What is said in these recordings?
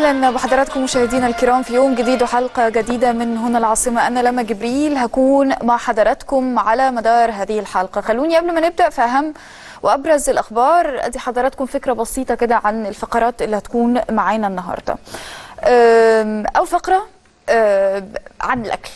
اهلا بحضراتكم مشاهدينا الكرام في يوم جديد وحلقه جديده من هنا العاصمه انا لما جبريل هكون مع حضراتكم على مدار هذه الحلقه خلوني قبل ما نبدا في اهم وابرز الاخبار ادي حضراتكم فكره بسيطه كده عن الفقرات اللي هتكون معانا النهارده أم، اول فقره أم، عن الاكل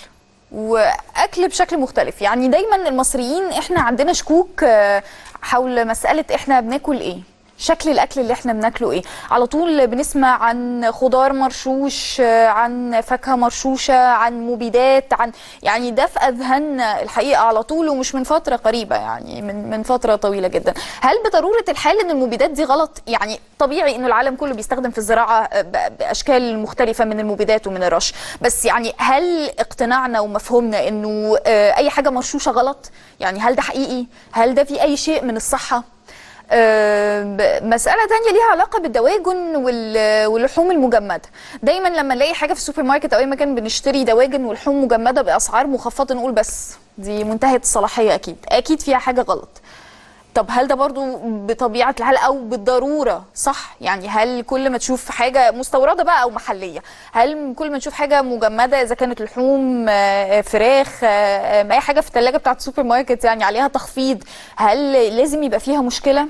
واكل بشكل مختلف يعني دايما المصريين احنا عندنا شكوك آه، حول مساله احنا بناكل ايه شكل الاكل اللي احنا بناكله ايه على طول بنسمع عن خضار مرشوش آه، عن فاكهه مرشوشه عن مبيدات عن يعني ده في اذهاننا الحقيقه على طول ومش من فتره قريبه يعني من من فتره طويله جدا هل بضروره الحال ان المبيدات دي غلط يعني طبيعي انه العالم كله بيستخدم في الزراعه آه، ب- باشكال مختلفه من المبيدات ومن الرش بس يعني هل اقتناعنا ومفهومنا انه آه، اي حاجه مرشوشه غلط يعني هل ده حقيقي هل ده في اي شيء من الصحه آم، مسألة تانية ليها علاقة بالدواجن وال- واللحوم المجمدة دايما لما نلاقي حاجة في السوبر ماركت أو أي مكان بنشتري دواجن ولحوم مجمدة بأسعار مخفضة نقول بس دي منتهية الصلاحية أكيد أكيد فيها حاجة غلط طب هل ده برضو بطبيعة الحال أو بالضرورة صح يعني هل كل ما تشوف حاجة مستوردة بقى أو محلية هل كل ما تشوف حاجة مجمدة إذا كانت لحوم آه، فراخ آه، آه، أي حاجة في الثلاجة بتاعت السوبر ماركت يعني عليها تخفيض هل لازم يبقى فيها مشكلة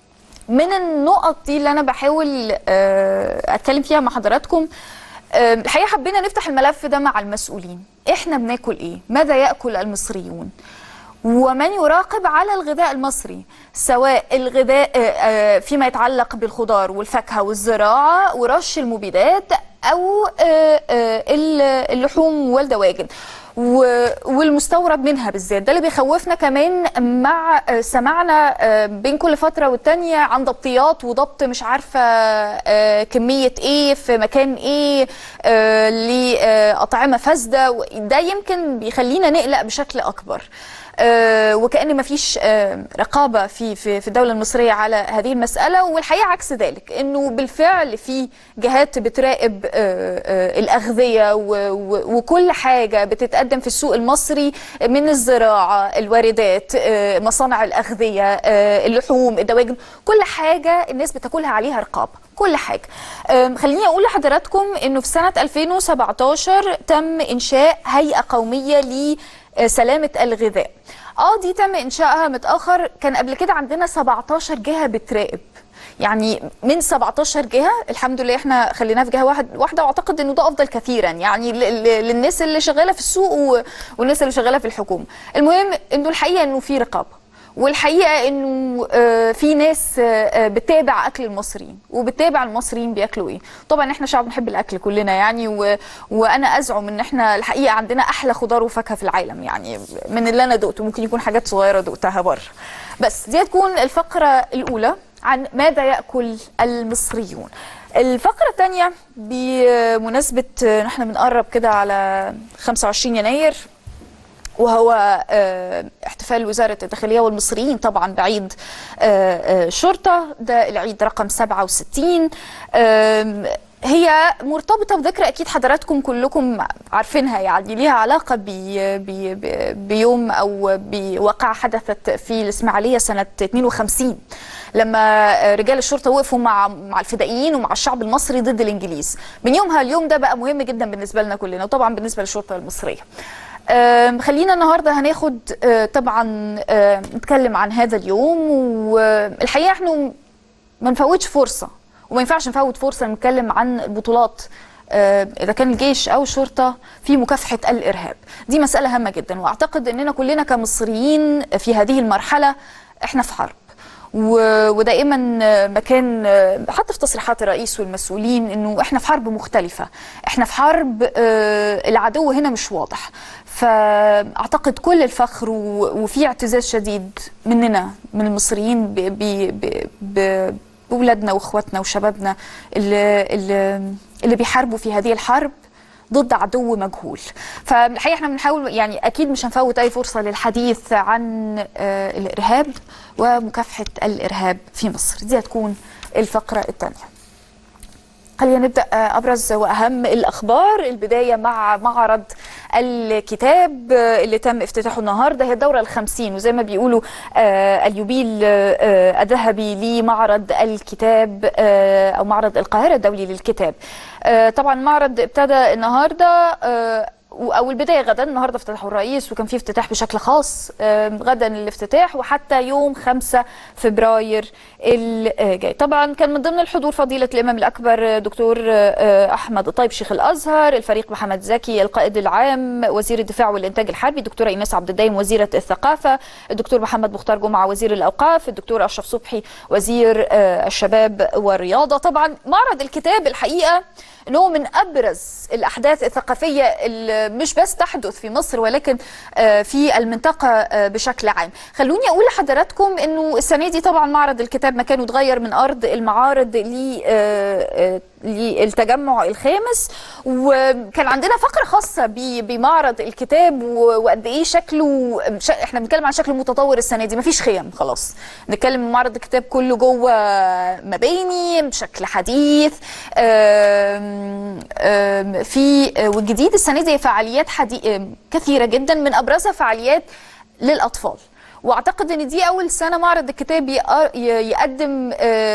من النقط دي اللي انا بحاول آه، اتكلم فيها مع حضراتكم آه، الحقيقه حبينا نفتح الملف ده مع المسؤولين احنا بناكل ايه ماذا ياكل المصريون ومن يراقب على الغذاء المصري سواء الغذاء آه، آه، فيما يتعلق بالخضار والفاكهه والزراعه ورش المبيدات او آه، آه، اللحوم والدواجن و- والمستورد منها بالذات ده اللي بيخوفنا كمان مع آه، سمعنا آه، بين كل فتره والتانيه عن ضبطيات وضبط مش عارفه آه، كميه ايه في مكان ايه آه، لاطعمه فاسده و- ده يمكن بيخلينا نقلق بشكل اكبر آه، وكأن مفيش آه، رقابة في في في الدولة المصرية على هذه المسألة والحقيقة عكس ذلك إنه بالفعل في جهات بتراقب آه، آه، الأغذية و- و- وكل حاجة بتتقدم في السوق المصري من الزراعة الواردات آه، مصانع الأغذية آه، اللحوم الدواجن كل حاجة الناس بتاكلها عليها رقابة كل حاجة أم، خليني أقول لحضراتكم إنه في سنة 2017 تم إنشاء هيئة قومية لسلامة الغذاء اه دي تم إنشائها متأخر كان قبل كده عندنا 17 جهة بتراقب يعني من 17 جهة الحمد لله احنا خليناها في جهة واحد واحدة واعتقد انه ده افضل كثيرا يعني ل- ل- للناس اللي شغالة في السوق و- والناس اللي شغالة في الحكومة المهم انه الحقيقة انه في رقابة والحقيقه انه آه، في ناس آه، آه، بتتابع اكل المصريين وبتتابع المصريين بياكلوا ايه طبعا احنا شعب بنحب الاكل كلنا يعني و... وانا ازعم ان احنا الحقيقه عندنا احلى خضار وفاكهه في العالم يعني من اللي انا دقته ممكن يكون حاجات صغيره دقتها بره بس دي هتكون الفقره الاولى عن ماذا ياكل المصريون الفقرة الثانية بمناسبة آه، احنا بنقرب كده على 25 يناير وهو آه، احتفال وزارة الداخلية والمصريين طبعا بعيد آه، آه، الشرطة ده العيد رقم 67 آم، هي مرتبطة بذكرى أكيد حضراتكم كلكم عارفينها يعني ليها علاقة بي بي بي بيوم أو بواقعة حدثت في الإسماعيلية سنة 52 لما رجال الشرطة وقفوا مع مع الفدائيين ومع الشعب المصري ضد الإنجليز من يومها اليوم ده بقى مهم جدا بالنسبة لنا كلنا وطبعا بالنسبة للشرطة المصرية آم، خلينا النهارده هناخد آه، طبعا آه، نتكلم عن هذا اليوم والحقيقه احنا ما نفوتش فرصه وما ينفعش نفوت فرصه نتكلم عن البطولات آه، اذا كان الجيش او الشرطه في مكافحه الارهاب دي مساله هامه جدا واعتقد اننا كلنا كمصريين في هذه المرحله احنا في حرب و- ودائما آه، مكان آه، حتى في تصريحات الرئيس والمسؤولين انه احنا في حرب مختلفه احنا في حرب آه، العدو هنا مش واضح فاعتقد كل الفخر و- وفي اعتزاز شديد مننا من المصريين ب- ب- ب- ب- باولادنا واخواتنا وشبابنا اللي, اللي, اللي بيحاربوا في هذه الحرب ضد عدو مجهول فالحقيقه احنا بنحاول يعني اكيد مش هنفوت اي فرصه للحديث عن آه، الارهاب ومكافحه الارهاب في مصر دي هتكون الفقره الثانيه خلينا نبدا ابرز واهم الاخبار البدايه مع معرض الكتاب اللي تم افتتاحه النهارده هي الدوره الخمسين وزي ما بيقولوا آه اليوبيل آه الذهبي لمعرض الكتاب آه او معرض القاهره الدولي للكتاب طبعا معرض ابتدى النهارده او البدايه غدا النهارده افتتحوا الرئيس وكان في افتتاح بشكل خاص غدا الافتتاح وحتى يوم 5 فبراير الجاي طبعا كان من ضمن الحضور فضيله الامام الاكبر دكتور احمد الطيب شيخ الازهر الفريق محمد زكي القائد العام وزير الدفاع والانتاج الحربي دكتوره ايناس عبد الدايم وزيره الثقافه الدكتور محمد مختار جمعه وزير الاوقاف الدكتور اشرف صبحي وزير الشباب والرياضه طبعا معرض الكتاب الحقيقه انه من ابرز الاحداث الثقافيه اللي مش بس تحدث في مصر ولكن في المنطقه بشكل عام خلوني اقول لحضراتكم انه السنه دي طبعا معرض الكتاب مكانه اتغير من ارض المعارض للتجمع الخامس وكان عندنا فقره خاصه بمعرض الكتاب وقد ايه شكله احنا بنتكلم عن شكله متطور السنه دي مفيش خيم خلاص نتكلم معرض الكتاب كله جوه مباني بشكل حديث في والجديد السنه دي فعاليات حدي... كثيره جدا من ابرزها فعاليات للاطفال واعتقد ان دي اول سنه معرض الكتاب يقدم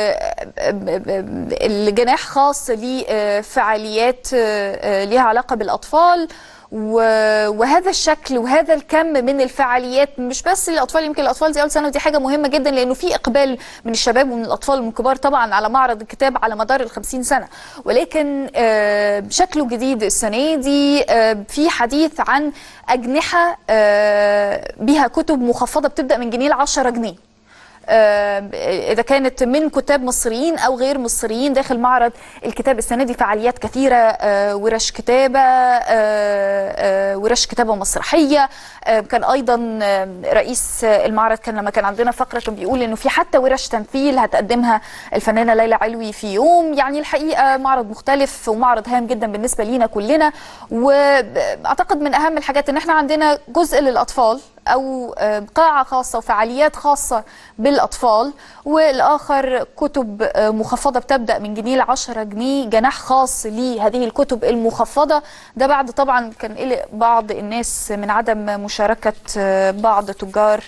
الجناح خاص لفعاليات ليها علاقه بالاطفال وهذا الشكل وهذا الكم من الفعاليات مش بس للاطفال يمكن الاطفال دي اول سنه ودي حاجه مهمه جدا لانه في اقبال من الشباب ومن الاطفال ومن الكبار طبعا على معرض الكتاب على مدار ال 50 سنه ولكن شكله جديد السنه دي في حديث عن اجنحه بها كتب مخفضه بتبدا من جنيه ل 10 جنيه اذا كانت من كتاب مصريين او غير مصريين داخل معرض الكتاب السنه دي فعاليات كثيره ورش كتابه ورش كتابه مسرحيه كان ايضا رئيس المعرض كان لما كان عندنا فقره كان بيقول انه في حتى ورش تمثيل هتقدمها الفنانه ليلى علوي في يوم يعني الحقيقه معرض مختلف ومعرض هام جدا بالنسبه لينا كلنا واعتقد من اهم الحاجات ان احنا عندنا جزء للاطفال او قاعه خاصه وفعاليات خاصه بالاطفال والاخر كتب مخفضه بتبدا من جنيه ل 10 جنيه جناح خاص لهذه الكتب المخفضه ده بعد طبعا كان قلق بعض الناس من عدم مشاركه بعض تجار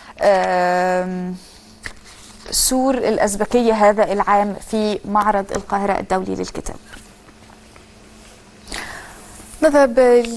سور الازبكيه هذا العام في معرض القاهره الدولي للكتاب نذهب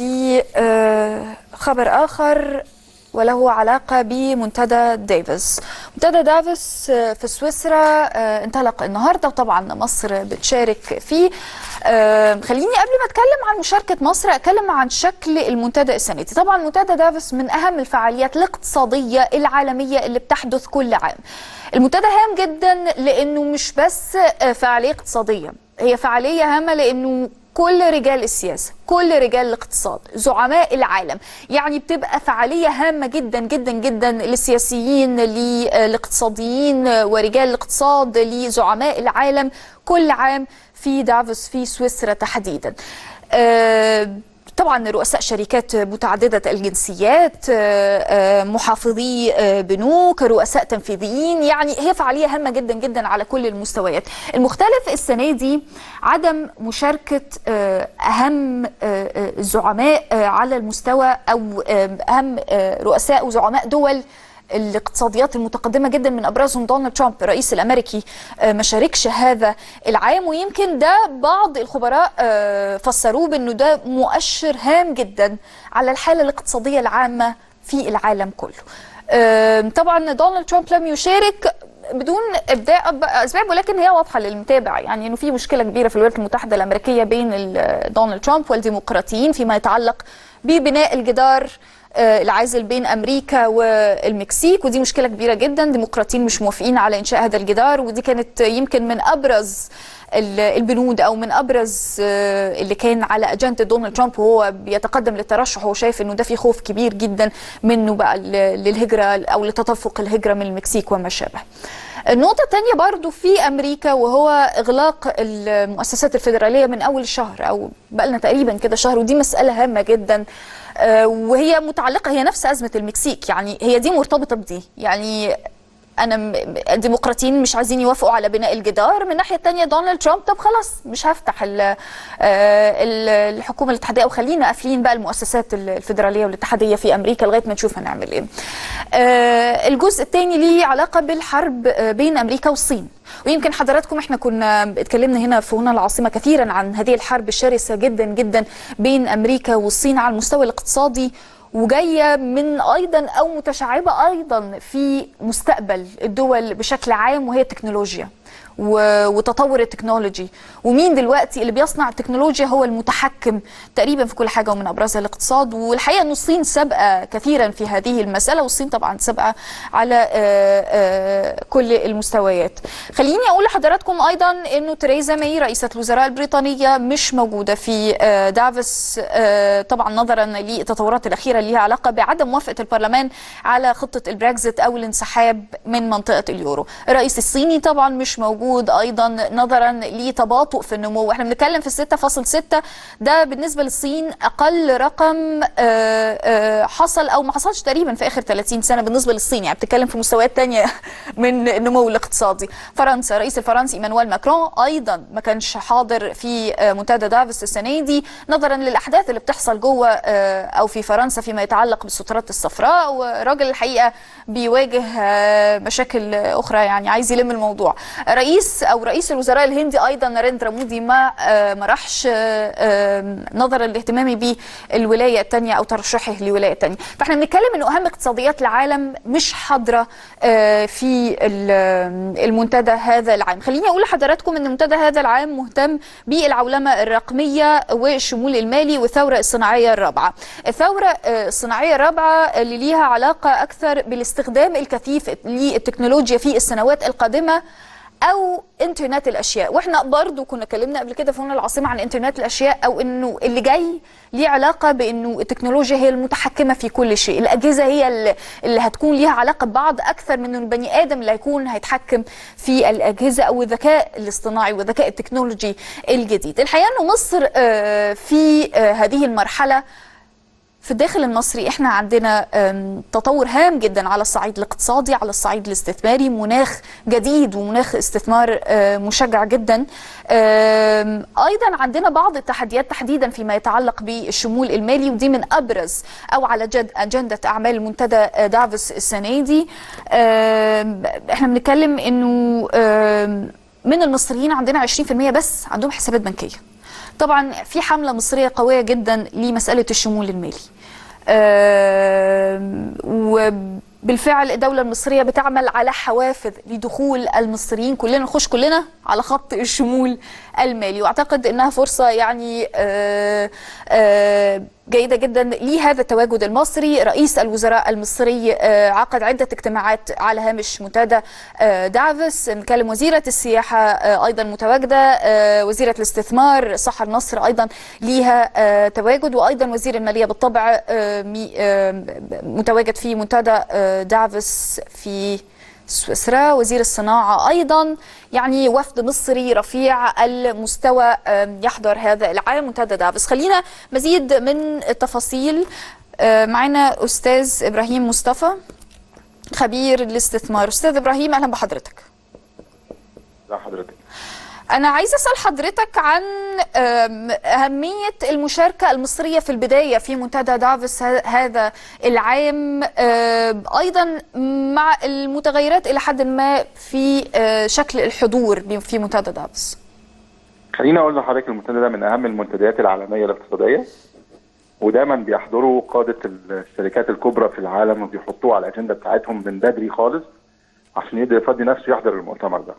لخبر اخر وله علاقة بمنتدى ديفيس منتدى دافيس في سويسرا انطلق النهاردة وطبعا مصر بتشارك فيه خليني قبل ما اتكلم عن مشاركة مصر اتكلم عن شكل المنتدى السنة دي طبعا منتدى دافيس من اهم الفعاليات الاقتصادية العالمية اللي بتحدث كل عام المنتدى هام جدا لانه مش بس فعالية اقتصادية هي فعالية هامة لانه كل رجال السياسة كل رجال الاقتصاد زعماء العالم يعني بتبقى فعالية هامة جدا جدا جدا للسياسيين للاقتصاديين ورجال الاقتصاد لزعماء العالم كل عام في دافوس في سويسرا تحديدا أه طبعا رؤساء شركات متعددة الجنسيات محافظي بنوك رؤساء تنفيذيين يعني هي فعالية هامة جدا جدا على كل المستويات المختلف السنة دي عدم مشاركة أهم الزعماء على المستوى أو أهم رؤساء وزعماء دول الاقتصاديات المتقدمه جدا من ابرزهم دونالد ترامب الرئيس الامريكي ما شاركش هذا العام ويمكن ده بعض الخبراء فسروه بانه ده مؤشر هام جدا على الحاله الاقتصاديه العامه في العالم كله. طبعا دونالد ترامب لم يشارك بدون ابداء اسباب ولكن هي واضحه للمتابع يعني انه في مشكله كبيره في الولايات المتحده الامريكيه بين دونالد ترامب والديمقراطيين فيما يتعلق ببناء الجدار العازل بين امريكا والمكسيك ودي مشكله كبيره جدا ديمقراطيين مش موافقين على انشاء هذا الجدار ودي كانت يمكن من ابرز البنود او من ابرز اللي كان على اجنده دونالد ترامب وهو بيتقدم للترشح وهو شايف انه ده في خوف كبير جدا منه بقى للهجره او لتدفق الهجره من المكسيك وما شابه. النقطة الثانية برضو في أمريكا وهو إغلاق المؤسسات الفيدرالية من أول الشهر أو بقالنا تقريبا كده شهر ودي مسألة هامة جدا وهي متعلقة هي نفس أزمة المكسيك يعني هي دي مرتبطة بدي يعني انا م- الديمقراطيين مش عايزين يوافقوا على بناء الجدار من الناحيه الثانيه دونالد ترامب طب خلاص مش هفتح ال- آه، ال- الحكومه الاتحاديه او خلينا قافلين بقى المؤسسات ال- الفيدراليه والاتحاديه في امريكا لغايه ما نشوف هنعمل ايه آه، الجزء الثاني ليه علاقه بالحرب آه، بين امريكا والصين ويمكن حضراتكم احنا كنا اتكلمنا هنا في هنا العاصمه كثيرا عن هذه الحرب الشرسه جدا جدا بين امريكا والصين على المستوى الاقتصادي وجايه من ايضا او متشعبه ايضا في مستقبل الدول بشكل عام وهي التكنولوجيا و- وتطور التكنولوجي ومين دلوقتي اللي بيصنع التكنولوجيا هو المتحكم تقريبا في كل حاجه ومن ابرزها الاقتصاد والحقيقه ان الصين سابقه كثيرا في هذه المساله والصين طبعا سابقه على آه، آه، كل المستويات خليني اقول لحضراتكم ايضا انه تريزا ماي رئيسه الوزراء البريطانيه مش موجوده في آه، دافوس آه، طبعا نظرا للتطورات الاخيره اللي لها علاقه بعدم موافقه البرلمان على خطه البريكزيت او الانسحاب من منطقه اليورو الرئيس الصيني طبعا مش موجود ايضا نظرا لتباطؤ في النمو احنا بنتكلم في 6.6 ده بالنسبه للصين اقل رقم آه، آه، حصل او ما حصلش تقريبا في اخر 30 سنه بالنسبه للصين يعني بتتكلم في مستويات تانية من النمو الاقتصادي فرنسا رئيس الفرنسي ايمانويل ماكرون ايضا ما كانش حاضر في آه، منتدى دافوس السنه دي نظرا للاحداث اللي بتحصل جوه آه، او في فرنسا فيما يتعلق بالسترات الصفراء وراجل الحقيقه بيواجه آه، مشاكل اخرى يعني عايز يلم الموضوع رئيس او رئيس الوزراء الهندي ايضا ناريندرا مودي ما آه، ما راحش آه، آه، نظرا لاهتمامي بالولايه الثانيه او ترشحه لولايه الثانيه فاحنا بنتكلم انه اهم اقتصاديات العالم مش حاضره آه، في ال- المنتدى هذا العام خليني اقول لحضراتكم ان منتدى هذا العام مهتم بالعولمه الرقميه والشمول المالي والثوره الصناعيه الرابعه الثوره آه، الصناعيه الرابعه اللي ليها علاقه اكثر بالاستخدام الكثيف للتكنولوجيا في السنوات القادمه او انترنت الاشياء واحنا برضو كنا اتكلمنا قبل كده في هنا العاصمه عن انترنت الاشياء او انه اللي جاي ليه علاقه بانه التكنولوجيا هي المتحكمه في كل شيء الاجهزه هي اللي- اللي هتكون ليها علاقه ببعض اكثر من البني ادم اللي هيكون هيتحكم في الاجهزه او الذكاء الاصطناعي والذكاء التكنولوجي الجديد الحقيقه انه مصر آه، في آه، هذه المرحله في الداخل المصري احنا عندنا أم، تطور هام جدا على الصعيد الاقتصادي على الصعيد الاستثماري مناخ جديد ومناخ استثمار آه، مشجع جدا أم، ايضا عندنا بعض التحديات تحديدا فيما يتعلق بالشمول المالي ودي من ابرز او على جد اجنده اعمال منتدى آه، دافوس السنه دي أم، احنا بنتكلم انه أم، من المصريين عندنا 20% بس عندهم حسابات بنكيه طبعا في حمله مصريه قويه جدا لمساله الشمول المالي آم، وبالفعل الدولة المصرية بتعمل على حوافز لدخول المصريين كلنا نخش كلنا على خط الشمول المالي واعتقد انها فرصة يعني آه، آه، جيدة جدا لهذا التواجد المصري رئيس الوزراء المصري آه، عقد عدة اجتماعات على هامش منتدى آه، دافوس نكلم وزيرة السياحة آه، أيضا متواجدة آه، وزيرة الاستثمار صحر نصر أيضا ليها آه، تواجد وأيضا وزير المالية بالطبع آه، مي- آه، متواجد في منتدى آه، دافوس في سويسرا وزير الصناعة أيضا يعني وفد مصري رفيع المستوى آم، يحضر هذا العام منتدى دافوس خلينا مزيد من التفاصيل آه، معنا أستاذ إبراهيم مصطفى خبير الاستثمار أستاذ إبراهيم أهلا بحضرتك لا حضرتك أنا عايزة أسأل حضرتك عن آم، أهمية المشاركة المصرية في البداية في منتدى دافوس ه- هذا العام آم، أيضا مع المتغيرات إلى حد ما في آه، شكل الحضور في منتدى دافوس خليني اقول لحضرتك المنتدى ده من اهم المنتديات العالميه الاقتصاديه ودايما بيحضروا قاده الشركات الكبرى في العالم وبيحطوه على الاجنده بتاعتهم من بدري خالص عشان يقدر يفضي نفسه يحضر المؤتمر ده.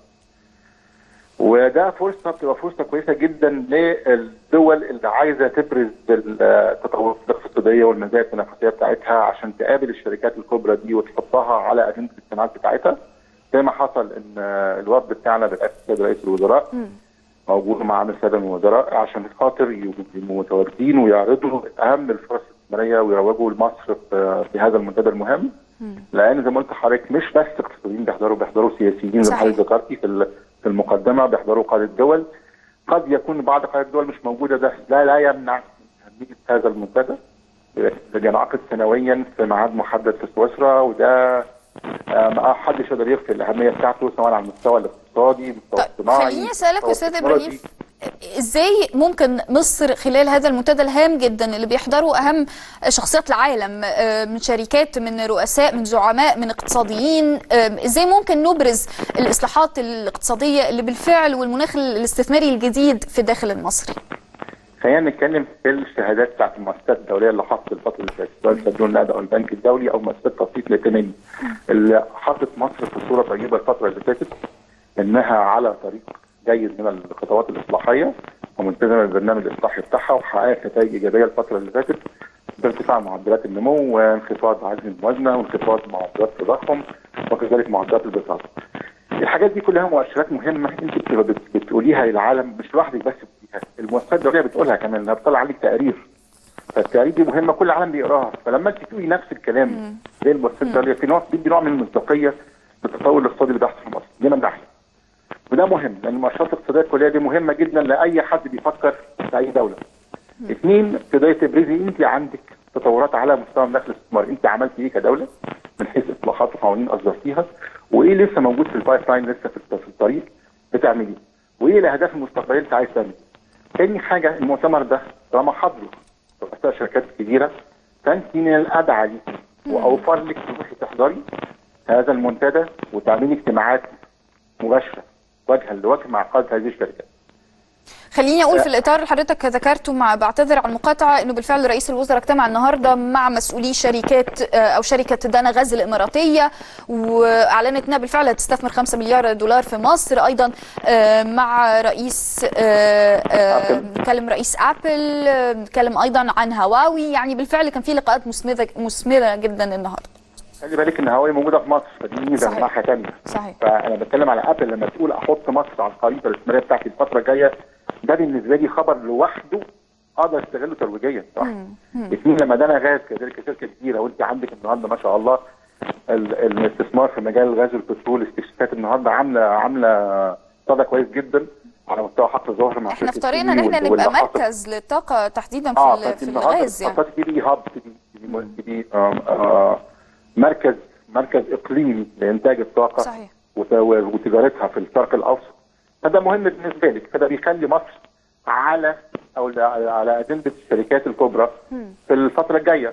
وده فرصه بتبقى فرصه كويسه جدا للدول اللي عايزه تبرز التطورات الاقتصاديه والمزايا التنافسيه بتاعتها عشان تقابل الشركات الكبرى دي وتحطها على اجنده الاجتماعات بتاعتها زي ما حصل ان الوفد بتاعنا برئاسه السيد رئيس الوزراء موجود مع عامل الساده الوزراء عشان خاطر يبقوا متواجدين ويعرضوا اهم الفرص الاستثماريه ويروجوا لمصر في في هذا المنتدى المهم لان زي ما قلت لحضرتك مش بس اقتصاديين بيحضروا بيحضروا سياسيين زي ما صحيح. حضرتك ذكرتي في ال- في المقدمه بيحضروا قاده دول قد يكون بعض قاده الدول مش موجوده ده لا لا يمنع اهميه هذا المنتدى اللي بينعقد سنويا في ميعاد محدد في سويسرا وده آه، ما حدش يقدر يخفي الاهميه بتاعته سواء على المستوى الاقتصادي المستوى طيب الصناعي خليني اسالك المستوى استاذ التكنولوجي. ابراهيم ازاي ممكن مصر خلال هذا المنتدى الهام جدا اللي بيحضروا اهم شخصيات العالم آه، من شركات من رؤساء من زعماء من اقتصاديين آه، ازاي ممكن نبرز الاصلاحات الاقتصاديه اللي بالفعل والمناخ الاستثماري الجديد في الداخل المصري خلينا نتكلم في الشهادات بتاعت المؤسسات الدوليه اللي حطت الفتره اللي فاتت سواء صندوق النقد او البنك الدولي او مؤسسات تصنيف الائتماني اللي حطت مصر في صوره طيبه الفتره اللي فاتت انها على طريق جيد من الخطوات الاصلاحيه وملتزمه بالبرنامج الاصلاحي بتاعها وحققت نتائج ايجابيه الفتره اللي فاتت بارتفاع معدلات النمو وانخفاض عجز الموازنه وانخفاض معدلات التضخم وكذلك معدلات البطاله. الحاجات دي كلها مؤشرات مهمه انت بتبقى بت- بتقوليها للعالم مش لوحدك بس بتقوليها المؤسسات الدوليه بتقولها كمان انها بتطلع عليك تقارير فالتقارير دي مهمه كل العالم بيقراها فلما انت تقولي نفس الكلام زي المؤسسات الدوليه في نوع بيدي نوع من المصداقيه بالتطور الاقتصادي اللي بيحصل في مصر دي من ناحيه وده مهم لان المؤشرات الاقتصاديه الكليه دي مهمه جدا لاي حد بيفكر في اي دوله. اثنين تقدري تبرزي انت عندك تطورات على مستوى الدخل الاستثماري، انت عملتي ايه كدوله من حيث اصلاحات وقوانين اصدرتيها وايه لسه موجود في البايب لاين لسه في الط- في الطريق بتعمليه وايه الاهداف المستقبليه اللي انت عايز تعملها. تاني حاجه المؤتمر ده طالما حضره رؤساء شركات كبيره فانت من الادعى ليك واوفر لك تروحي تحضري هذا المنتدى وتعملي اجتماعات مباشره وجها لوجه مع قاده هذه الشركات. خليني اقول في الاطار اللي حضرتك ذكرته مع بعتذر على المقاطعه انه بالفعل رئيس الوزراء اجتمع النهارده مع مسؤولي شركات آه، او شركه دانا غاز الاماراتيه واعلنت انها بالفعل هتستثمر 5 مليار دولار في مصر ايضا آه، مع رئيس آه، آه، أبل. نتكلم رئيس ابل آه، نتكلم ايضا عن هواوي يعني بالفعل كان في لقاءات مثمره مثمره جدا النهارده خلي بالك ان هواوي موجوده في مصر فدي ميزه صحيح. من ناحيه ثانيه. صحيح فانا بتكلم على ابل لما تقول احط مصر على الخريطه الاستثماريه بتاعتي الفتره الجايه ده بالنسبه لي خبر لوحده اقدر استغله ترويجيا صح؟ اثنين لما ده انا غاز كذلك شركه كبيره وانت عندك النهارده ما شاء الله ال- الاستثمار في مجال الغاز والبترول استكشافات النهارده عامله عامله صدى كويس جدا على مستوى حقل ظهر مع احنا في شركة طريقنا ان سيمي احنا واللي نبقى حصل- مركز للطاقه تحديدا في, اه ال- فانت في النهارده الغاز يعني خططت تبقي هاب تبقي تبقي تبقي آم، آه، مركز مركز اقليمي لانتاج الطاقه صحيح وت- وتجارتها في الشرق الاوسط فده مهم بالنسبه لك فده بيخلي مصر على او على- على اجنده الشركات الكبرى في الفتره الجايه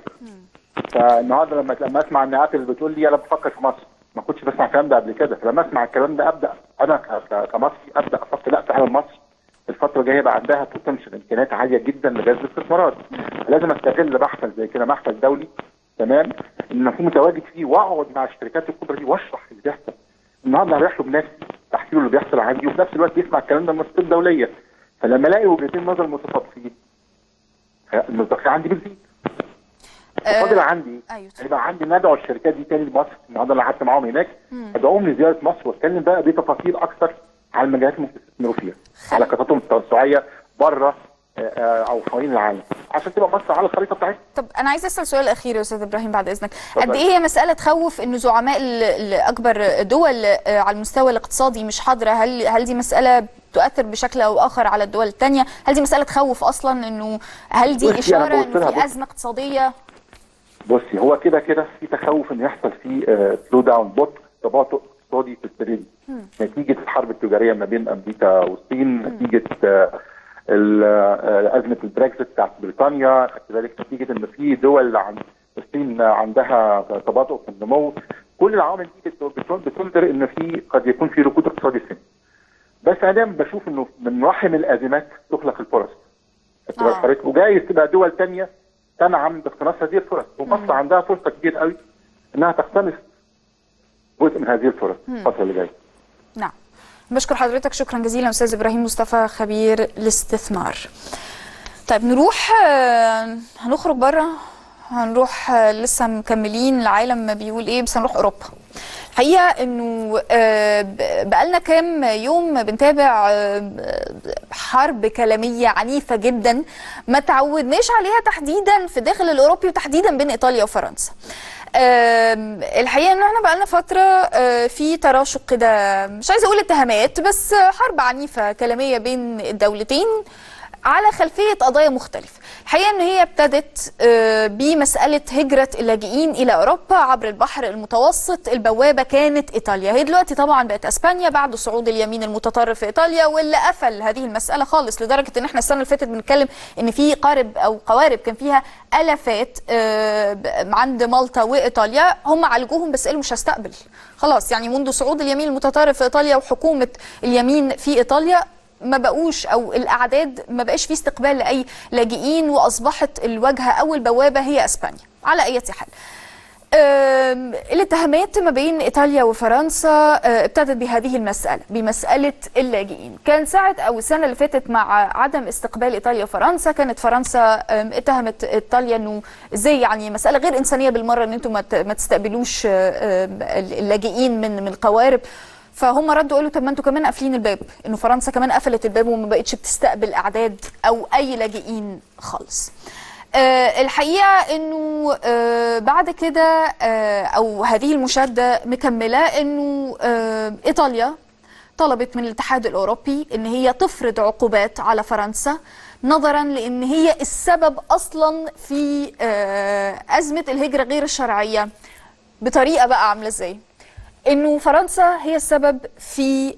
فالنهارده لما لما اسمع ان ابل بتقول لي انا بفكر في مصر ما كنتش بسمع الكلام ده قبل كده فلما اسمع الكلام ده ابدا انا ك- ك- كمصري ابدا افكر لا فعلا مصر الفتره الجايه بقى عندها بوتنشال امكانيات عاليه جدا لجذب الاستثمارات لازم استغل محفل زي كده محفل دولي تمام ان اكون متواجد فيه واقعد مع الشركات الكبرى دي واشرح اللي بيحصل النهارده هريح له بنفسي احكي له اللي بيحصل عندي وفي نفس الوقت يسمع الكلام ده من المؤسسات الدوليه فلما الاقي وجهتين نظر متطابقين المصداقيه عندي بتزيد فاضل عندي ايوه هيبقى عندي ندعو الشركات دي تاني لمصر النهارده انا قعدت معاهم هناك ادعوهم لزياره مصر واتكلم بقى بتفاصيل اكثر على المجالات اللي ممكن يستثمروا فيها على خططهم التوسعيه بره او حوالين العالم عشان تبقى مصر على الخريطه بتاعتها طب انا عايز اسال سؤال اخير يا استاذ ابراهيم بعد اذنك اتفضل. قد ايه هي مساله تخوف انه زعماء ال- الاكبر دول آه، على المستوى الاقتصادي مش حاضره هل هل دي مساله تؤثر بشكل او اخر على الدول الثانيه هل دي مساله تخوف اصلا انه هل دي بصي، أنا اشاره قلت لها انه في بص. ازمه اقتصاديه بصي هو كده كده في تخوف ان يحصل في سلو داون بطء تباطؤ اقتصادي في السرير نتيجه الحرب التجاريه ما بين امريكا والصين نتيجه آه، ال- آه، ازمه البريكزت بتاعت بريطانيا خدت بالك نتيجه ان في دول عن الصين عندها تباطؤ في النمو كل العوامل دي بت- بت- بتنذر ان في قد يكون في ركود اقتصادي سن بس انا دايما بشوف انه من رحم الازمات تخلق الفرص خدت بالك آه. حضرتك؟ وجايز تبقى دول تانية تنعم باقتناص هذه الفرص ومصر عندها فرصه كبيره قوي انها تقتنص جزء من هذه الفرص الفتره اللي جايه نعم بشكر حضرتك شكرا جزيلا استاذ ابراهيم مصطفى خبير الاستثمار طيب نروح آه، هنخرج بره هنروح آه، لسه مكملين العالم بيقول ايه بس هنروح اوروبا الحقيقه انه آه، ب- بقالنا كام يوم بنتابع آه، حرب كلاميه عنيفه جدا ما تعودناش عليها تحديدا في الداخل الاوروبي وتحديدا بين ايطاليا وفرنسا آم، الحقيقه ان احنا بقالنا فتره آه، في تراشق كده مش عايزه اقول اتهامات بس حرب عنيفه كلاميه بين الدولتين على خلفية قضايا مختلفة الحقيقة أن هي ابتدت بمسألة هجرة اللاجئين إلى أوروبا عبر البحر المتوسط البوابة كانت إيطاليا هي دلوقتي طبعا بقت أسبانيا بعد صعود اليمين المتطرف في إيطاليا واللي قفل هذه المسألة خالص لدرجة أن احنا السنة اللي فاتت بنتكلم أن في قارب أو قوارب كان فيها ألفات عند مالطا وإيطاليا هم عالجوهم بس قالوا مش هستقبل خلاص يعني منذ صعود اليمين المتطرف في إيطاليا وحكومة اليمين في إيطاليا ما بقوش او الاعداد ما بقاش في استقبال لاي لاجئين واصبحت الواجهه او البوابه هي اسبانيا على اي حال الاتهامات ما بين ايطاليا وفرنسا ابتدت بهذه المساله بمساله اللاجئين كان ساعه او السنه اللي فاتت مع عدم استقبال ايطاليا وفرنسا كانت فرنسا اتهمت ايطاليا انه ازاي يعني مساله غير انسانيه بالمره ان انتم ما تستقبلوش اللاجئين من من القوارب فهم ردوا قالوا طب ما انتوا كمان قافلين الباب انه فرنسا كمان قفلت الباب وما بقتش بتستقبل اعداد او اي لاجئين خالص أه الحقيقه انه أه بعد كده أه او هذه المشاده مكمله انه أه ايطاليا طلبت من الاتحاد الاوروبي ان هي تفرض عقوبات على فرنسا نظرا لان هي السبب اصلا في أه ازمه الهجره غير الشرعيه بطريقه بقى عامله ازاي انه فرنسا هي السبب في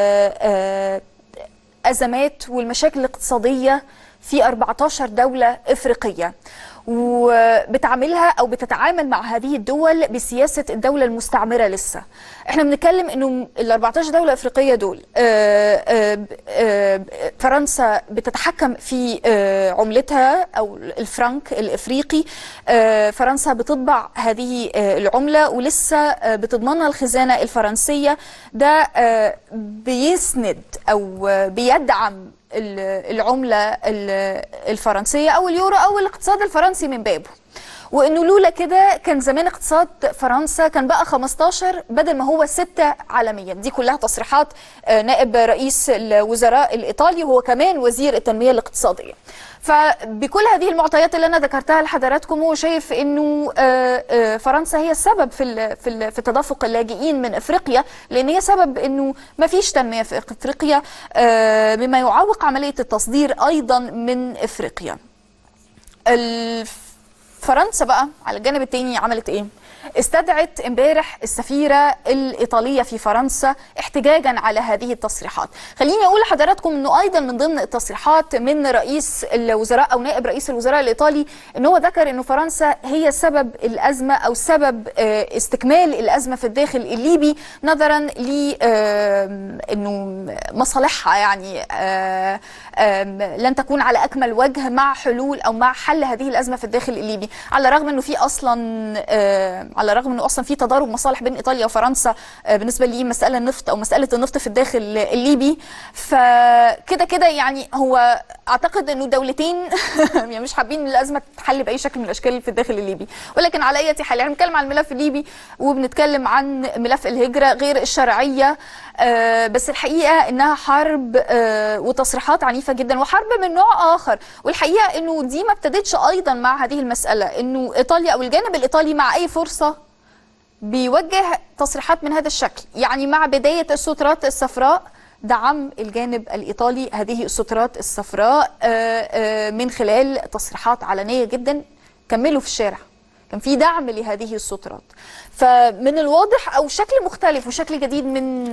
ازمات والمشاكل الاقتصاديه في 14 دوله افريقيه وبتعاملها او بتتعامل مع هذه الدول بسياسه الدوله المستعمره لسه احنا بنتكلم انه ال 14 دوله افريقيه دول آآ آآ فرنسا بتتحكم في عملتها او الفرنك الافريقي فرنسا بتطبع هذه العمله ولسه بتضمنها الخزانه الفرنسيه ده بيسند او بيدعم العملة الفرنسية أو اليورو أو الاقتصاد الفرنسي من بابه وانه لولا كده كان زمان اقتصاد فرنسا كان بقى 15 بدل ما هو 6 عالميا دي كلها تصريحات نائب رئيس الوزراء الايطالي وهو كمان وزير التنميه الاقتصاديه فبكل هذه المعطيات اللي انا ذكرتها لحضراتكم هو شايف انه فرنسا هي السبب في في في تدفق اللاجئين من افريقيا لان هي سبب انه ما فيش تنميه في افريقيا مما يعوق عمليه التصدير ايضا من افريقيا فرنسا بقى على الجانب التاني عملت ايه؟ استدعت امبارح السفيرة الإيطالية في فرنسا احتجاجا على هذه التصريحات خليني أقول لحضراتكم أنه أيضا من ضمن التصريحات من رئيس الوزراء أو نائب رئيس الوزراء الإيطالي أنه هو ذكر أنه فرنسا هي سبب الأزمة أو سبب استكمال الأزمة في الداخل الليبي نظرا ل أنه مصالحها يعني لن تكون على أكمل وجه مع حلول أو مع حل هذه الأزمة في الداخل الليبي على الرغم أنه في أصلا على الرغم انه اصلا في تضارب مصالح بين ايطاليا وفرنسا بالنسبه لمساله النفط او مساله النفط في الداخل الليبي فكده كده يعني هو اعتقد انه دولتين يعني مش حابين ان الازمه تتحل باي شكل من الاشكال في الداخل الليبي ولكن على اي حال يعني بنتكلم عن الملف الليبي وبنتكلم عن ملف الهجره غير الشرعيه بس الحقيقه انها حرب وتصريحات عنيفه جدا وحرب من نوع اخر والحقيقه انه دي ما ابتدتش ايضا مع هذه المساله انه ايطاليا او الجانب الايطالي مع اي فرصه بيوجه تصريحات من هذا الشكل يعني مع بدايه السترات الصفراء دعم الجانب الايطالي هذه السترات الصفراء من خلال تصريحات علنيه جدا كملوا في الشارع كان في دعم لهذه السترات فمن الواضح او شكل مختلف وشكل جديد من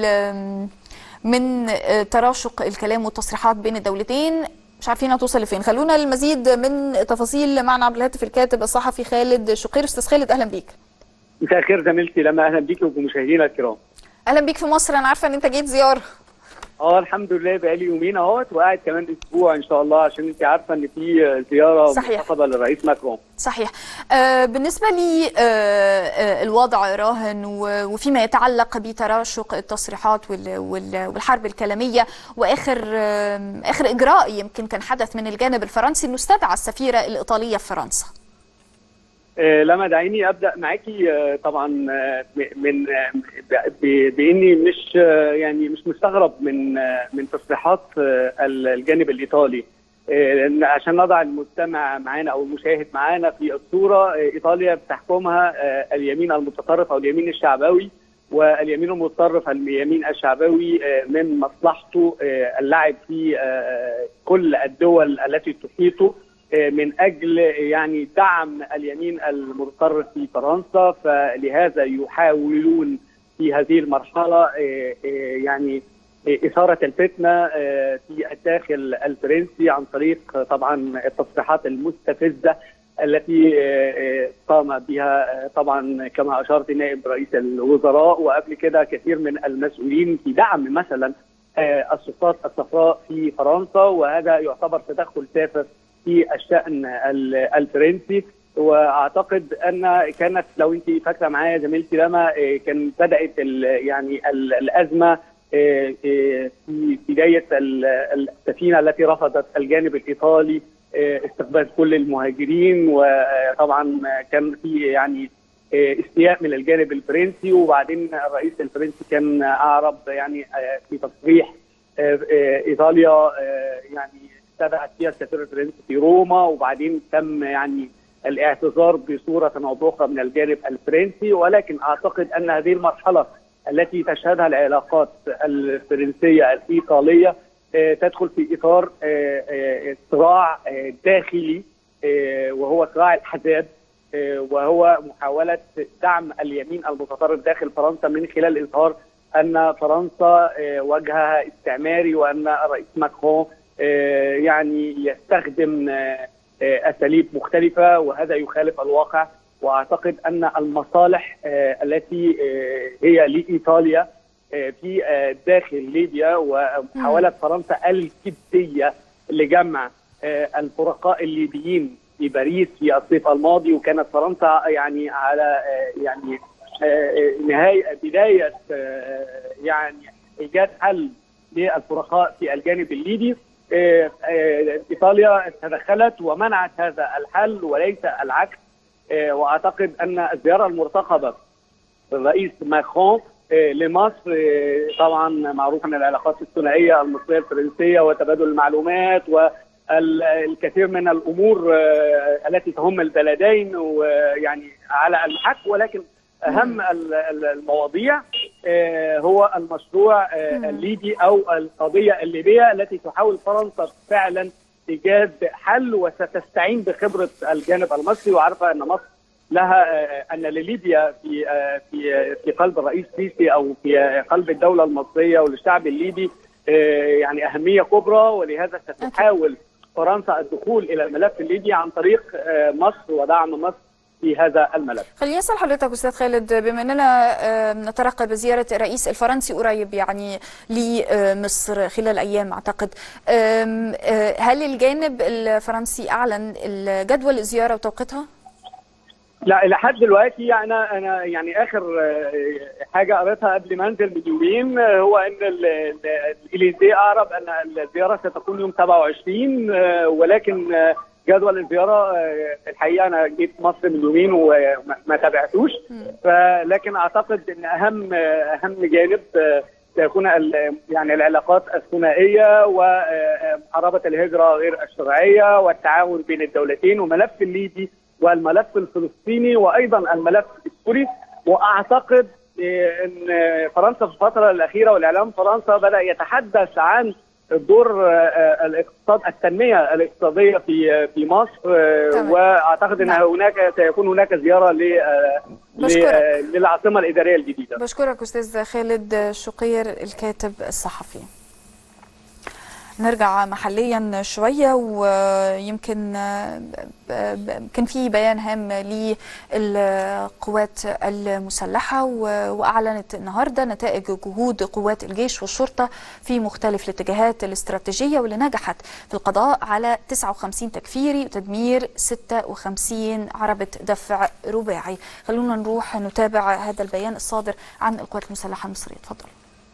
من تراشق الكلام والتصريحات بين الدولتين مش عارفين هتوصل لفين خلونا المزيد من تفاصيل معنا عبر الهاتف الكاتب الصحفي خالد شقير استاذ خالد اهلا بيك مساء الخير زميلتي لما اهلا بيك وبمشاهدينا الكرام اهلا بيك في مصر انا عارفه ان انت جيت زياره اه الحمد لله بقالي يومين اهوت وقاعد كمان اسبوع ان شاء الله عشان انت عارفه ان في زياره منتخبه للرئيس ماكرون صحيح آه بالنسبه لي آه آه الوضع راهن وفيما يتعلق بتراشق التصريحات وال وال والحرب الكلاميه واخر آه اخر اجراء يمكن كان حدث من الجانب الفرنسي انه استدعى السفيره الايطاليه في فرنسا لما دعيني ابدا معاكي طبعا من باني مش يعني مش مستغرب من من تصريحات الجانب الايطالي عشان نضع المستمع معانا او المشاهد معانا في الصوره ايطاليا بتحكمها اليمين المتطرف او اليمين الشعبوي واليمين المتطرف اليمين الشعبوي من مصلحته اللعب في كل الدول التي تحيطه من اجل يعني دعم اليمين المتطرف في فرنسا فلهذا يحاولون في هذه المرحله يعني اثاره الفتنه في الداخل الفرنسي عن طريق طبعا التصريحات المستفزه التي قام بها طبعا كما اشرت نائب رئيس الوزراء وقبل كده كثير من المسؤولين في دعم مثلا السلطات الصفراء في فرنسا وهذا يعتبر تدخل سافر في الشان الفرنسي واعتقد ان كانت لو انت فاكره معايا زميلتي لما كان بدات يعني الازمه في بدايه السفينه التي رفضت الجانب الايطالي استقبال كل المهاجرين وطبعا كان في يعني استياء من الجانب الفرنسي وبعدين الرئيس الفرنسي كان اعرب يعني في تصريح ايطاليا يعني استدعت فيها السفير الفرنسي في روما وبعدين تم يعني الاعتذار بصوره او باخرى من الجانب الفرنسي ولكن اعتقد ان هذه المرحله التي تشهدها العلاقات الفرنسيه الايطاليه تدخل في اطار صراع داخلي وهو صراع الاحزاب وهو محاوله دعم اليمين المتطرف داخل فرنسا من خلال اظهار ان فرنسا وجهها استعماري وان الرئيس ماكرون يعني يستخدم اساليب مختلفه وهذا يخالف الواقع واعتقد ان المصالح التي هي لايطاليا في داخل ليبيا ومحاوله فرنسا الجديه لجمع الفرقاء الليبيين في باريس في الصيف الماضي وكانت فرنسا يعني على يعني نهايه بدايه يعني ايجاد حل للفرقاء في الجانب الليبي ايطاليا تدخلت ومنعت هذا الحل وليس العكس واعتقد ان الزياره المرتقبه للرئيس ماكرون لمصر طبعا معروف ان العلاقات الثنائيه المصريه الفرنسيه وتبادل المعلومات والكثير من الامور التي تهم البلدين ويعني على المحك ولكن اهم المواضيع هو المشروع الليبي او القضيه الليبيه التي تحاول فرنسا فعلا ايجاد حل وستستعين بخبره الجانب المصري وعارفه ان مصر لها ان لليبيا في في في قلب الرئيس سيسي او في قلب الدوله المصريه وللشعب الليبي يعني اهميه كبرى ولهذا ستحاول فرنسا الدخول الى الملف الليبي عن طريق مصر ودعم مصر في هذا الملف. خليني اسال حضرتك استاذ خالد بما اننا نترقب زياره الرئيس الفرنسي قريب يعني لمصر خلال ايام اعتقد هل الجانب الفرنسي اعلن جدول الزياره وتوقيتها؟ لا الى حد دلوقتي يعني انا انا يعني اخر حاجه قريتها قبل ما انزل من يومين هو ان الاليزيه اعرب ان الزياره ستكون يوم 27 ولكن جدول الزياره الحقيقه انا جيت مصر من يومين وما تابعتوش فلكن اعتقد ان اهم اهم جانب سيكون يعني العلاقات الثنائيه ومحاربه الهجره غير الشرعيه والتعاون بين الدولتين وملف الليبي والملف الفلسطيني وايضا الملف السوري واعتقد ان فرنسا في الفتره الاخيره والاعلام فرنسا بدا يتحدث عن دور الاقتصاد التنميه الاقتصاديه في في مصر واعتقد ان هناك سيكون هناك زياره ل للعاصمه الاداريه الجديده. بشكرك استاذ خالد شقير الكاتب الصحفي. نرجع محليا شوية ويمكن كان في بيان هام للقوات المسلحة وأعلنت النهاردة نتائج جهود قوات الجيش والشرطة في مختلف الاتجاهات الاستراتيجية واللي نجحت في القضاء على 59 تكفيري وتدمير 56 عربة دفع رباعي خلونا نروح نتابع هذا البيان الصادر عن القوات المسلحة المصرية تفضل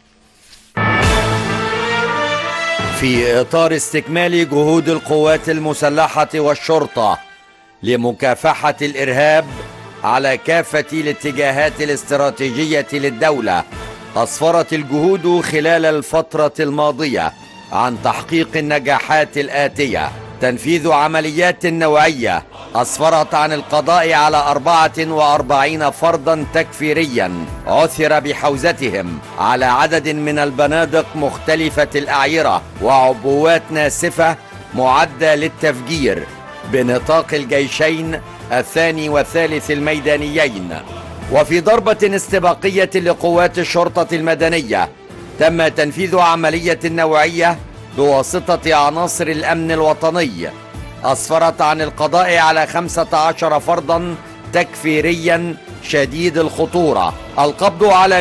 في إطار استكمال جهود القوات المسلحة والشرطة لمكافحة الإرهاب على كافة الاتجاهات الاستراتيجية للدولة أسفرت الجهود خلال الفترة الماضية عن تحقيق النجاحات الآتية تنفيذ عمليات نوعية أسفرت عن القضاء على 44 فردا تكفيريا عثر بحوزتهم على عدد من البنادق مختلفة الأعيرة وعبوات ناسفة معدة للتفجير بنطاق الجيشين الثاني والثالث الميدانيين وفي ضربة استباقية لقوات الشرطة المدنية تم تنفيذ عملية نوعية بواسطة عناصر الأمن الوطني أسفرت عن القضاء على 15 فردا تكفيريا شديد الخطورة القبض على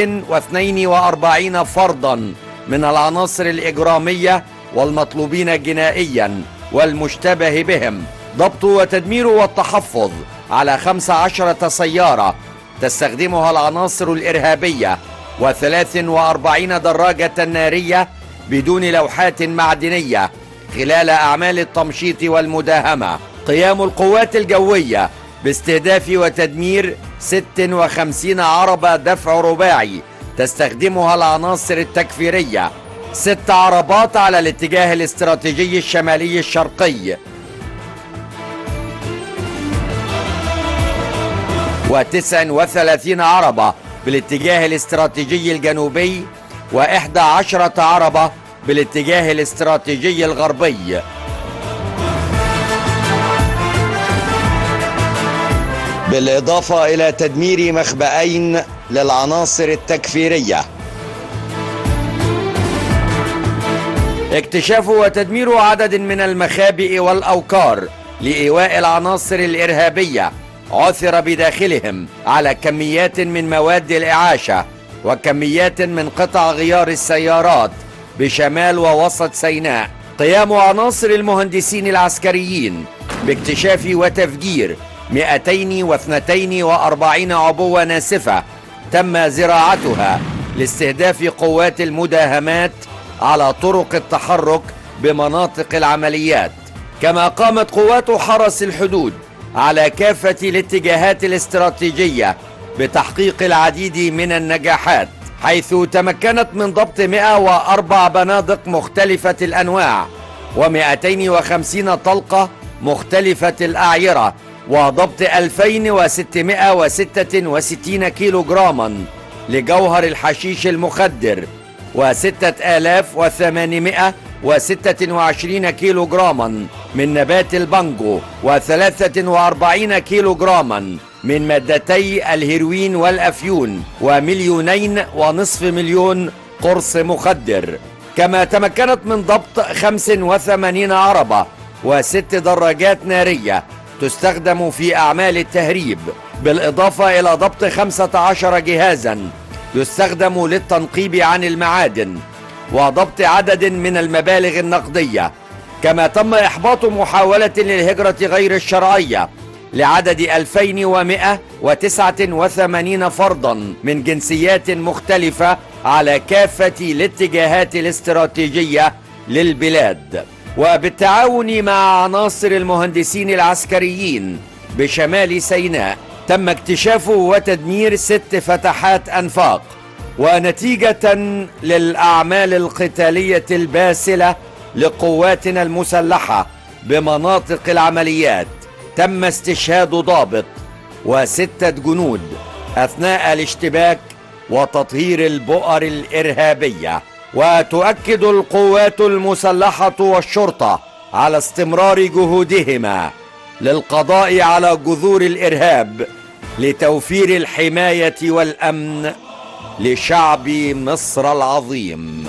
142 فردا من العناصر الإجرامية والمطلوبين جنائيا والمشتبه بهم ضبط وتدمير والتحفظ على 15 سيارة تستخدمها العناصر الإرهابية و43 دراجة نارية بدون لوحات معدنية خلال أعمال التمشيط والمداهمة قيام القوات الجوية باستهداف وتدمير 56 عربة دفع رباعي تستخدمها العناصر التكفيرية ست عربات على الاتجاه الاستراتيجي الشمالي الشرقي وتسع وثلاثين عربة بالاتجاه الاستراتيجي الجنوبي وإحدى عشرة عربة بالاتجاه الاستراتيجي الغربي بالإضافة إلى تدمير مخبأين للعناصر التكفيرية اكتشاف وتدمير عدد من المخابئ والأوكار لإيواء العناصر الإرهابية عثر بداخلهم على كميات من مواد الإعاشة وكميات من قطع غيار السيارات بشمال ووسط سيناء قيام عناصر المهندسين العسكريين باكتشاف وتفجير 242 عبوة ناسفة تم زراعتها لاستهداف قوات المداهمات على طرق التحرك بمناطق العمليات كما قامت قوات حرس الحدود على كافة الاتجاهات الاستراتيجية بتحقيق العديد من النجاحات حيث تمكنت من ضبط 104 بنادق مختلفة الأنواع و250 طلقة مختلفة الأعيرة وضبط 2666 كيلو جراما لجوهر الحشيش المخدر و6826 كيلو جراما من نبات البانجو و43 كيلو جراما من مادتي الهيروين والأفيون ومليونين ونصف مليون قرص مخدر كما تمكنت من ضبط 85 عربة وست دراجات نارية تستخدم في أعمال التهريب بالإضافة إلى ضبط 15 جهازا يستخدم للتنقيب عن المعادن وضبط عدد من المبالغ النقدية كما تم إحباط محاولة للهجرة غير الشرعية لعدد 2189 فردا من جنسيات مختلفة على كافة الاتجاهات الاستراتيجية للبلاد وبالتعاون مع عناصر المهندسين العسكريين بشمال سيناء تم اكتشاف وتدمير ست فتحات أنفاق ونتيجة للأعمال القتالية الباسلة لقواتنا المسلحة بمناطق العمليات تم استشهاد ضابط وستة جنود أثناء الاشتباك وتطهير البؤر الإرهابية وتؤكد القوات المسلحة والشرطة على استمرار جهودهما للقضاء على جذور الإرهاب لتوفير الحماية والأمن لشعب مصر العظيم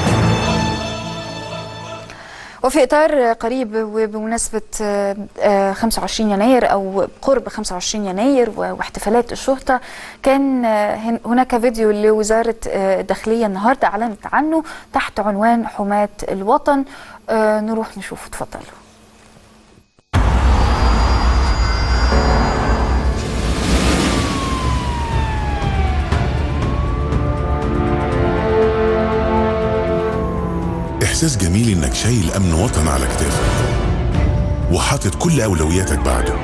وفي إطار قريب وبمناسبة آه، آه، 25 يناير أو قرب 25 يناير واحتفالات الشرطة كان آه، هن- هناك فيديو لوزارة آه، الداخلية النهاردة أعلنت عنه تحت عنوان حماة الوطن آه، نروح نشوف تفضلوا إحساس جميل إنك شايل أمن وطن على كتافك وحاطط كل أولوياتك بعده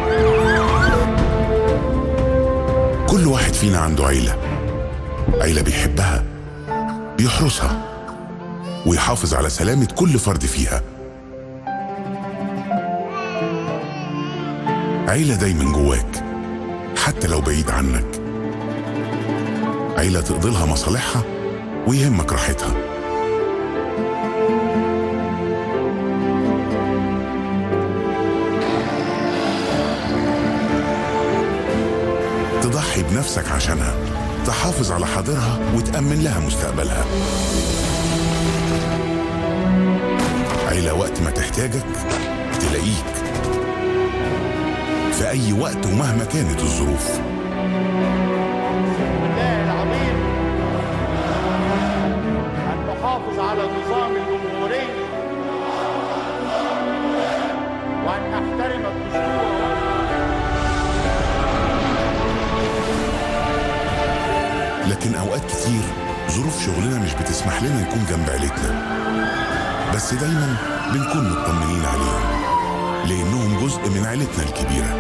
كل واحد فينا عنده عيلة عيلة بيحبها بيحرسها ويحافظ على سلامة كل فرد فيها عيلة دايما جواك حتى لو بعيد عنك عيلة تقضي لها مصالحها ويهمك راحتها تضحي بنفسك عشانها تحافظ على حاضرها وتأمن لها مستقبلها عيلة وقت ما تحتاجك تلاقيك في أي وقت ومهما كانت الظروف الله العظيم أن نحافظ على نظام الجمهورية وأن نحترم الدستور لكن أوقات كتير ظروف شغلنا مش بتسمح لنا نكون جنب عيلتنا بس دايما بنكون مطمنين عليهم لأنهم جزء من عيلتنا الكبيرة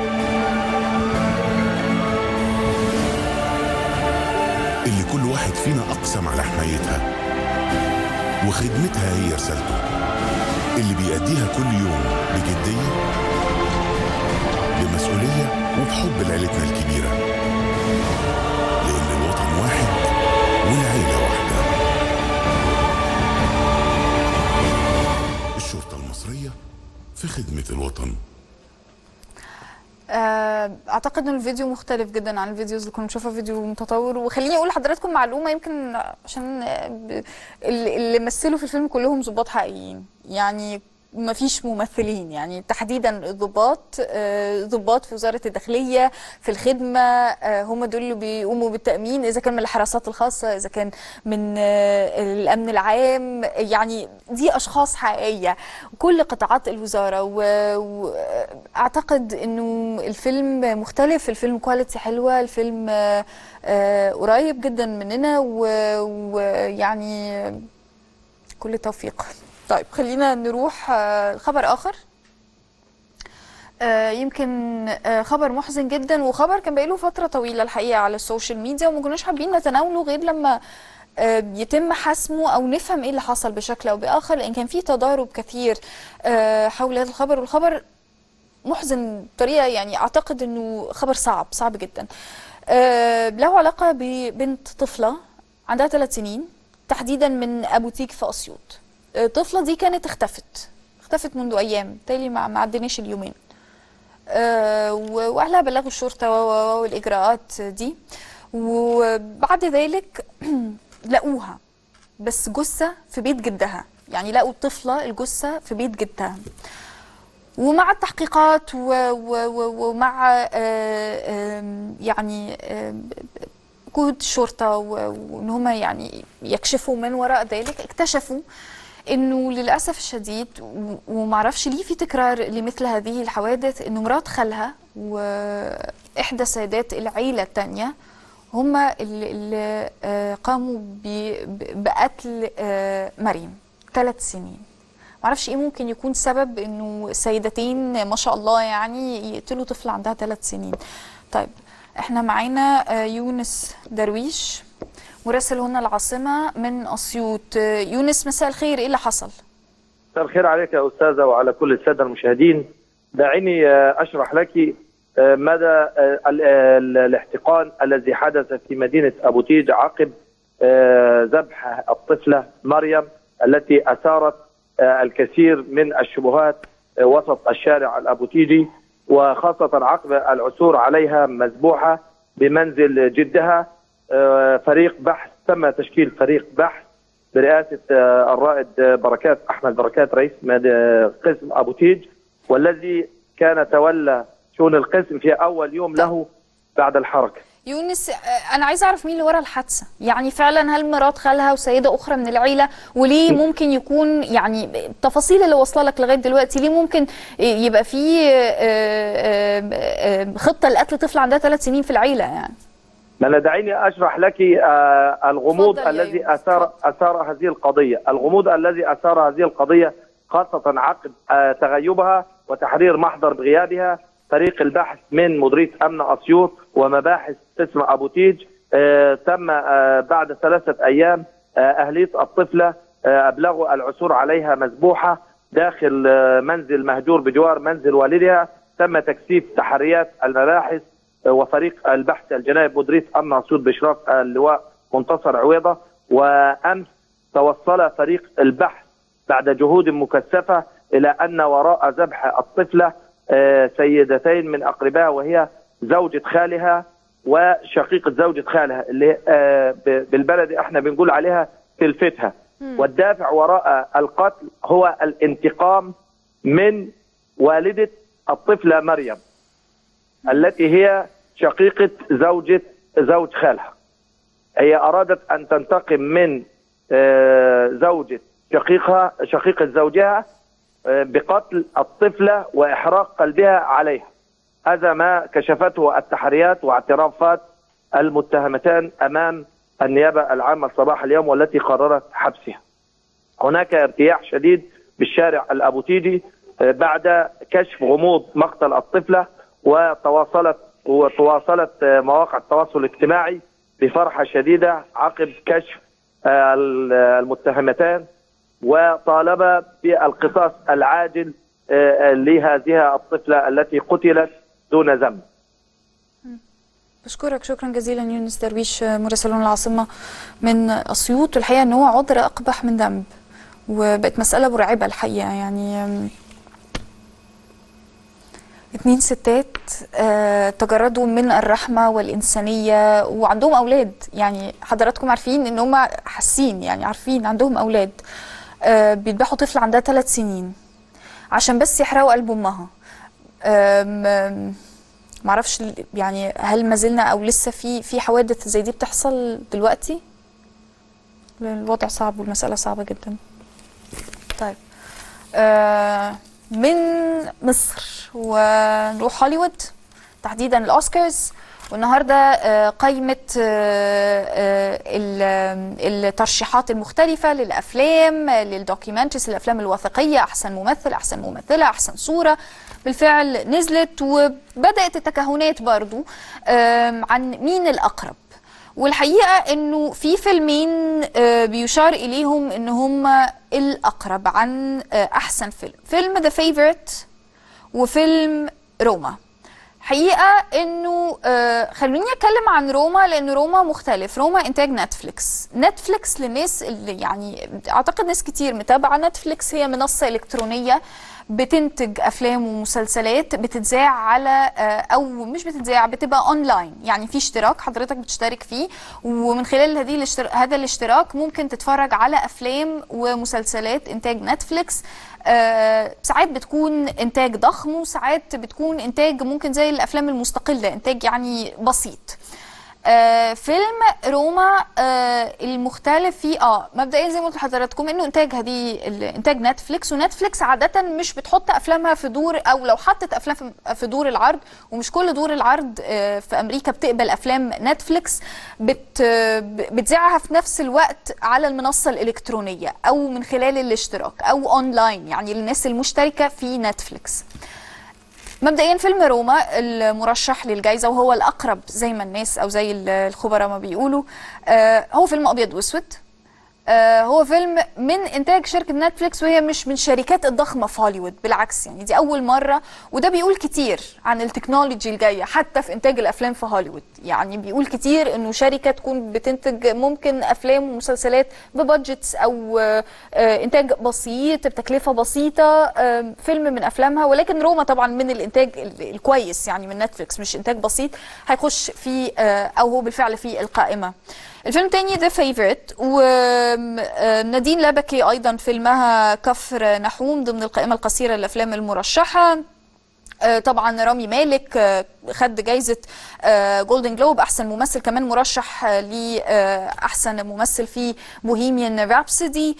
اللي كل واحد فينا أقسم على حمايتها وخدمتها هي رسالته اللي بيأديها كل يوم بجدية بمسؤولية وبحب لعيلتنا الكبيرة لأن الوطن واحد والعيلة واحدة الشرطة المصرية في خدمة الوطن آه، اعتقد ان الفيديو مختلف جدا عن الفيديوز اللي كنا بنشوفها فيديو متطور وخليني اقول لحضراتكم معلومه يمكن عشان آه، ب- اللي اللي مثلوا في الفيلم كلهم ضباط حقيقيين يعني ما فيش ممثلين يعني تحديدا الضباط آه، ضباط في وزاره الداخليه في الخدمه آه، هم دول اللي بيقوموا بالتامين اذا كان من الحراسات الخاصه اذا كان من آه، الامن العام يعني دي اشخاص حقيقيه كل قطاعات الوزاره واعتقد انه الفيلم مختلف الفيلم كواليتي حلوه الفيلم آه، آه، قريب جدا مننا و- ويعني كل التوفيق طيب خلينا نروح آه، لخبر اخر آه، يمكن آه، خبر محزن جدا وخبر كان بقاله فترة طويلة الحقيقة على السوشيال ميديا وما كناش حابين نتناوله غير لما آه، يتم حسمه او نفهم ايه اللي حصل بشكل او باخر لان كان في تضارب كثير آه، حول هذا الخبر والخبر محزن بطريقه يعني اعتقد انه خبر صعب صعب جدا آه، له علاقه ببنت طفله عندها ثلاث سنين تحديدا من ابو تيج في اسيوط آه، الطفله دي كانت اختفت اختفت منذ ايام تالي ما ما عدناش اليومين آه، و- واهلها بلغوا الشرطه و- و- والاجراءات دي وبعد ذلك لقوها بس جثه في بيت جدها يعني لقوا الطفله الجثه في بيت جدها ومع التحقيقات و و و ومع آه، آم، يعني آم، جهود الشرطه و- وان هم يعني يكشفوا من وراء ذلك اكتشفوا انه للاسف الشديد و- ومعرفش ليه في تكرار لمثل هذه الحوادث انه مرات خالها واحدى سيدات العيله الثانيه هم اللي, اللي آه، قاموا ب- ب- بقتل آه، مريم ثلاث سنين معرفش ايه ممكن يكون سبب انه سيدتين ما شاء الله يعني يقتلوا طفل عندها ثلاث سنين طيب احنا معانا آه، يونس درويش مراسل هنا العاصمة من أسيوط آه، يونس مساء الخير ايه اللي حصل؟ مساء الخير عليك يا أستاذة وعلى كل السادة المشاهدين دعيني آه، أشرح لك آه، مدى آه، ال- ال- الاحتقان الذي حدث في مدينة أبو تيج عقب آه، ذبح الطفلة مريم التي أثارت آه، الكثير من الشبهات آه، وسط الشارع الأبوتيجي وخاصة عقب العثور عليها مذبوحة بمنزل جدها آه، فريق بحث تم تشكيل فريق بحث برئاسة آه، الرائد آه، بركات أحمد بركات رئيس مد- آه، قسم أبو تيج والذي كان تولى شؤون القسم في أول يوم له بعد الحركة يونس آه، أنا عايزة أعرف مين اللي ورا الحادثة يعني فعلا هل مرات خالها وسيدة أخرى من العيلة وليه ممكن يكون يعني التفاصيل اللي واصلة لك لغاية دلوقتي ليه ممكن يبقى في آه، آه، آه، خطة لقتل طفل عندها ثلاث سنين في العيلة يعني ما أنا دعيني أشرح لك آه، الغموض اتفضل يا الذي يونس، أثار أثار هذه القضية الغموض الذي أثار هذه القضية خاصة عقب آه، تغيبها وتحرير محضر بغيابها فريق البحث من مديرية أمن أسيوط ومباحث قسم أبو تيج آه، تم آه، بعد ثلاثة أيام آه، أهلية الطفلة آه، أبلغوا العثور عليها مذبوحة داخل آه، منزل مهجور بجوار منزل والدها تم تكثيف تحريات المباحث وفريق البحث الجنائي بمديريه امن اسيوط باشراف اللواء منتصر عويضه وامس توصل فريق البحث بعد جهود مكثفه الى ان وراء ذبح الطفله آه، سيدتين من اقربائها وهي زوجة خالها وشقيقة زوجة خالها اللي آه، ب- بالبلدي احنا بنقول عليها تلفتها والدافع وراء القتل هو الانتقام من والدة الطفلة مريم التي هي شقيقة زوجة زوج خالها هي أرادت أن تنتقم من آه، زوجة شقيقها شقيقة زوجها آه، بقتل الطفلة وإحراق قلبها عليها هذا ما كشفته التحريات واعترافات المتهمتان أمام النيابة العامة صباح اليوم والتي قررت حبسها هناك ارتياح شديد بالشارع الأبوتيجي آه، بعد كشف غموض مقتل الطفلة وتواصلت وتواصلت آه، مواقع التواصل الاجتماعي بفرحة شديدة عقب كشف آه، المتهمتان وطالب بالقصاص العاجل آه، لهذه الطفلة التي قتلت دون ذنب بشكرك شكرا جزيلا يونس درويش مراسلون العاصمة من أسيوط الحقيقة أن هو عذر أقبح من ذنب وبقت مسألة مرعبة الحقيقة يعني أم، اتنين ستات آه، تجردوا من الرحمة والإنسانية وعندهم أولاد يعني حضراتكم عارفين إن هم حاسين يعني عارفين عندهم أولاد آه، بيذبحوا طفل عندها ثلاث سنين عشان بس يحرقوا قلب أمها أم- أم، معرفش ال- يعني هل ما زلنا او لسه في في حوادث زي دي بتحصل دلوقتي الوضع صعب والمسألة صعبة جدا طيب آه من مصر ونروح هوليوود تحديدا الاوسكارز والنهارده آه، قائمة آه، آه، ال- الترشيحات المختلفة للأفلام آه، للدوكيومنتريز الأفلام الوثائقية أحسن ممثل أحسن ممثلة أحسن صورة بالفعل نزلت وبدأت التكهنات برضو آم، عن مين الأقرب والحقيقة انه في فيلمين آه، بيشار اليهم ان هم الاقرب عن آه، احسن فيلم فيلم ذا فيفورت وفيلم روما حقيقة انه آه، خلوني اتكلم عن روما لان روما مختلف روما انتاج نتفليكس نتفليكس للناس اللي يعني اعتقد ناس كتير متابعة نتفليكس هي منصة الكترونية بتنتج افلام ومسلسلات بتتذاع على آه، او مش بتتذاع بتبقى اونلاين يعني في اشتراك حضرتك بتشترك فيه ومن خلال هذه الاشتر... هذا الاشتراك ممكن تتفرج على افلام ومسلسلات انتاج نتفليكس آه، ساعات بتكون انتاج ضخم وساعات بتكون انتاج ممكن زي الافلام المستقله انتاج يعني بسيط آه فيلم روما آه المختلف فيه اه مبدئيا زي ما قلت لحضراتكم انه انتاج هذه ال- انتاج نتفليكس ونتفليكس عاده مش بتحط افلامها في دور او لو حطت افلام في- في دور العرض ومش كل دور العرض آه في امريكا بتقبل افلام نتفليكس بت ب- بتذاعها في نفس الوقت على المنصه الالكترونيه او من خلال الاشتراك او اونلاين يعني للناس المشتركه في نتفليكس مبدئيا فيلم روما المرشح للجائزة وهو الأقرب زي ما الناس أو زي ال- الخبراء ما بيقولوا آه، هو فيلم أبيض وأسود آه، هو فيلم من إنتاج شركة نتفليكس وهي مش من الشركات الضخمة في هوليوود بالعكس يعني دي أول مرة وده بيقول كتير عن التكنولوجي الجاية حتى في إنتاج الأفلام في هوليوود يعني بيقول كتير إنه شركة تكون بتنتج ممكن أفلام ومسلسلات ببادجتس أو آه، آه، إنتاج بسيط بتكلفة بسيطة آه، فيلم من أفلامها ولكن روما طبعا من الإنتاج ال- الكويس يعني من نتفليكس مش إنتاج بسيط هيخش في آه، أو هو بالفعل في القائمة الفيلم التاني ذا فيفورت ونادين لبكي ايضا فيلمها كفر نحوم ضمن القائمه القصيره للافلام المرشحه آه، طبعا رامي مالك آه، خد جايزة جولدن جلوب أحسن ممثل كمان مرشح آه، لأحسن ممثل في بوهيميان رابسودي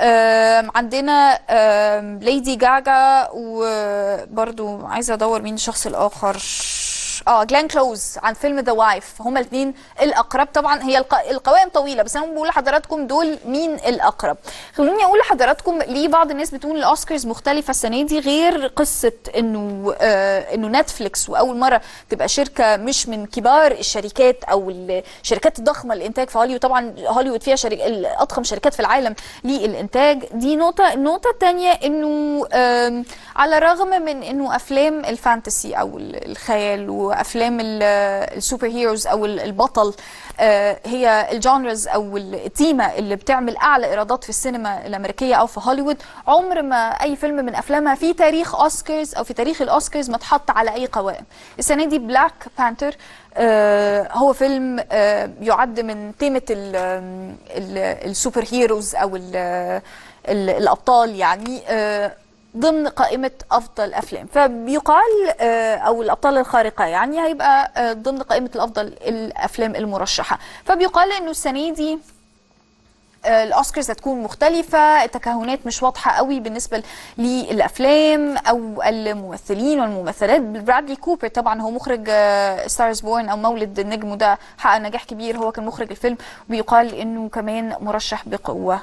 عندنا آه، ليدي جاجا وبرضو عايزة أدور مين الشخص الآخر معرفش اه جلان كلوز عن فيلم ذا وايف هما الاثنين الاقرب طبعا هي الق... القوائم طويله بس انا بقول لحضراتكم دول مين الاقرب خلوني اقول لحضراتكم ليه بعض الناس بتقول الاوسكارز مختلفه السنه دي غير قصه انه آه انه نتفليكس واول مره تبقى شركه مش من كبار الشركات او الشركات الضخمه الانتاج في هوليوود طبعا هوليوود فيها شرك... اضخم شركات في العالم للانتاج دي نقطه النقطه الثانيه انه آم، على الرغم من انه افلام الفانتسي او ال- الخيال وافلام ال- السوبر هيروز او ال- البطل آه، هي الجانرز او التيمه اللي بتعمل اعلى ايرادات في السينما الامريكيه او في هوليوود عمر ما اي فيلم من افلامها في تاريخ اوسكارز او في تاريخ الاوسكارز ما اتحط على اي قوائم السنه دي بلاك بانثر آه، هو فيلم آه، يعد من تيمه ال- ال- السوبر هيروز او ال- ال- الابطال يعني آه، ضمن قائمة أفضل أفلام فبيقال آه، أو الأبطال الخارقة يعني هيبقى آه، ضمن قائمة الأفضل الأفلام المرشحة فبيقال إنه السنة دي آه، الاوسكارز هتكون مختلفة التكهنات مش واضحة قوي بالنسبة للأفلام أو الممثلين والممثلات برادلي كوبر طبعا هو مخرج ستارز بورن أو مولد النجم وده حقق نجاح كبير هو كان مخرج الفيلم وبيقال إنه كمان مرشح بقوة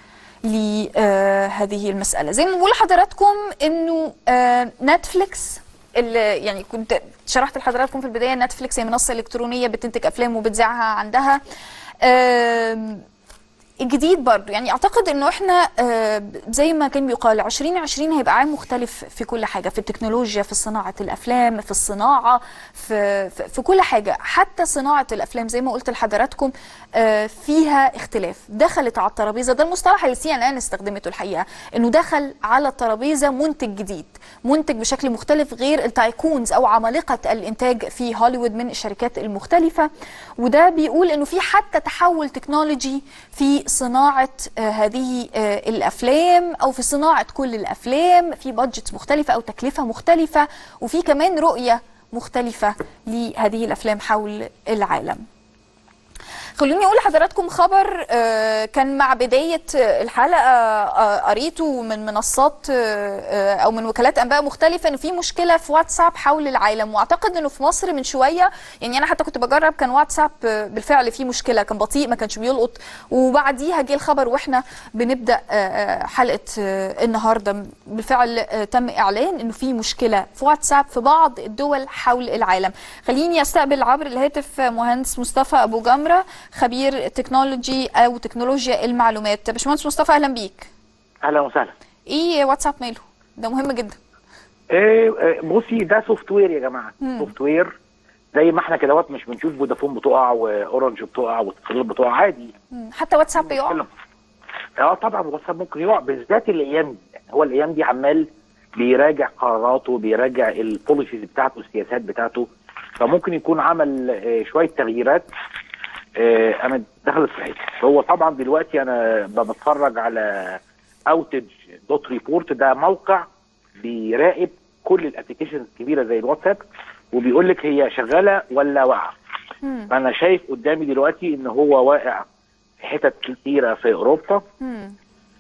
لهذه المسألة زي ما بقول لحضراتكم انه آه، نتفليكس اللي يعني كنت شرحت لحضراتكم في البداية نتفليكس هي منصة إلكترونية بتنتج أفلام وبتذاعها عندها آم، الجديد برضو يعني اعتقد انه احنا آه، زي ما كان بيقال 2020 هيبقى عام مختلف في كل حاجه في التكنولوجيا في صناعه الافلام في الصناعه في في, في كل حاجه حتى صناعه الافلام زي ما قلت لحضراتكم آه، فيها اختلاف دخلت على الترابيزه ده المصطلح اللي سي ان ان استخدمته الحقيقه انه دخل على الترابيزه منتج جديد منتج بشكل مختلف غير التايكونز او عمالقه الانتاج في هوليوود من الشركات المختلفه وده بيقول انه في حتى تحول تكنولوجي في صناعه آه، هذه آه، الافلام او في صناعه كل الافلام في بادجت مختلفه او تكلفه مختلفه وفي كمان رؤيه مختلفه لهذه الافلام حول العالم خلوني اقول لحضراتكم خبر آه، كان مع بدايه آه، الحلقه آه، قريته من منصات آه، آه، او من وكالات انباء مختلفه انه في مشكله في واتساب حول العالم واعتقد انه في مصر من شويه يعني انا حتى كنت بجرب كان واتساب آه، بالفعل فيه مشكله كان بطيء ما كانش بيلقط وبعديها جه الخبر واحنا بنبدا آه، آه، حلقه آه، النهارده بالفعل آه، تم اعلان انه في مشكله في واتساب في بعض الدول حول العالم خليني استقبل عبر الهاتف مهندس مصطفى ابو جمره خبير تكنولوجي او تكنولوجيا المعلومات باشمهندس مصطفى اهلا بيك اهلا وسهلا ايه واتساب ماله ده مهم جدا إيه إيه، بصي ده سوفت وير يا جماعه سوفت وير زي ما احنا كده مش بنشوف فودافون بتقع واورنج بتقع واتصالات بتقع عادي مم. حتى واتساب بيقع اه طبعا واتساب ممكن يقع بالذات الايام دي يعني هو الايام دي عمال بيراجع قراراته بيراجع البوليسيز بتاعته السياسات بتاعته فممكن يكون عمل آه، شويه تغييرات آه، انا دخلت في حته هو طبعا دلوقتي انا ب- بتفرج على اوتج دوت ريبورت ده موقع بيراقب كل الابلكيشنز الكبيره زي الواتساب وبيقول لك هي شغاله ولا واقعه مم. فانا شايف قدامي دلوقتي ان هو واقع في حتت كتيره في اوروبا مم.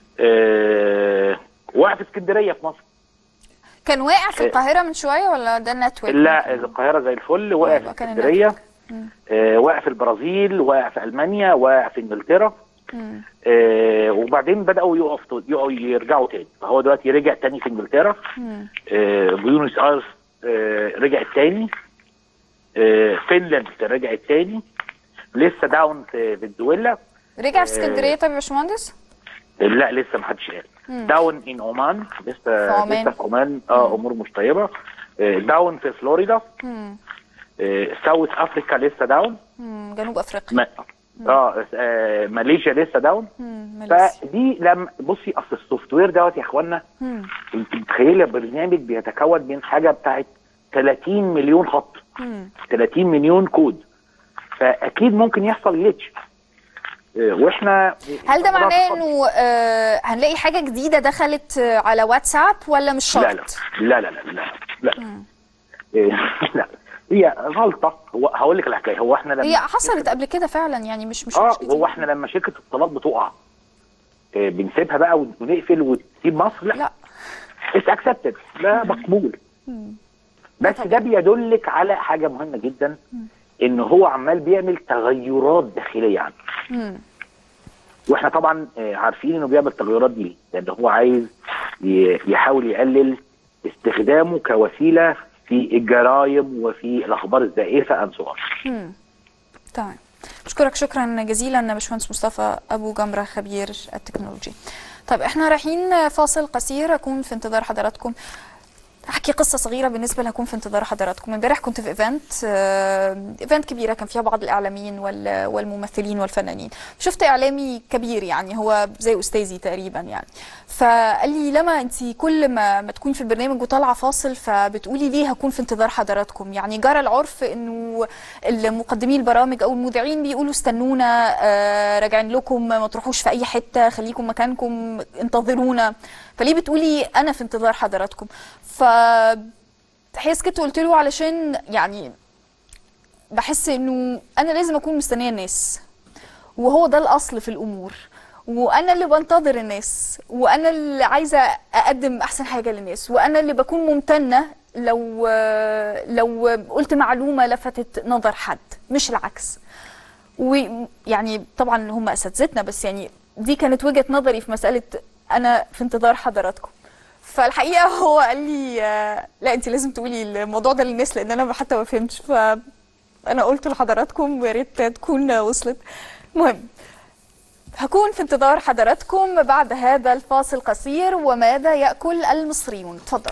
آه واقع في اسكندريه في مصر كان واقع في القاهره من شويه ولا ده النتورك لا القاهره زي الفل واقع يبقى في كان اسكندريه آه واقع في البرازيل واقع في المانيا واقع في انجلترا مم. آه وبعدين بداوا يقفوا يقفوا يرجعوا تاني فهو دلوقتي رجع تاني في انجلترا مم. آه بيونس ايرس آه رجعت تاني آه فنلاند رجعت تاني لسه داون في فنزويلا رجع في اسكندريه طب يا باشمهندس لا لسه ما حدش قال داون ان عمان لسه في عمان. لسه في عمان اه امور مش طيبه آه، داون في فلوريدا مم. آه، ساوث افريكا لسه داون مم. جنوب افريقيا ما اه آه، ماليزيا لسه داون مم. ماليزيا. فدي لما بصي اصل السوفت وير دوت يا اخوانا مم. انت متخيله برنامج بيتكون من حاجه بتاعت 30 مليون خط مم. 30 مليون كود فاكيد ممكن يحصل جليتش واحنا هل ده معناه انه آه هنلاقي حاجه جديده دخلت آه على واتساب ولا مش شرط؟ لا لا لا لا لا لا لا إيه، لا هي غلطه هو هقول لك الحكايه هو احنا لما هي حصلت قبل كده فعلا يعني مش مش اه مش جديد. هو احنا لما شركه اتصالات بتقع إيه، بنسيبها بقى ونقفل وتسيب مصر لا لا اتس اكسبتد لا مقبول بس ده بيدلك على حاجه مهمه جدا ان هو عمال بيعمل تغيرات داخليه عنده مم. واحنا طبعا آه، عارفين انه بيعمل التغيرات دي لان هو عايز ي- يحاول يقلل استخدامه كوسيله في الجرائم وفي الاخبار الزائفه ان صور مم. تمام بشكرك شكرا جزيلا باشمهندس مصطفى ابو جمره خبير التكنولوجي طيب احنا رايحين فاصل قصير اكون في انتظار حضراتكم احكي قصه صغيره بالنسبه لهكون في انتظار حضراتكم امبارح كنت في ايفنت آه، ايفنت كبيره كان فيها بعض الاعلاميين وال- والممثلين والفنانين شفت اعلامي كبير يعني هو زي استاذي تقريبا يعني فقال لي لما انت كل ما ما تكوني في البرنامج وطالعه فاصل فبتقولي ليه هكون في انتظار حضراتكم يعني جرى العرف انه المقدمين البرامج او المذيعين بيقولوا استنونا آه، راجعين لكم ما تروحوش في اي حته خليكم مكانكم انتظرونا فليه بتقولي انا في انتظار حضراتكم ف هي سكت وقلت له علشان يعني بحس انه انا لازم اكون مستنيه الناس وهو ده الاصل في الامور وانا اللي بنتظر الناس وانا اللي عايزه اقدم احسن حاجه للناس وانا اللي بكون ممتنه لو لو قلت معلومه لفتت نظر حد مش العكس ويعني طبعا هم اساتذتنا بس يعني دي كانت وجهه نظري في مساله انا في انتظار حضراتكم فالحقيقه هو قال لي آه، لا انت لازم تقولي الموضوع ده للناس لان انا حتى ما فهمتش فانا قلت لحضراتكم ويا ريت تكون وصلت المهم هكون في انتظار حضراتكم بعد هذا الفاصل قصير وماذا ياكل المصريون تفضل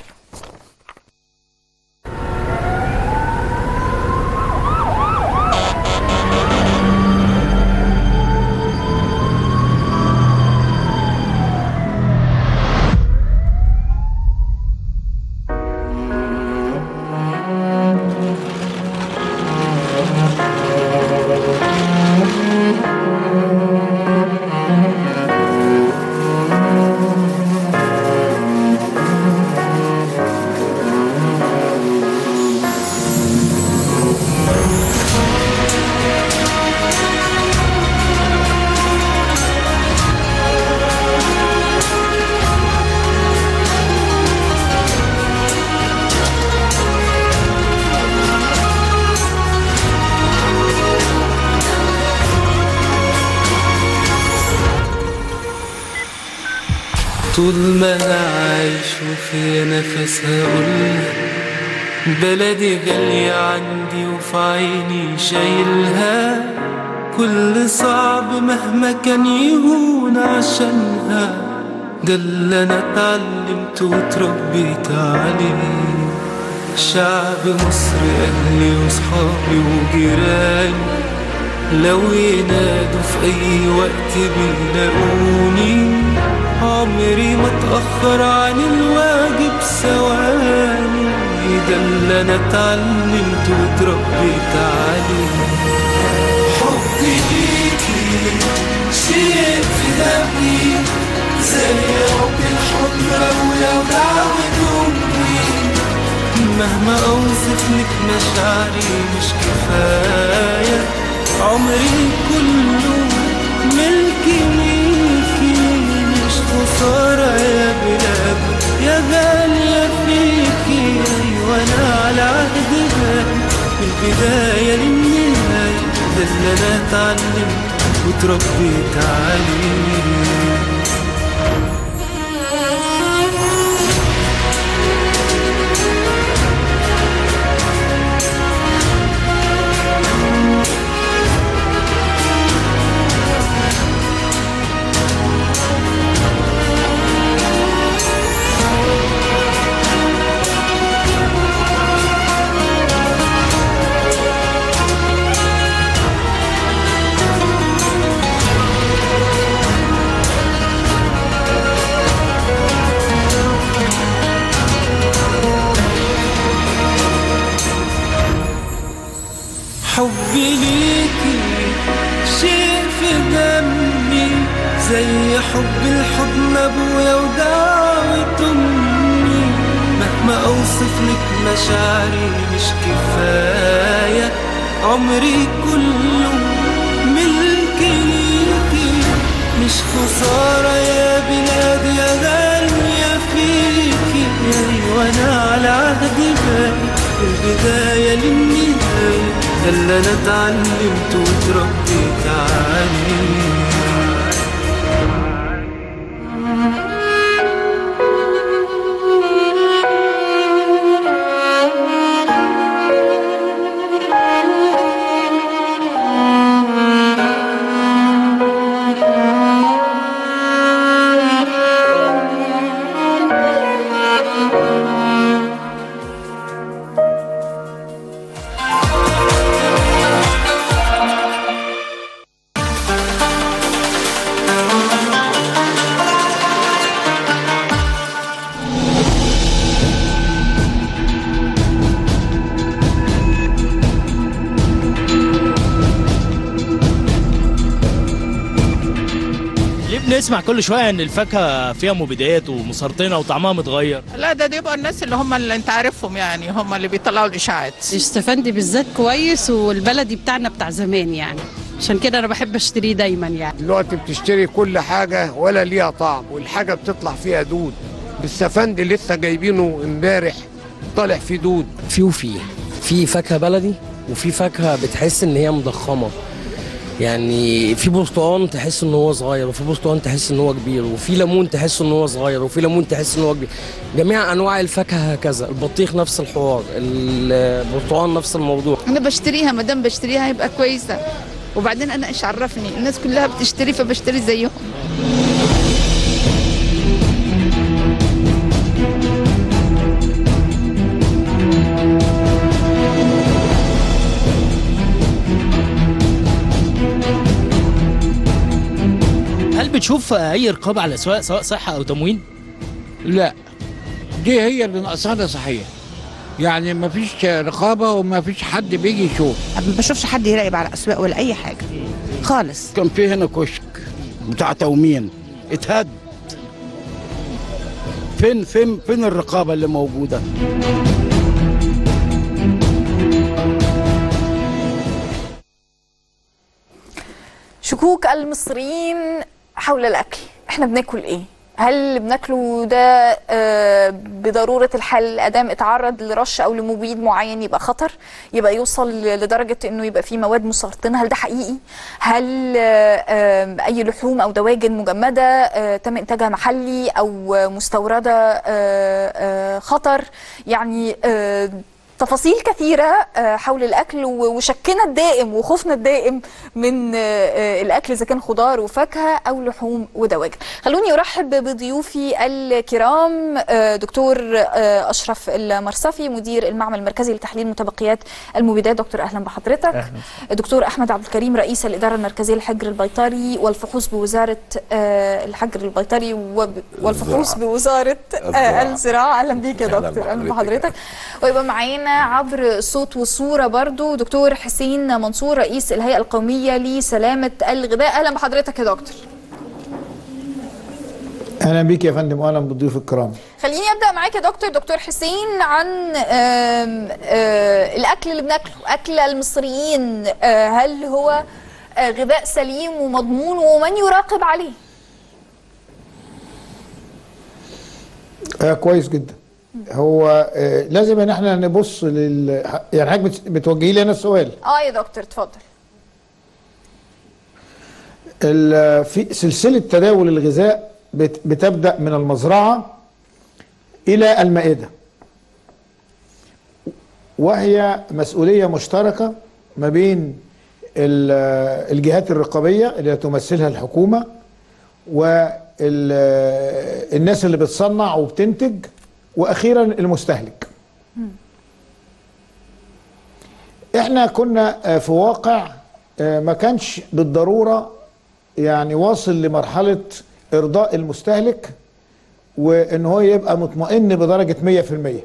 طول ما انا عايش وفي نفس هقولها بلدي غالية عندي وفي عيني شايلها كل صعب مهما كان يهون عشانها ده اللي انا اتعلمت واتربيت عليه شعب مصر اهلي وصحابي وجيراني لو ينادوا في اي وقت بيلاقوني عمري ما اتأخر عن الواجب ثواني ده اللي انا اتعلمت واتربيت عليه حبي ليكي شيء في دمي زي حب الحضن ابويا ودعوة امي مهما اوصف لك مشاعري مش كفايه عمري كله ملكي ليكي مش خسارة يا بلاد يا غالية فيكي أيوة أنا على عهد بالي من البداية للنهاية ده اللي أنا اتعلمت واتربيت عليه حبي ليكي شيء في دمي زي حب الحضن ابويا ودعوة امي مهما اوصف لك مشاعري مش كفاية عمري كله ملك ليكي مش خسارة يا بلاد يا غالية فيكي ايوه انا على عهد بالي البداية للنهاية ده اللي أنا اتعلمت وتربيت عليه ليه بنسمع كل شويه ان الفاكهه فيها مبيدات ومسرطنه وطعمها متغير لا ده دي بقى الناس اللي هم اللي انت عارفهم يعني هم اللي بيطلعوا الاشاعات استفندي بالذات كويس والبلدي بتاعنا بتاع زمان يعني عشان كده انا بحب اشتريه دايما يعني دلوقتي بتشتري كل حاجة ولا ليها طعم والحاجة بتطلع فيها دود بالسفندي لسه جايبينه امبارح طالع فيه دود في وفي في فاكهه بلدي وفي فاكهه بتحس ان هي مضخمه يعني في برتقان تحس ان هو صغير وفي برتقان تحس ان هو كبير وفي ليمون تحس ان هو صغير وفي ليمون تحس ان هو كبير جميع انواع الفاكهه هكذا البطيخ نفس الحوار البرتقان نفس الموضوع انا بشتريها ما دام بشتريها يبقى كويسه وبعدين انا ايش عرفني الناس كلها بتشتري فبشتري زيهم هل بتشوف اي رقابه على الاسواق سواء صحه او تموين لا دي هي اللي ناقصانا صحيح يعني ما فيش رقابه وما فيش حد بيجي يشوف ما بشوفش حد يراقب على الاسواق ولا اي حاجه خالص كان في هنا كشك بتاع تومين اتهد فين فين فين الرقابه اللي موجوده شكوك المصريين حول الاكل احنا بناكل ايه هل اللي بناكله ده آه، بضروره الحال ادام اتعرض لرش او لمبيد معين يبقى خطر يبقى يوصل لدرجه انه يبقى فيه مواد مسرطنه هل ده حقيقي هل آه، آه، اي لحوم او دواجن مجمده آه، تم انتاجها محلي او آه، مستورده آه، آه، خطر يعني آه، تفاصيل كثيرة آه، حول الأكل و- وشكنا الدائم وخوفنا الدائم من آه، آه، الأكل إذا كان خضار وفاكهة أو لحوم ودواجن خلوني أرحب بضيوفي الكرام آه، دكتور آه، أشرف المرصفي مدير المعمل المركزي لتحليل متبقيات المبيدات دكتور أهلا بحضرتك دكتور أحمد عبد الكريم رئيس الإدارة المركزية للحجر البيطري والفحوص بوزارة آه، الحجر البيطري وب- والفحوص الزراعة. بوزارة آه، الزراعة. الزراعة أهلا بيك يا أهلا دكتور أهلا بحضرتك. بحضرتك ويبقى معانا عبر صوت وصورة برضو دكتور حسين منصور رئيس الهيئة القومية لسلامة الغذاء أهلا بحضرتك يا دكتور اهلا بيك يا فندم واهلا بالضيوف الكرام خليني أبدأ معاك يا دكتور دكتور حسين عن آم، آه، الأكل اللي بناكله أكل المصريين آه، هل هو آه، غذاء سليم ومضمون ومن يراقب عليه آه كويس جدا هو آه لازم ان احنا نبص لل يعني حضرتك بت- بتوجهي لي انا السؤال اه يا دكتور اتفضل ال- في سلسله تداول الغذاء بت- بتبدا من المزرعه الى المائده وهي مسؤوليه مشتركه ما بين ال- الجهات الرقابيه اللي تمثلها الحكومه والناس اللي بتصنع وبتنتج واخيرا المستهلك احنا كنا آه، في واقع آه، ما كانش بالضروره يعني واصل لمرحله ارضاء المستهلك وان هو يبقى مطمئن بدرجه 100%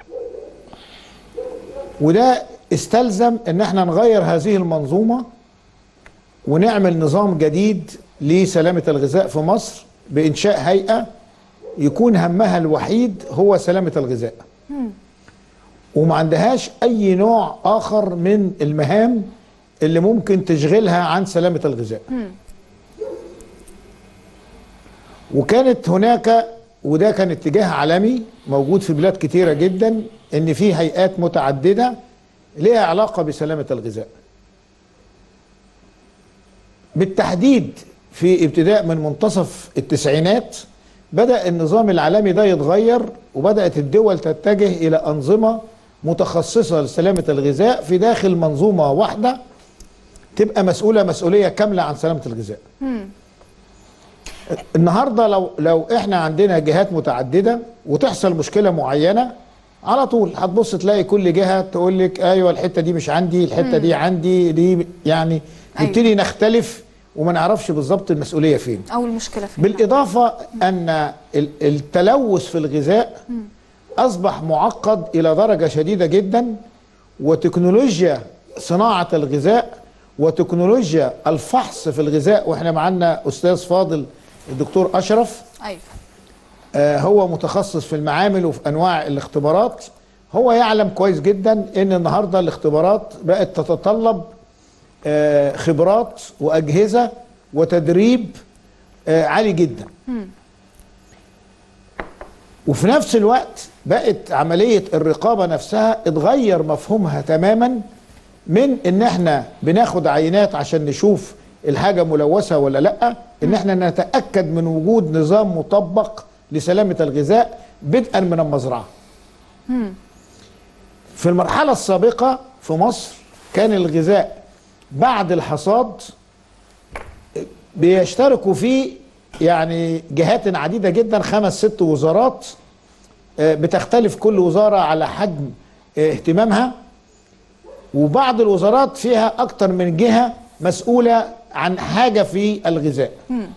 وده استلزم ان احنا نغير هذه المنظومه ونعمل نظام جديد لسلامه الغذاء في مصر بانشاء هيئه يكون همها الوحيد هو سلامه الغذاء وما عندهاش اي نوع اخر من المهام اللي ممكن تشغلها عن سلامه الغذاء وكانت هناك وده كان اتجاه عالمي موجود في بلاد كتيره جدا ان في هيئات متعدده ليها علاقه بسلامه الغذاء بالتحديد في ابتداء من منتصف التسعينات بدأ النظام العالمي ده يتغير وبدأت الدول تتجه إلى أنظمة متخصصة لسلامة الغذاء في داخل منظومة واحدة تبقى مسؤولة مسؤولية كاملة عن سلامة الغذاء النهارده لو لو احنا عندنا جهات متعدده وتحصل مشكله معينه على طول هتبص تلاقي كل جهه تقول لك ايوه الحته دي مش عندي الحته دي عندي دي يعني نبتدي نختلف وما نعرفش بالظبط المسؤوليه فين او المشكله فين بالاضافه ان ال- التلوث في الغذاء اصبح معقد الى درجه شديده جدا وتكنولوجيا صناعه الغذاء وتكنولوجيا الفحص في الغذاء واحنا معانا استاذ فاضل الدكتور اشرف ايوه آه، هو متخصص في المعامل وفي انواع الاختبارات هو يعلم كويس جدا ان النهارده الاختبارات بقت تتطلب آه، خبرات واجهزه وتدريب آه، عالي جدا وفي نفس الوقت بقت عمليه الرقابه نفسها اتغير مفهومها تماما من ان احنا بناخد عينات عشان نشوف الحاجه ملوثه ولا لا ان احنا نتاكد من وجود نظام مطبق لسلامه الغذاء بدءا من المزرعه في المرحله السابقه في مصر كان الغذاء بعد الحصاد بيشتركوا فيه يعني جهات عديده جدا خمس ست وزارات آه، بتختلف كل وزاره على حجم آه، اهتمامها وبعض الوزارات فيها اكتر من جهه مسؤوله عن حاجه في الغذاء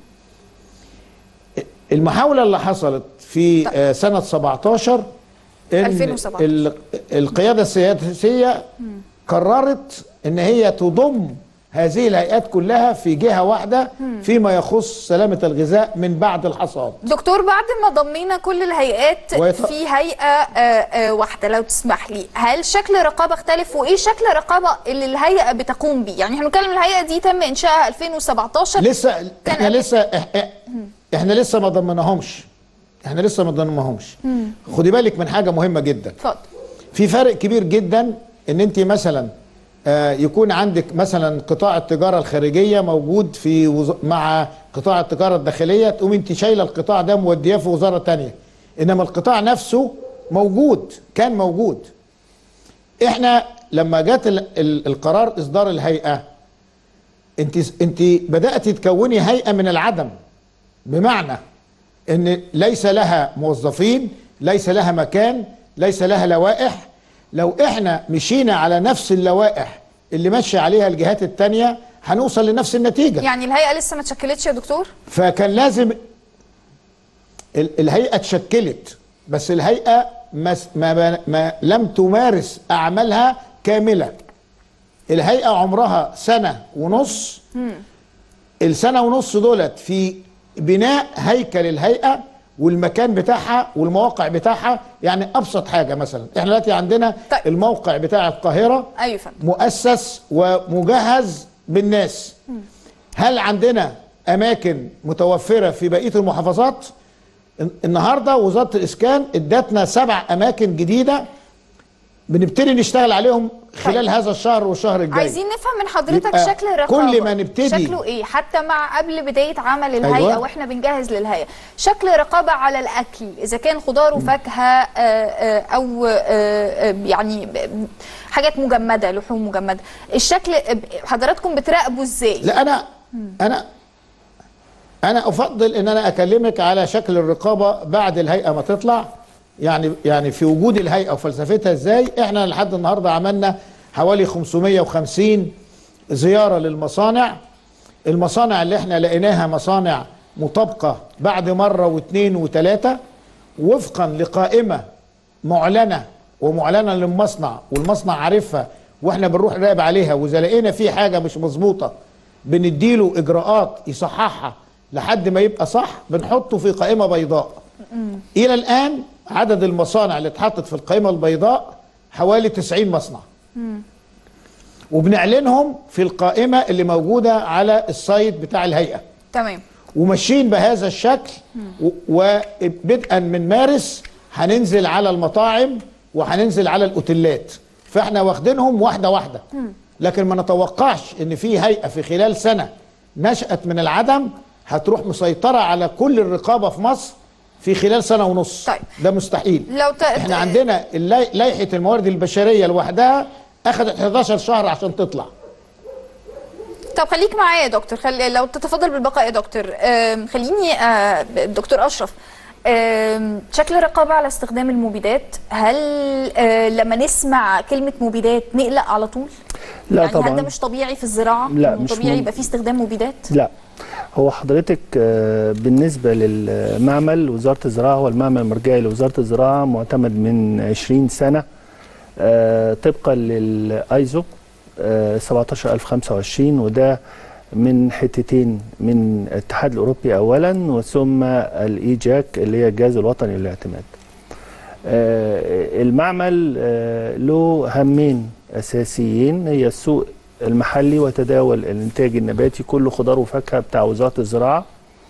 المحاوله اللي حصلت في آه، سنه 17 ان 2017. ال- القياده السياسيه قررت ان هي تضم هذه الهيئات كلها في جهه واحده فيما يخص سلامه الغذاء من بعد الحصاد دكتور بعد ما ضمينا كل الهيئات ويط- في هيئه آه، آه، واحده لو تسمح لي هل شكل الرقابه اختلف وايه شكل الرقابه اللي الهيئه بتقوم بيه يعني احنا بنتكلم الهيئه دي تم انشائها 2017 لسه احنا لسه إح- إح- احنا لسه ما ضمناهمش احنا لسه ما ضمناهمش مم. خدي بالك من حاجه مهمه جدا اتفضل في فرق كبير جدا ان انت مثلا آه، يكون عندك مثلا قطاع التجاره الخارجيه موجود في وز... مع قطاع التجاره الداخليه تقوم انت شايله القطاع ده مودياه في وزاره تانية انما القطاع نفسه موجود كان موجود احنا لما جت ال... ال... القرار اصدار الهيئه انت انت بدات تكوني هيئه من العدم بمعنى ان ليس لها موظفين ليس لها مكان ليس لها لوائح لو احنا مشينا على نفس اللوائح اللي ماشيه عليها الجهات التانية هنوصل لنفس النتيجه يعني الهيئه لسه ما اتشكلتش يا دكتور فكان لازم ال- الهيئه اتشكلت بس الهيئه ما, س- ما, ما لم تمارس اعمالها كامله الهيئه عمرها سنه ونص السنه ونص دولت في بناء هيكل الهيئه والمكان بتاعها والمواقع بتاعها يعني ابسط حاجه مثلا احنا دلوقتي عندنا طيب. الموقع بتاع القاهره ايوه فندم مؤسس ومجهز بالناس هل عندنا اماكن متوفره في بقيه المحافظات الن- النهارده وزاره الاسكان ادتنا سبع اماكن جديده بنبتدي نشتغل عليهم خلال هذا الشهر والشهر الجاي عايزين نفهم من حضرتك يبقى شكل الرقابه كل ما نبتدي- شكله ايه حتى مع قبل بدايه عمل الهيئه أيوة. واحنا بنجهز للهيئه شكل رقابه على الاكل اذا كان خضار وفاكهه آه، آه، او آه، آه، يعني ب- حاجات مجمده لحوم مجمده الشكل آه، حضراتكم بتراقبوا ازاي لا انا انا انا افضل ان انا اكلمك على شكل الرقابه بعد الهيئه ما تطلع يعني يعني في وجود الهيئه وفلسفتها ازاي احنا لحد النهارده عملنا حوالي 550 زياره للمصانع المصانع اللي احنا لقيناها مصانع مطابقه بعد مره واثنين وثلاثه وفقا لقائمه معلنه ومعلنه للمصنع والمصنع عارفها واحنا بنروح نراقب عليها واذا لقينا في حاجه مش مظبوطه بنديله اجراءات يصححها لحد ما يبقى صح بنحطه في قائمه بيضاء الى الان عدد المصانع اللي اتحطت في القائمه البيضاء حوالي 90 مصنع وبنعلنهم في القائمه اللي موجوده على السايت بتاع الهيئه تمام وماشيين بهذا الشكل و- وبدءا من مارس هننزل على المطاعم وهننزل على الاوتيلات فاحنا واخدينهم واحده واحده لكن ما نتوقعش ان في هيئه في خلال سنه نشات من العدم هتروح مسيطره على كل الرقابه في مصر في خلال سنه ونص طيب. ده مستحيل لو ت... احنا عندنا اللي- لائحه الموارد البشريه لوحدها اخذت 11 شهر عشان تطلع طب خليك معايا يا دكتور خلي لو تتفضل بالبقاء يا دكتور آم، خليني آه، دكتور اشرف آم، شكل الرقابه على استخدام المبيدات هل آه، لما نسمع كلمه مبيدات نقلق على طول لا يعني هل طبعاً. ده مش طبيعي في الزراعه لا، إنه مش طبيعي مم- يبقى في استخدام مبيدات لا هو حضرتك آه، بالنسبة للمعمل وزارة الزراعة هو المعمل المرجعي لوزارة الزراعة معتمد من 20 سنة آه، طبقا للايزو 17025 وده من حتتين من الاتحاد الاوروبي اولا وثم الاي جاك اللي هي الجهاز الوطني للاعتماد. آه، المعمل آه، له همين اساسيين هي السوق المحلي وتداول الانتاج النباتي كله خضار وفاكهه بتاع وزاره الزراعه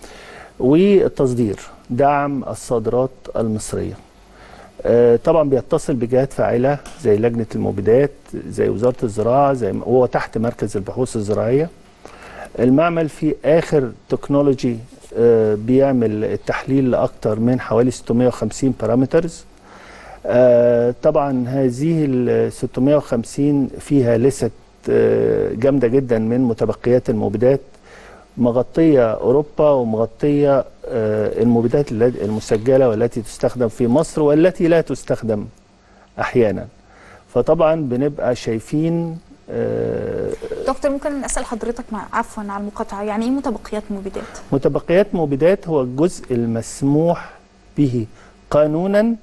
والتصدير دعم الصادرات المصريه. آه، طبعا بيتصل بجهات فاعله زي لجنه المبيدات زي وزاره الزراعه زي ما- هو تحت مركز البحوث الزراعيه. المعمل في اخر تكنولوجي آه، بيعمل التحليل لاكثر من حوالي 650 بارامترز آه، طبعا هذه ال 650 فيها لست آه، جامده جدا من متبقيات المبيدات مغطيه اوروبا ومغطيه آه، المبيدات الل- المسجله والتي تستخدم في مصر والتي لا تستخدم احيانا فطبعا بنبقى شايفين آه، دكتور ممكن اسال حضرتك مع عفوا على المقاطعه يعني ايه متبقيات مبيدات متبقيات مبيدات هو الجزء المسموح به قانونا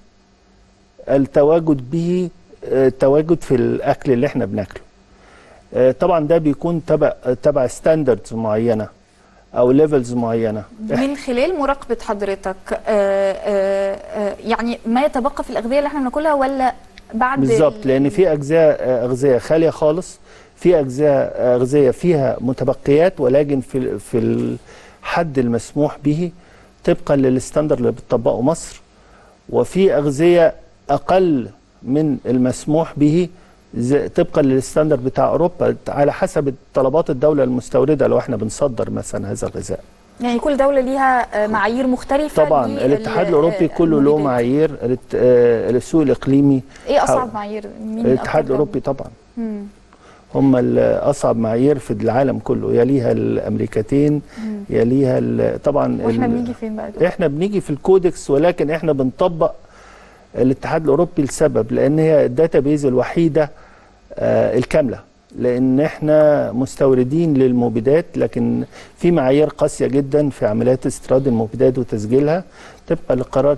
التواجد به آه، التواجد في الاكل اللي احنا بناكله آه، طبعا ده بيكون تبع تبع ستاندردز معينه او ليفلز معينه من خلال مراقبه حضرتك آه، آه، آه، يعني ما يتبقى في الاغذيه اللي احنا بناكلها ولا بعد بالظبط لان في اجزاء آه، اغذيه خاليه خالص في اجزاء آه، اغذيه فيها متبقيات ولكن في في الحد المسموح به طبقا للستاندر اللي بتطبقه مصر وفي اغذيه اقل من المسموح به زي- طبقا للستاندر بتاع اوروبا على حسب طلبات الدوله المستورده لو احنا بنصدر مثلا هذا الغذاء يعني كل دوله ليها آه، معايير مختلفه طبعا لل- الاتحاد آه، الاوروبي كله له المبيدات. معايير الات- آه، السوق الاقليمي ايه حو- اصعب معايير مين الاتحاد أكتر الاوروبي طبعا مم. هم ال- اصعب معايير في العالم كله يليها الامريكتين مم. يليها ال- طبعا واحنا ال- بنيجي فين بقى دول؟ احنا بنيجي في الكودكس ولكن احنا بنطبق الاتحاد الاوروبي لسبب لان هي الداتابيز الوحيده آه الكامله لان احنا مستوردين للمبيدات لكن في معايير قاسيه جدا في عمليات استيراد المبيدات وتسجيلها طبقا لقرار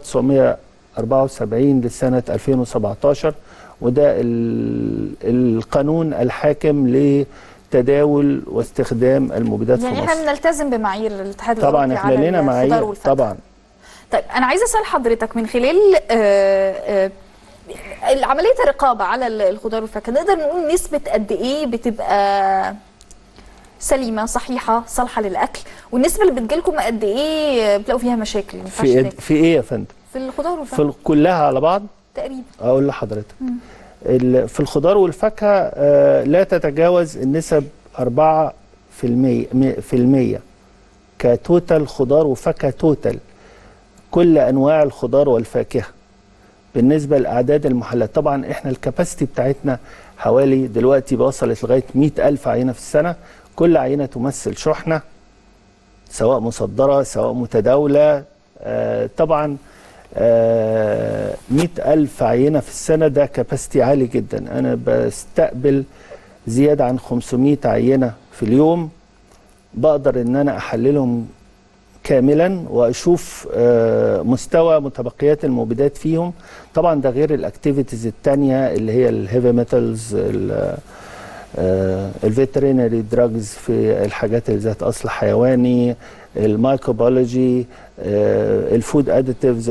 974 لسنه 2017 وده ال- القانون الحاكم لتداول واستخدام المبيدات في يعني مصر احنا بنلتزم بمعايير الاتحاد طبعا الاوروبي احنا على لنا الخضار معايير والفاكهة. طبعا طيب انا عايزه اسال حضرتك من خلال آه، آه، عمليه الرقابه على ال- الخضار والفاكهه نقدر نقول نسبه قد ايه بتبقى سليمه صحيحه صالحه للاكل والنسبه اللي بتجيلكم قد ايه بتلاقوا فيها مشاكل ما ينفعش في إيه- ناكل؟ في ايه يا فندم في الخضار في والفاكهه ال- كلها على بعض تقريبا اقول لحضرتك مم. ال- في الخضار والفاكهه آه، لا تتجاوز النسب 4 في المية مي- في المية كتوتال خضار وفاكهه توتال كل انواع الخضار والفاكهه بالنسبه لاعداد المحلات طبعا احنا الكباسيتي بتاعتنا حوالي دلوقتي وصلت لغايه 100 الف عينه في السنه كل عينه تمثل شحنه سواء مصدره سواء متداوله آه طبعا آه 100 ألف عينة في السنة ده كاباسيتي عالي جدا أنا بستقبل زيادة عن 500 عينة في اليوم بقدر إن أنا أحللهم كاملا واشوف آه، مستوى متبقيات المبيدات فيهم طبعا ده غير الاكتيفيتيز التانية اللي هي الهيفي ميتالز الفيترينري دراجز في الحاجات اللي ذات اصل حيواني المايكروبيولوجي الفود اديتيفز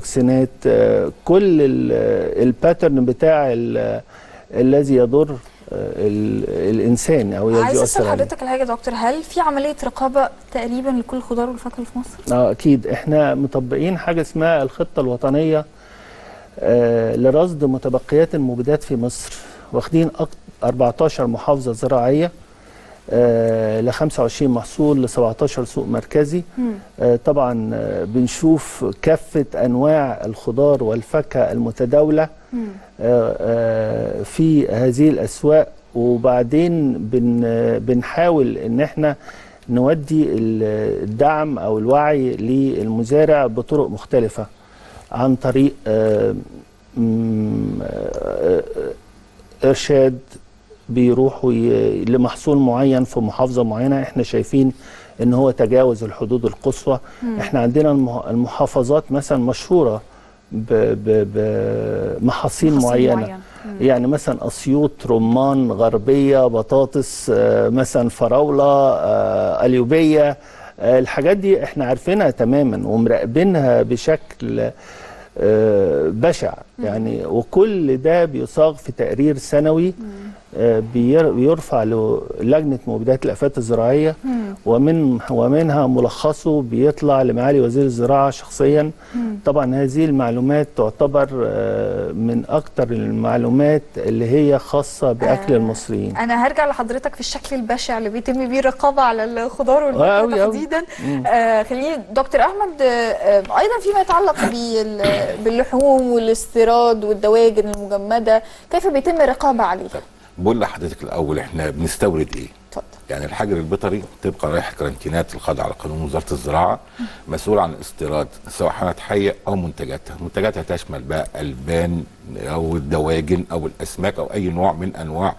الافلاتوكسينات آه، كل الباترن بتاع ال- الذي يضر ال- الانسان او الذي عايز يؤثر اسال عليه حضرتك الحاجه يا دكتور هل في عمليه رقابه تقريبا لكل الخضار والفاكهه اللي في مصر؟ اه اكيد احنا مطبقين حاجه اسمها الخطه الوطنيه آه لرصد متبقيات المبيدات في مصر واخدين أك- 14 محافظه زراعيه آه ل 25 محصول ل 17 سوق مركزي آه طبعا آه بنشوف كافه انواع الخضار والفاكهه المتداوله آه، آه، في هذه الاسواق وبعدين بن بنحاول ان احنا نودي ال- الدعم او الوعي للمزارع بطرق مختلفه عن طريق آه، م- آه، ارشاد بيروحوا ي- لمحصول معين في محافظه معينه احنا شايفين ان هو تجاوز الحدود القصوى مم. احنا عندنا المح- المحافظات مثلا مشهوره بمحاصيل محاصيل معينه معينة. مم. يعني مثلا اسيوط رمان غربيه بطاطس آه، مثلا فراوله آه، اليوبيه آه، الحاجات دي احنا عارفينها تماما ومراقبينها بشكل آه، بشع يعني وكل ده بيصاغ في تقرير سنوي آه، بير- بيرفع للجنه مبيدات الافات الزراعيه مم. ومن ومنها ملخصه بيطلع لمعالي وزير الزراعه شخصيا مم. طبعا هذه المعلومات تعتبر آه، من اكتر المعلومات اللي هي خاصه باكل آه، المصريين انا هرجع لحضرتك في الشكل البشع اللي بيتم بيه الرقابه على الخضار آه، والفاكهه أوي أوي. تحديدا مم. آه خليني دكتور احمد آه آه، ايضا فيما يتعلق بال- باللحوم والاستيراد والدواجن المجمده كيف بيتم الرقابه عليه؟ بقول لحضرتك الاول احنا بنستورد ايه؟ اتفضل. يعني الحجر البيطري طبقا لائحه كرنتينات الخاضعه على قانون وزاره الزراعه مسؤول عن استيراد سواء حيوانات حيه او منتجاتها، منتجاتها تشمل بقى البان او الدواجن او الاسماك او اي نوع من انواع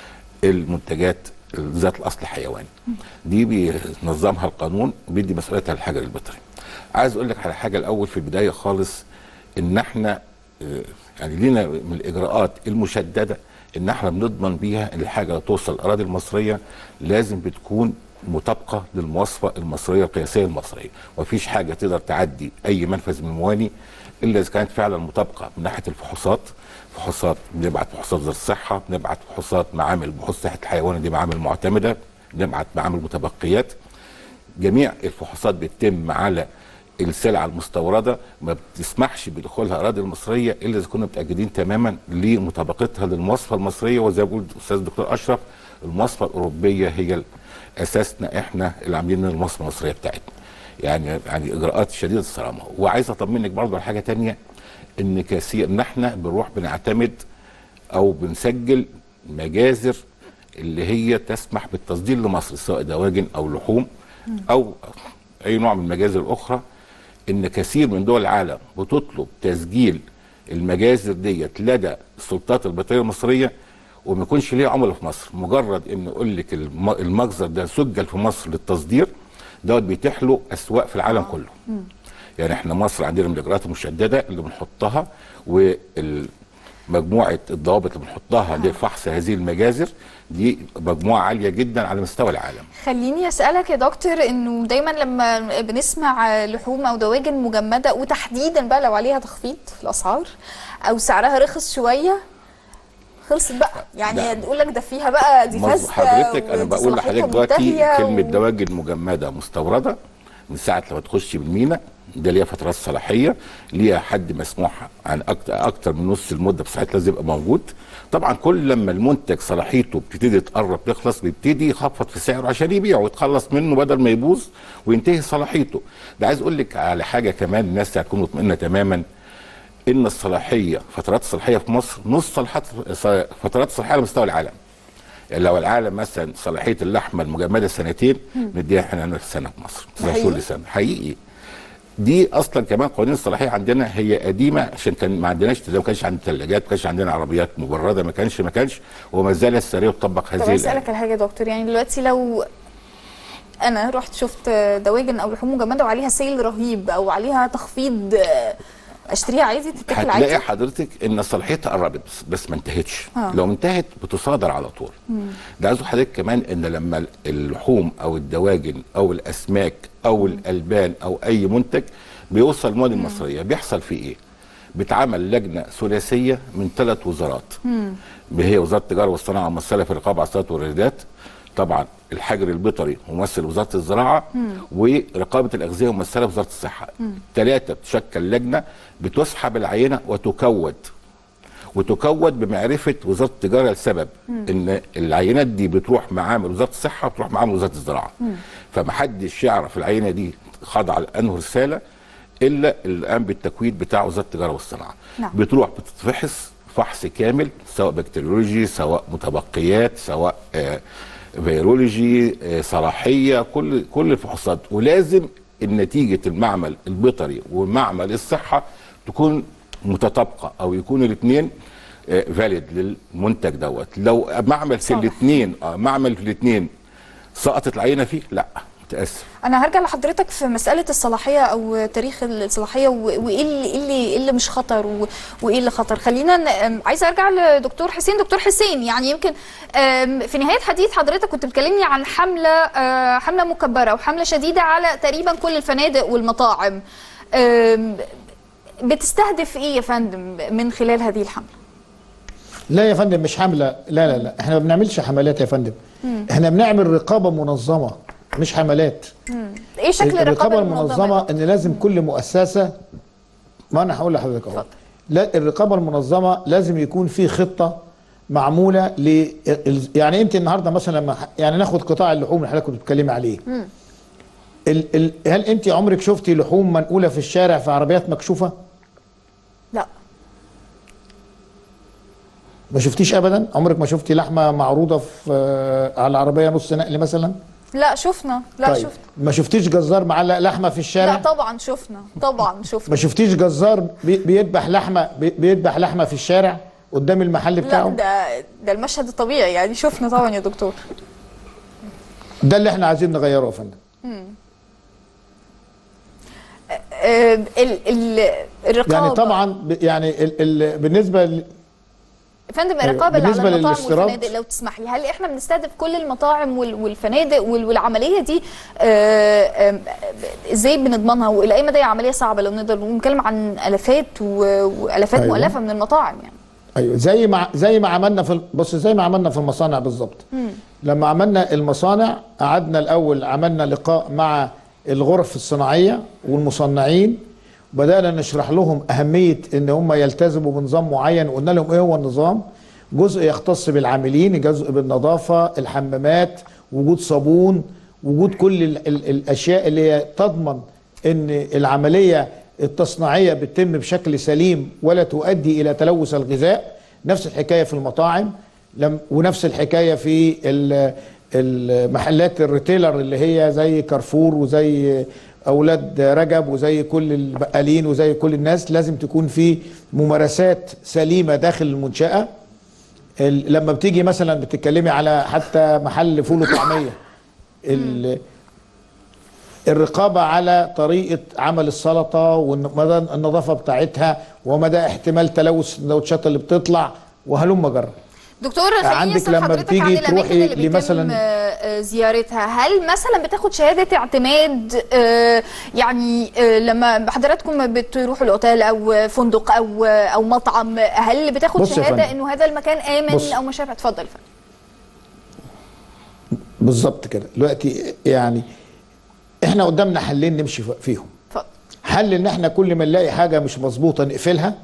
المنتجات ذات الاصل الحيواني. دي بينظمها القانون وبيدي مسؤوليتها للحجر البيطري. عايز اقول لك على حاجه الاول في البدايه خالص ان احنا آه، يعني لينا من الاجراءات المشدده ان احنا بنضمن بيها ان الحاجه اللي توصل الاراضي المصريه لازم بتكون مطابقه للمواصفه المصريه القياسيه المصريه، مفيش حاجه تقدر تعدي اي منفذ من المواني الا اذا كانت فعلا مطابقه من ناحيه الفحوصات فحوصات بنبعت فحوصات وزاره الصحه بنبعت فحوصات معامل بحوث صحه الحيوان دي معامل معتمده بنبعت معامل متبقيات جميع الفحوصات بتتم على السلع المستورده ما بتسمحش بدخولها الاراضي المصريه الا اذا كنا متاكدين تماما لمطابقتها للمواصفه المصريه وزي ما بيقول الاستاذ الدكتور اشرف المواصفه الاوروبيه هي اساسنا احنا اللي عاملين المواصفه المصريه بتاعتنا. يعني يعني اجراءات شديده الصرامه وعايز اطمنك برضه على حاجه تانية ان كثير ان احنا بنروح بنعتمد او بنسجل مجازر اللي هي تسمح بالتصدير لمصر سواء دواجن او لحوم او اي نوع من المجازر الاخرى ان كثير من دول العالم بتطلب تسجيل المجازر ديت لدى السلطات البيطريه المصريه وما يكونش ليها عملاء في مصر مجرد ان يقول لك الم- المجزر ده سجل في مصر للتصدير دوت بيتيح له اسواق في العالم كله يعني احنا مصر عندنا من الاجراءات المشدده اللي بنحطها ومجموعه الضوابط اللي بنحطها لفحص هذه المجازر دي مجموعه عاليه جدا على مستوى العالم خليني اسالك يا دكتور انه دايما لما بنسمع لحوم او دواجن مجمده وتحديدا بقى لو عليها تخفيض في الاسعار او سعرها رخص شويه خلصت بقى يعني لا. تقول لك ده فيها بقى دي مظبوط. فاسده حضرتك انا ودي بقول صلاحيتها لحضرتك دلوقتي منتهية كلمه و- دواجن مجمده مستورده من ساعه لما تخش بالمينا ده ليها فترات صلاحيه ليها حد مسموح عن اكتر اكتر من نص المده بساعتها لازم يبقى موجود طبعا كل لما المنتج صلاحيته بتبتدي تقرب تخلص بيبتدي يخفض في سعره عشان يبيعه ويتخلص منه بدل ما يبوظ وينتهي صلاحيته ده عايز اقول لك على حاجه كمان الناس هتكون مطمئنه تماما ان الصلاحيه فترات الصلاحيه في مصر نص صلاحات فترات الصلاحيه على مستوى العالم يعني لو العالم مثلا صلاحيه اللحمه المجمده سنتين مم. نديها احنا هنا سنه في مصر تسع حقيقي؟ شهور لسنه حقيقي دي اصلا كمان قوانين الصلاحيه عندنا هي قديمه عشان كان ما عندناش ما كانش عندنا ثلاجات ما كانش عندنا عربيات مبرده ما كانش ما كانش وما زال السريه تطبق طب هذه الآن. اسالك على حاجه يا دكتور يعني دلوقتي لو انا رحت شفت دواجن او لحوم مجمده وعليها سيل رهيب او عليها تخفيض آه، اشتريها عادي تتاكل هتلاقي عادي حضرتك ان صلاحيتها قربت بس, بس ما انتهتش آه. لو انتهت بتصادر على طول مم. ده عايز أقول لحضرتك كمان ان لما اللحوم او الدواجن او الاسماك او الالبان او اي منتج بيوصل المواد المصريه بيحصل فيه ايه؟ بتعمل لجنه ثلاثيه من ثلاث وزارات مم. هي وزاره التجاره والصناعه ممثله في الرقابه على الصادرات والواردات طبعا الحجر البيطري ممثل وزاره الزراعه مم. ورقابه الاغذيه ممثله وزاره الصحه مم. ثلاثه بتشكل لجنه بتسحب العينه وتكود وتكود بمعرفه وزاره التجاره لسبب مم. ان العينات دي بتروح معامل وزاره الصحه وتروح معامل وزاره الزراعه فمحدش يعرف العينه دي خاضعه لانه رساله الا اللي قام بالتكويد بتاع وزاره التجاره والصناعه نعم. بتروح بتتفحص فحص كامل سواء بكتيريولوجي سواء متبقيات سواء آه فيرولوجي آه صلاحيه كل كل الفحوصات ولازم نتيجه المعمل البيطري ومعمل الصحه تكون متطابقه او يكون الاثنين فاليد للمنتج دوت لو معمل في الاثنين اه معمل في الاثنين سقطت العينه فيه لا متاسف انا هرجع لحضرتك في مساله الصلاحيه او تاريخ الصلاحيه و- وايه اللي إيه اللي إيه اللي مش خطر و- وايه اللي خطر خلينا ن- أم، عايزه ارجع لدكتور حسين دكتور حسين يعني يمكن أم، في نهايه حديث حضرتك كنت بتكلمني عن حمله آه، حمله مكبره وحمله شديده على تقريبا كل الفنادق والمطاعم أم، بتستهدف ايه يا فندم من خلال هذه الحمله لا يا فندم مش حمله لا لا لا احنا ما بنعملش حملات يا فندم احنا بنعمل رقابه منظمه مش حملات ايه شكل الرقابه المنظمه ان لازم كل مؤسسه ما انا هقول لحضرتك اهو لا الرقابه المنظمه لازم يكون في خطه معموله ل يعني انت النهارده مثلا لما يعني ناخد قطاع اللحوم اللي حضرتك كنت بتتكلمي عليه مم. ال ال هل انت عمرك شفتي لحوم منقوله في الشارع في عربيات مكشوفه؟ لا ما شفتيش ابدا؟ عمرك ما شفتي لحمه معروضه في آه، على العربيه نص نقل مثلا؟ لا شفنا لا طيب شفنا ما شفتيش جزار معلق لحمه في الشارع؟ لا طبعا شفنا طبعا شفنا ما شفتيش جزار بي- بيذبح لحمه بي- بيذبح لحمه في الشارع قدام المحل لا بتاعه؟ ده ده المشهد الطبيعي يعني شفنا طبعا يا دكتور ده اللي احنا عايزين نغيره يا فندم مم. آه، ال ال الرقابه يعني طبعا ب- يعني ال ال بالنسبه ل- فندم أيوة. الرقابه اللي على بالنسبة المطاعم للاستيراد- والفنادق لو تسمح لي هل احنا بنستهدف كل المطاعم وال- والفنادق وال- والعمليه دي آه، آم، آه، ازاي بنضمنها والى اي مدى هي عمليه صعبه لو نقدر نتكلم عن الافات و- والافات أيوة. مؤلفه من المطاعم يعني ايوه زي ما زي ما عملنا في ال- بص زي ما عملنا في المصانع بالظبط مم. لما عملنا المصانع قعدنا الاول عملنا لقاء مع الغرف الصناعيه والمصنعين بدانا نشرح لهم اهميه ان هم يلتزموا بنظام معين وقلنا لهم ايه هو النظام جزء يختص بالعاملين جزء بالنظافه الحمامات وجود صابون وجود كل ال ال الاشياء اللي هي تضمن ان العمليه التصنيعيه بتتم بشكل سليم ولا تؤدي الى تلوث الغذاء نفس الحكايه في المطاعم لم ونفس الحكايه في ال- المحلات الريتيلر اللي هي زي كارفور وزي اولاد رجب وزي كل البقالين وزي كل الناس لازم تكون في ممارسات سليمه داخل المنشاه ال- لما بتيجي مثلا بتتكلمي على حتى محل فول وطعميه ال- الرقابة على طريقة عمل السلطة ومدى النظافة بتاعتها ومدى احتمال تلوث السندوتشات اللي بتطلع وهلم جرى دكتور خليني عندك اسال لما حضرتك بتيجي عن الاماكن تروحي اللي بيتم لمثلاً- آه، آه، زيارتها هل مثلا بتاخد شهاده اعتماد آه، يعني آه، لما حضراتكم بتروحوا الاوتيل او فندق او او مطعم هل بتاخد بص يا شهاده فندم. انه هذا المكان امن بص. او ما شابه اتفضل يا فندم. بالظبط كده دلوقتي يعني احنا قدامنا حلين نمشي فيهم اتفضل. حل ان احنا كل ما نلاقي حاجة مش مظبوطة نقفلها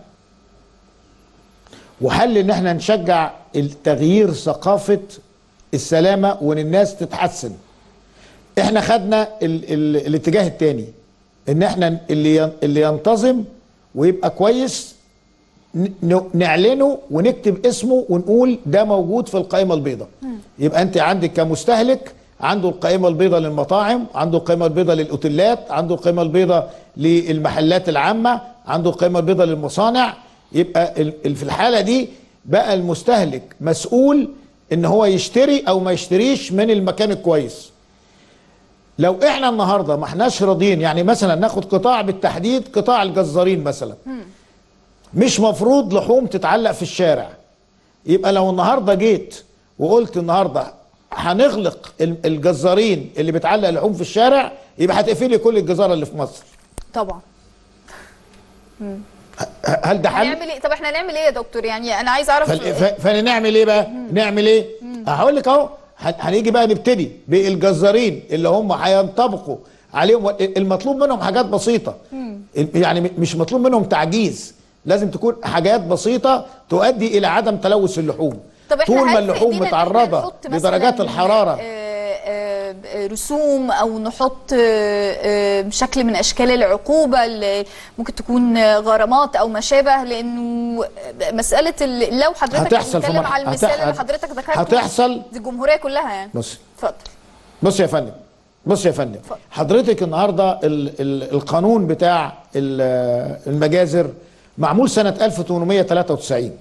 وحل ان احنا نشجع التغيير ثقافة السلامة وان الناس تتحسن احنا خدنا ال ال الاتجاه التاني ان احنا اللي ين- اللي ينتظم ويبقى كويس ن- ن- نعلنه ونكتب اسمه ونقول ده موجود في القائمة البيضاء يبقى انت عندك كمستهلك عنده القائمة البيضاء للمطاعم عنده القائمة البيضاء للأوتيلات عنده القائمة البيضاء للمحلات العامة عنده القائمة البيضاء للمصانع يبقى ال- ال- في الحالة دي بقى المستهلك مسؤول ان هو يشتري او ما يشتريش من المكان الكويس لو احنا النهارده ما احناش راضيين يعني مثلا ناخد قطاع بالتحديد قطاع الجزارين مثلا مش مفروض لحوم تتعلق في الشارع يبقى لو النهارده جيت وقلت النهارده هنغلق ال- الجزارين اللي بتعلق لحوم في الشارع يبقى هتقفلي كل الجزاره اللي في مصر طبعا مم. هل ده حل؟ هنعمل ايه طب احنا هنعمل ايه يا دكتور يعني انا عايز اعرف فل- ف- فنعمل ايه بقى؟ نعمل ايه؟ هقول لك اهو هن- هنيجي بقى نبتدي بالجزارين اللي هم هينطبقوا عليهم المطلوب منهم حاجات بسيطه يعني م- مش مطلوب منهم تعجيز لازم تكون حاجات بسيطه تؤدي الى عدم تلوث اللحوم طب احنا طول ما هل في اللحوم إيدينا إن إحنا متعرضه نحط مثلاً، لدرجات الحراره آه، آه، آه، رسوم او نحط آه، آه، شكل من اشكال العقوبه اللي ممكن تكون آه، غرامات او ما شابه لانه مساله ال- لو حضرتك هتحصل في بتتكلم مرحلة- على المثال هت- اللي حضرتك ذكرته هتحصل. دي الجمهوريه كلها يعني بص اتفضل بص يا فندم بص يا فندم حضرتك النهارده ال ال القانون بتاع ال- المجازر معمول سنه 1893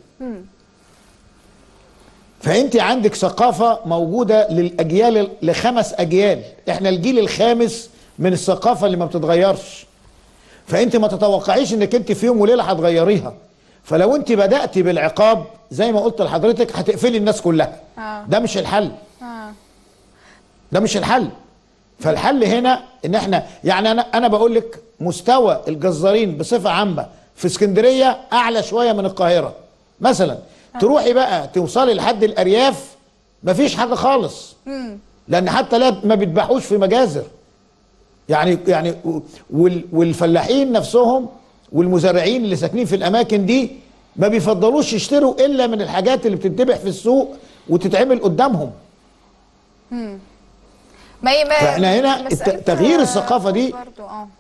فانت عندك ثقافه موجوده للاجيال لخمس اجيال احنا الجيل الخامس من الثقافه اللي ما بتتغيرش فانت ما تتوقعيش انك انت في يوم وليله هتغيريها فلو انت بداتي بالعقاب زي ما قلت لحضرتك هتقفلي الناس كلها آه. ده مش الحل آه. ده مش الحل فالحل هنا ان احنا يعني انا انا بقول لك مستوى الجزارين بصفه عامه في اسكندريه اعلى شويه من القاهره مثلا تروحي بقى توصلي لحد الارياف مفيش حاجه خالص مم. لان حتى لا ما بيذبحوش في مجازر يعني يعني وال والفلاحين نفسهم والمزارعين اللي ساكنين في الاماكن دي ما بيفضلوش يشتروا الا من الحاجات اللي بتتذبح في السوق وتتعمل قدامهم مم. ما هي ما فاحنا هنا مسألة، الت- تغيير آه، الثقافه دي برضو اه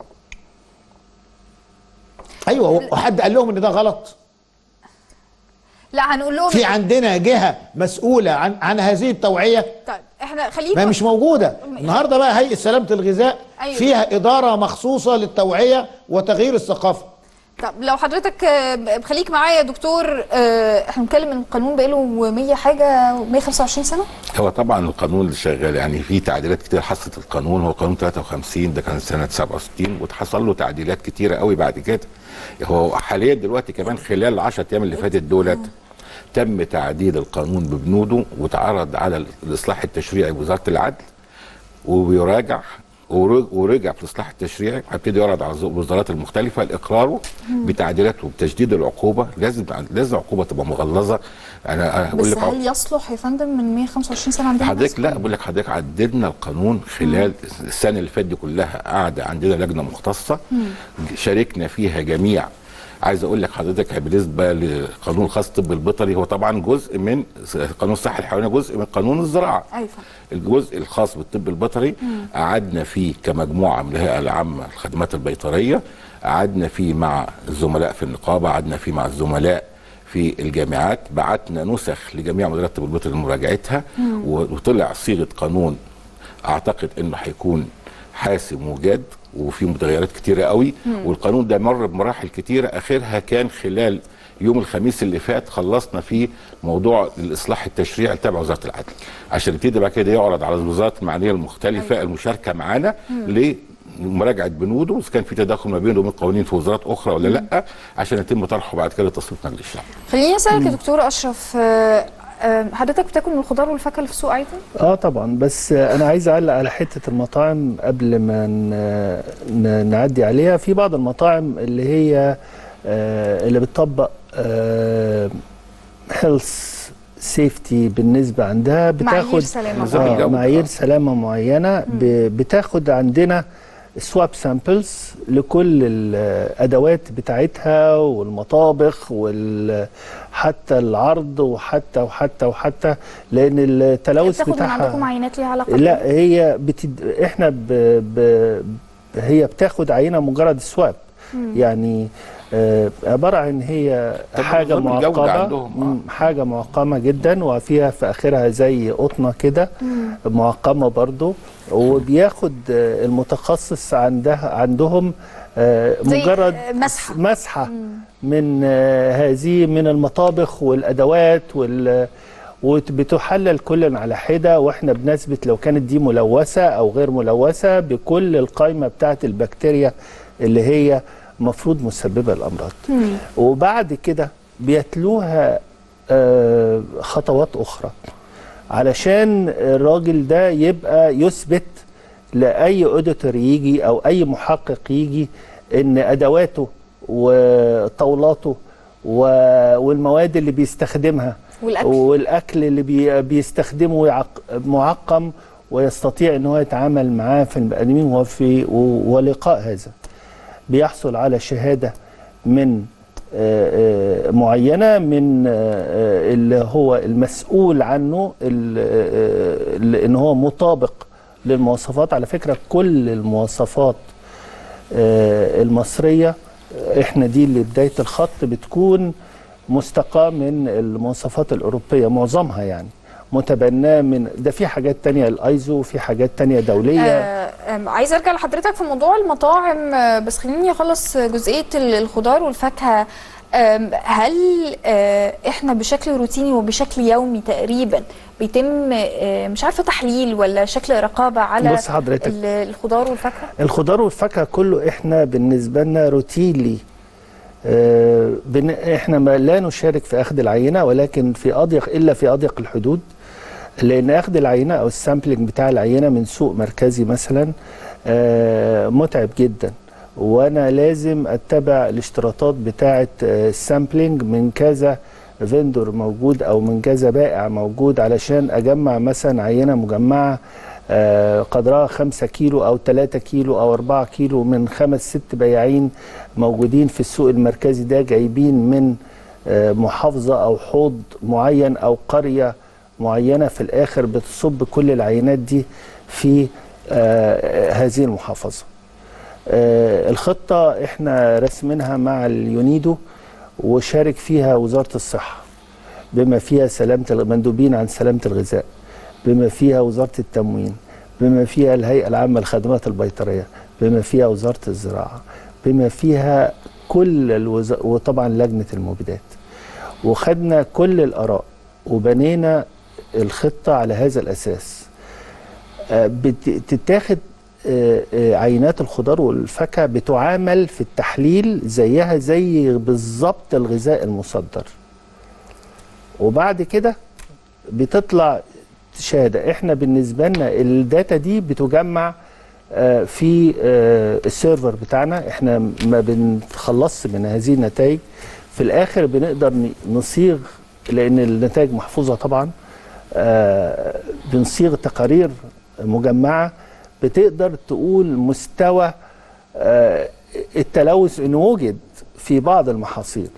ايوه وحد قال لهم ان ده غلط لا هنقول لهم في عندنا جهه مسؤوله عن عن هذه التوعيه طيب احنا خلينا ما هي مش موجوده النهارده بقى هيئه سلامه الغذاء أيوة. فيها اداره مخصوصه للتوعيه وتغيير الثقافه طب لو حضرتك آه، خليك معايا يا دكتور آه، احنا بنتكلم ان القانون بقاله 100 حاجه 125 سنه هو طبعا القانون اللي شغال يعني في تعديلات كتير حصلت القانون هو قانون 53 ده كان سنه 67 واتحصل له تعديلات كتيره قوي بعد كده هو حاليا دلوقتي كمان خلال ال 10 ايام اللي فاتت دولت تم تعديل القانون ببنوده واتعرض على الاصلاح التشريعي بوزاره العدل وبيراجع ورج- ورجع في الاصلاح التشريعي هيبتدي يعرض على الوزارات المختلفه لاقراره مم. بتعديلات وبتشديد العقوبه لازم لازم عقوبه تبقى مغلظه انا اقول بس لك هل يصلح يا فندم من 125 سنه عندنا حضرتك لا بقول لك حضرتك عدلنا القانون خلال السنه اللي فاتت دي كلها قاعده عندنا لجنه مختصه مم. شاركنا فيها جميع عايز اقول لك حضرتك بالنسبه للقانون الخاص الطب البيطري هو طبعا جزء من قانون الصحه الحيوانيه جزء من قانون الزراعه ايوه الجزء الخاص بالطب البيطري مم. قعدنا فيه كمجموعه من الهيئه العامه للخدمات البيطريه قعدنا فيه مع الزملاء في النقابه قعدنا فيه مع الزملاء في الجامعات بعتنا نسخ لجميع مديريات الطب البيطري لمراجعتها مم. وطلع صيغه قانون اعتقد انه هيكون حاسم وجاد وفي متغيرات كتيره قوي مم. والقانون ده مر بمراحل كتيره اخرها كان خلال يوم الخميس اللي فات خلصنا فيه موضوع الاصلاح التشريعي تبع وزاره العدل عشان يبتدي بعد كده يعرض على الوزارات المعنيه المختلفه المشاركه معانا مم. لمراجعه بنوده اذا كان في تداخل ما بينه وبين قوانين في وزارات اخرى ولا لا عشان يتم طرحه بعد كده لتصويت مجلس الشعب خليني اسالك يا دكتور اشرف آه، آه، حضرتك بتاكل من الخضار والفاكهه اللي في السوق عادي؟ اه طبعا بس انا عايز اعلق على حته المطاعم قبل ما ن- ن- نعدي عليها في بعض المطاعم اللي هي آه، اللي بتطبق هيلث سيفتي بالنسبه عندها معايير بتاخد سلامة نظام آه الجودة. معايير سلامه معينه ب- بتاخد عندنا سواب سامبلز لكل الادوات بتاعتها والمطابخ وحتى العرض وحتى وحتى وحتى لان التلوث بتاخد من بتاعها عندكم عينات ليها علاقه لا هي بتد... احنا ب... ب... هي بتاخد عينه مجرد السواب مم. يعني آه، عباره عن هي طب حاجه نظام الجودة معقمه عندهم، آه. مم، حاجه معقمه جدا وفيها في اخرها زي قطنه كده مم. معقمه برضو وبياخد آه، المتخصص عندها عندهم آه، زي، مجرد آه، مسحة. مسحه من آه، هذه من المطابخ والادوات وال وبتحلل كل على حده واحنا بنثبت لو كانت دي ملوثه او غير ملوثه بكل القائمه بتاعه البكتيريا اللي هي مفروض مسببه الامراض وبعد كده بيتلوها آه، خطوات اخرى علشان الراجل ده يبقى يثبت لاي اوديتور يجي او اي محقق يجي ان ادواته وطولاته و- والمواد اللي بيستخدمها والأكل. والاكل اللي بي بيستخدمه يعق- معقم ويستطيع ان هو يتعامل معاه في البني ادمين وفي و- ولقاء هذا بيحصل على شهاده من آه، آه، معينه من آه، آه، اللي هو المسؤول عنه ال- آه، آه، ان هو مطابق للمواصفات على فكره كل المواصفات آه، المصريه آه، احنا دي اللي بدايه الخط بتكون مستقاه من المواصفات الاوروبيه معظمها يعني متبناه من ده في حاجات تانية الايزو وفي حاجات تانية دوليه آه، آم، عايزه ارجع لحضرتك في موضوع المطاعم آه، بس خليني اخلص جزئيه ال- الخضار والفاكهه آم، هل آه، احنا بشكل روتيني وبشكل يومي تقريبا بيتم آه، مش عارفه تحليل ولا شكل رقابه على بص حضرتك. ال- الخضار والفاكهه الخضار والفاكهه كله احنا بالنسبه لنا روتينلي آه، بن- احنا ما لا نشارك في اخذ العينه ولكن في اضيق الا في اضيق الحدود لان اخذ العينه او السامبلنج بتاع العينه من سوق مركزي مثلا آه، متعب جدا وانا لازم اتبع الاشتراطات بتاعه آه، السامبلنج من كذا فيندور موجود او من كذا بائع موجود علشان اجمع مثلا عينه مجمعه آه، قدرها 5 كيلو او 3 كيلو او 4 كيلو من خمس ست بياعين موجودين في السوق المركزي ده جايبين من آه، محافظه او حوض معين او قريه معينه في الاخر بتصب كل العينات دي في آه، هذه المحافظه. آه، الخطه احنا رسمينها مع اليونيدو وشارك فيها وزاره الصحه بما فيها سلامه المندوبين عن سلامه الغذاء بما فيها وزاره التموين بما فيها الهيئه العامه للخدمات البيطريه بما فيها وزاره الزراعه بما فيها كل الوز... وطبعا لجنه المبيدات وخدنا كل الاراء وبنينا الخطه على هذا الاساس آه، بتتاخد آه، آه، عينات الخضار والفاكهه بتعامل في التحليل زيها زي بالظبط الغذاء المصدر وبعد كده بتطلع شهاده احنا بالنسبه لنا الداتا دي بتجمع آه، في آه، السيرفر بتاعنا احنا ما بنتخلصش من هذه النتائج في الاخر بنقدر ن- نصيغ لان النتائج محفوظه طبعا آه، بنصيغ تقارير مجمعه بتقدر تقول مستوى آه، التلوث ان وجد في بعض المحاصيل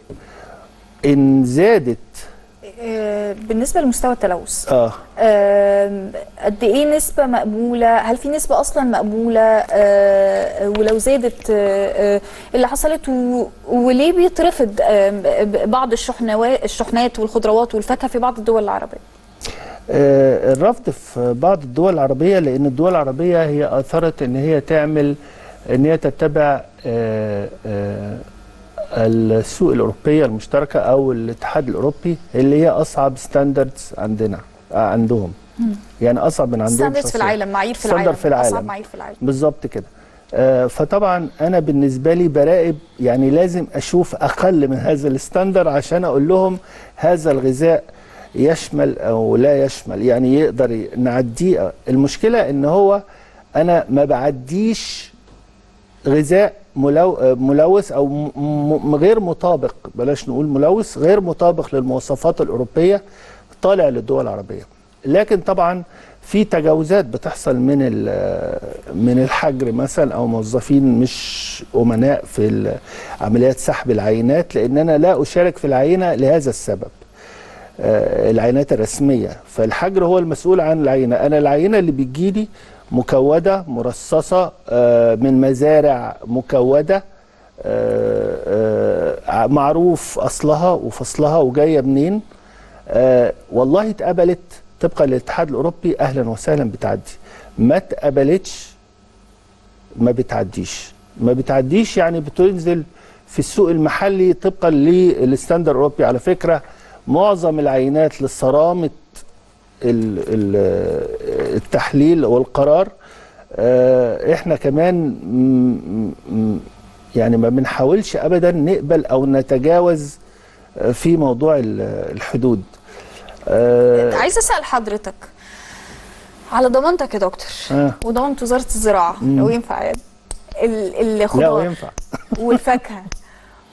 ان زادت آه، بالنسبه لمستوى التلوث اه آم، قد ايه نسبة مقبولة؟ هل في نسبة أصلا مقبولة؟ آه، ولو زادت آه، آه، اللي حصلت و- وليه بيترفض آم، ب- بعض الشحنوات الشحنات والخضروات والفاكهة في بعض الدول العربية؟ آه، الرفض في بعض الدول العربية لأن الدول العربية هي أثرت إن هي تعمل إن هي تتبع آه، آه، السوق الأوروبية المشتركة أو الاتحاد الأوروبي اللي هي أصعب ستاندردز عندنا آه، عندهم يعني أصعب من عندهم ستاندردز في شخصياً. العالم معايير في ستاندرد العالم في العالم أصعب معايير في العالم بالظبط كده آه، فطبعا انا بالنسبه لي براقب يعني لازم اشوف اقل من هذا الستاندر عشان اقول لهم هذا الغذاء يشمل او لا يشمل يعني يقدر ي- نعديه المشكله ان هو انا ما بعديش غذاء ملو... آه، ملوث او م... م... غير مطابق بلاش نقول ملوث غير مطابق للمواصفات الاوروبيه طالع للدول العربيه لكن طبعا في تجاوزات بتحصل من ال- من الحجر مثلا او موظفين مش امناء في ال- عمليات سحب العينات لان انا لا اشارك في العينه لهذا السبب آه، العينات الرسميه فالحجر هو المسؤول عن العينه انا العينه اللي بتجيلي مكوده مرصصه آه، من مزارع مكوده آه، آه، معروف اصلها وفصلها وجايه منين آه، والله اتقبلت طبقا للاتحاد الاوروبي اهلا وسهلا بتعدي ما اتقبلتش ما بتعديش ما بتعديش يعني بتنزل في السوق المحلي طبقا للستاندر الاوروبي على فكره معظم العينات لصرامه ال- ال- التحليل والقرار آه، احنا كمان م- م- يعني ما بنحاولش ابدا نقبل او نتجاوز آه، في موضوع ال- الحدود آه، عايزة أسأل حضرتك على ضمانتك يا دكتور آه. وضمانة وزارة الزراعة مم. لو ينفع يعني ال- لا الخضار وينفع والفاكهة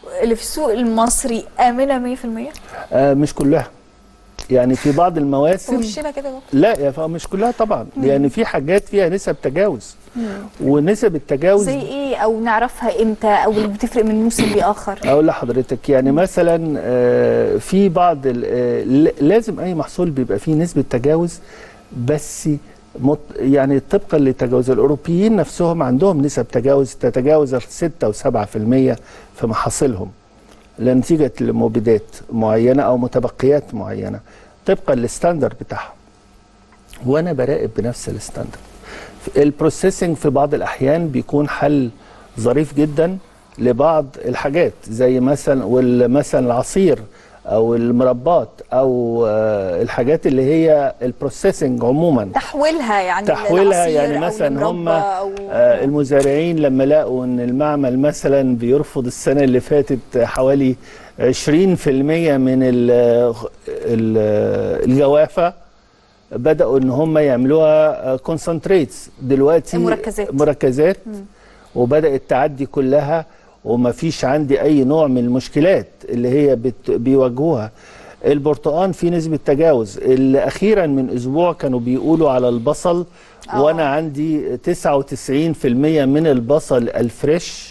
اللي في السوق المصري امنه 100% آه مش كلها يعني في بعض المواسم وشنا كده بقى. لا يا فا مش كلها طبعا لان في حاجات فيها نسب تجاوز ونسب التجاوز زي ايه او نعرفها امتى او اللي بتفرق من موسم لاخر اقول لحضرتك يعني مثلا آه، في بعض ال- آه، ل- لازم اي محصول بيبقى فيه نسبه تجاوز بس مط يعني طبقا للتجاوز الاوروبيين نفسهم عندهم نسب تجاوز تتجاوز 6 و7% في محاصيلهم لنتيجه لمبيدات معينه او متبقيات معينه طبقا للستاندرد بتاعهم وانا براقب بنفس الستاندرد البروسيسنج في بعض الاحيان بيكون حل ظريف جدا لبعض الحاجات زي مثلا وال- مثلا العصير او المربات او آه، الحاجات اللي هي البروسيسنج عموما تحويلها يعني تحويلها للعصير يعني أو مثلا هم لمربى أو- آه، المزارعين لما لقوا ان المعمل مثلا بيرفض السنه اللي فاتت حوالي 20% من ال- ال- الجوافه بداوا ان هم يعملوها كونسنتريتس دلوقتي مركزات. مركزات وبدات تعدي كلها وما فيش عندي اي نوع من المشكلات اللي هي بت بيواجهوها البرتقان في نسبة تجاوز اللي أخيرا من أسبوع كانوا بيقولوا على البصل آه. وأنا عندي 99% من البصل الفريش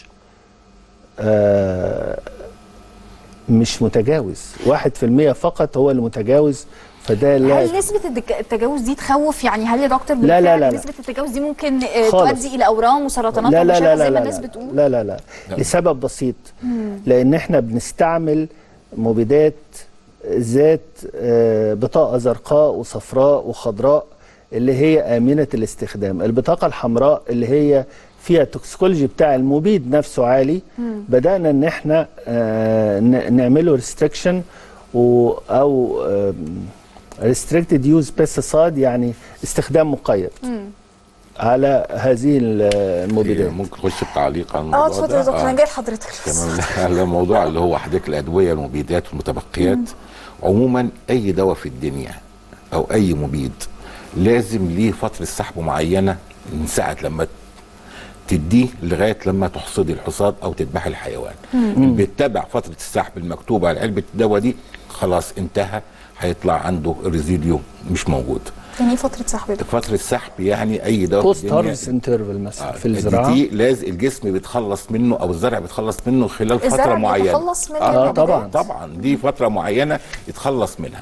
آه مش متجاوز 1% فقط هو اللي متجاوز فده لا هل نسبة الدك- التجاوز دي تخوف يعني هل يا دكتور لا، لا، بالفعل لا، لا. نسبة التجاوز دي ممكن آه، خالص. تؤدي إلى أورام وسرطانات لا لا ومشاكل لا زي لا ما لا, الناس لا, بتقول لا لا لا لسبب بسيط لان احنا بنستعمل مبيدات ذات آه، بطاقه زرقاء وصفراء وخضراء اللي هي امنه الاستخدام البطاقه الحمراء اللي هي فيها توكسيكولوجي بتاع المبيد نفسه عالي مم. بدانا ان احنا آه، ن- نعمله ريستريكشن او ريستريكتد يوز بيستيسايد يعني استخدام مقيد على هذه المبيدات ممكن نخش بتعليق عن اه الموضوع اتفضل ده يا دكتور آه. انا جاي لحضرتك تمام على الموضوع اللي هو حضرتك الادويه المبيدات والمتبقيات عموما اي دواء في الدنيا او اي مبيد لازم ليه فتره سحب معينه من ساعه لما تديه لغايه لما تحصدي الحصاد او تذبحي الحيوان مم. بيتبع فتره السحب المكتوبه على علبه الدواء دي خلاص انتهى هيطلع عنده الريزيديو مش موجود يعني ايه فترة سحب بقى؟ فتره سحب يعني اي دواء بوست في الدنيا هارفست انترفال مثلا في دي, الزراعه دي لازم الجسم بيتخلص منه او الزرع بيتخلص منه خلال الزرع فتره معينه بيتخلص من آه المبيدات؟ طبعا طبعا دي فتره معينه يتخلص منها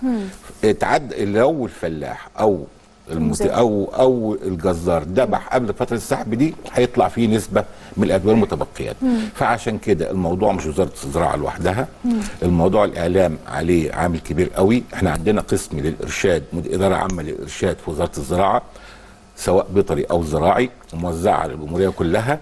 اتعد لو الفلاح او المت... المزارع. او او الجزار ذبح قبل فتره السحب دي هيطلع فيه نسبه من الادويه المتبقيات مم. فعشان كده الموضوع مش وزاره الزراعه لوحدها الموضوع الاعلام عليه عامل كبير قوي احنا عندنا قسم للارشاد مد- اداره عامه للارشاد في وزاره الزراعه سواء بيطري او زراعي موزعه على الجمهوريه كلها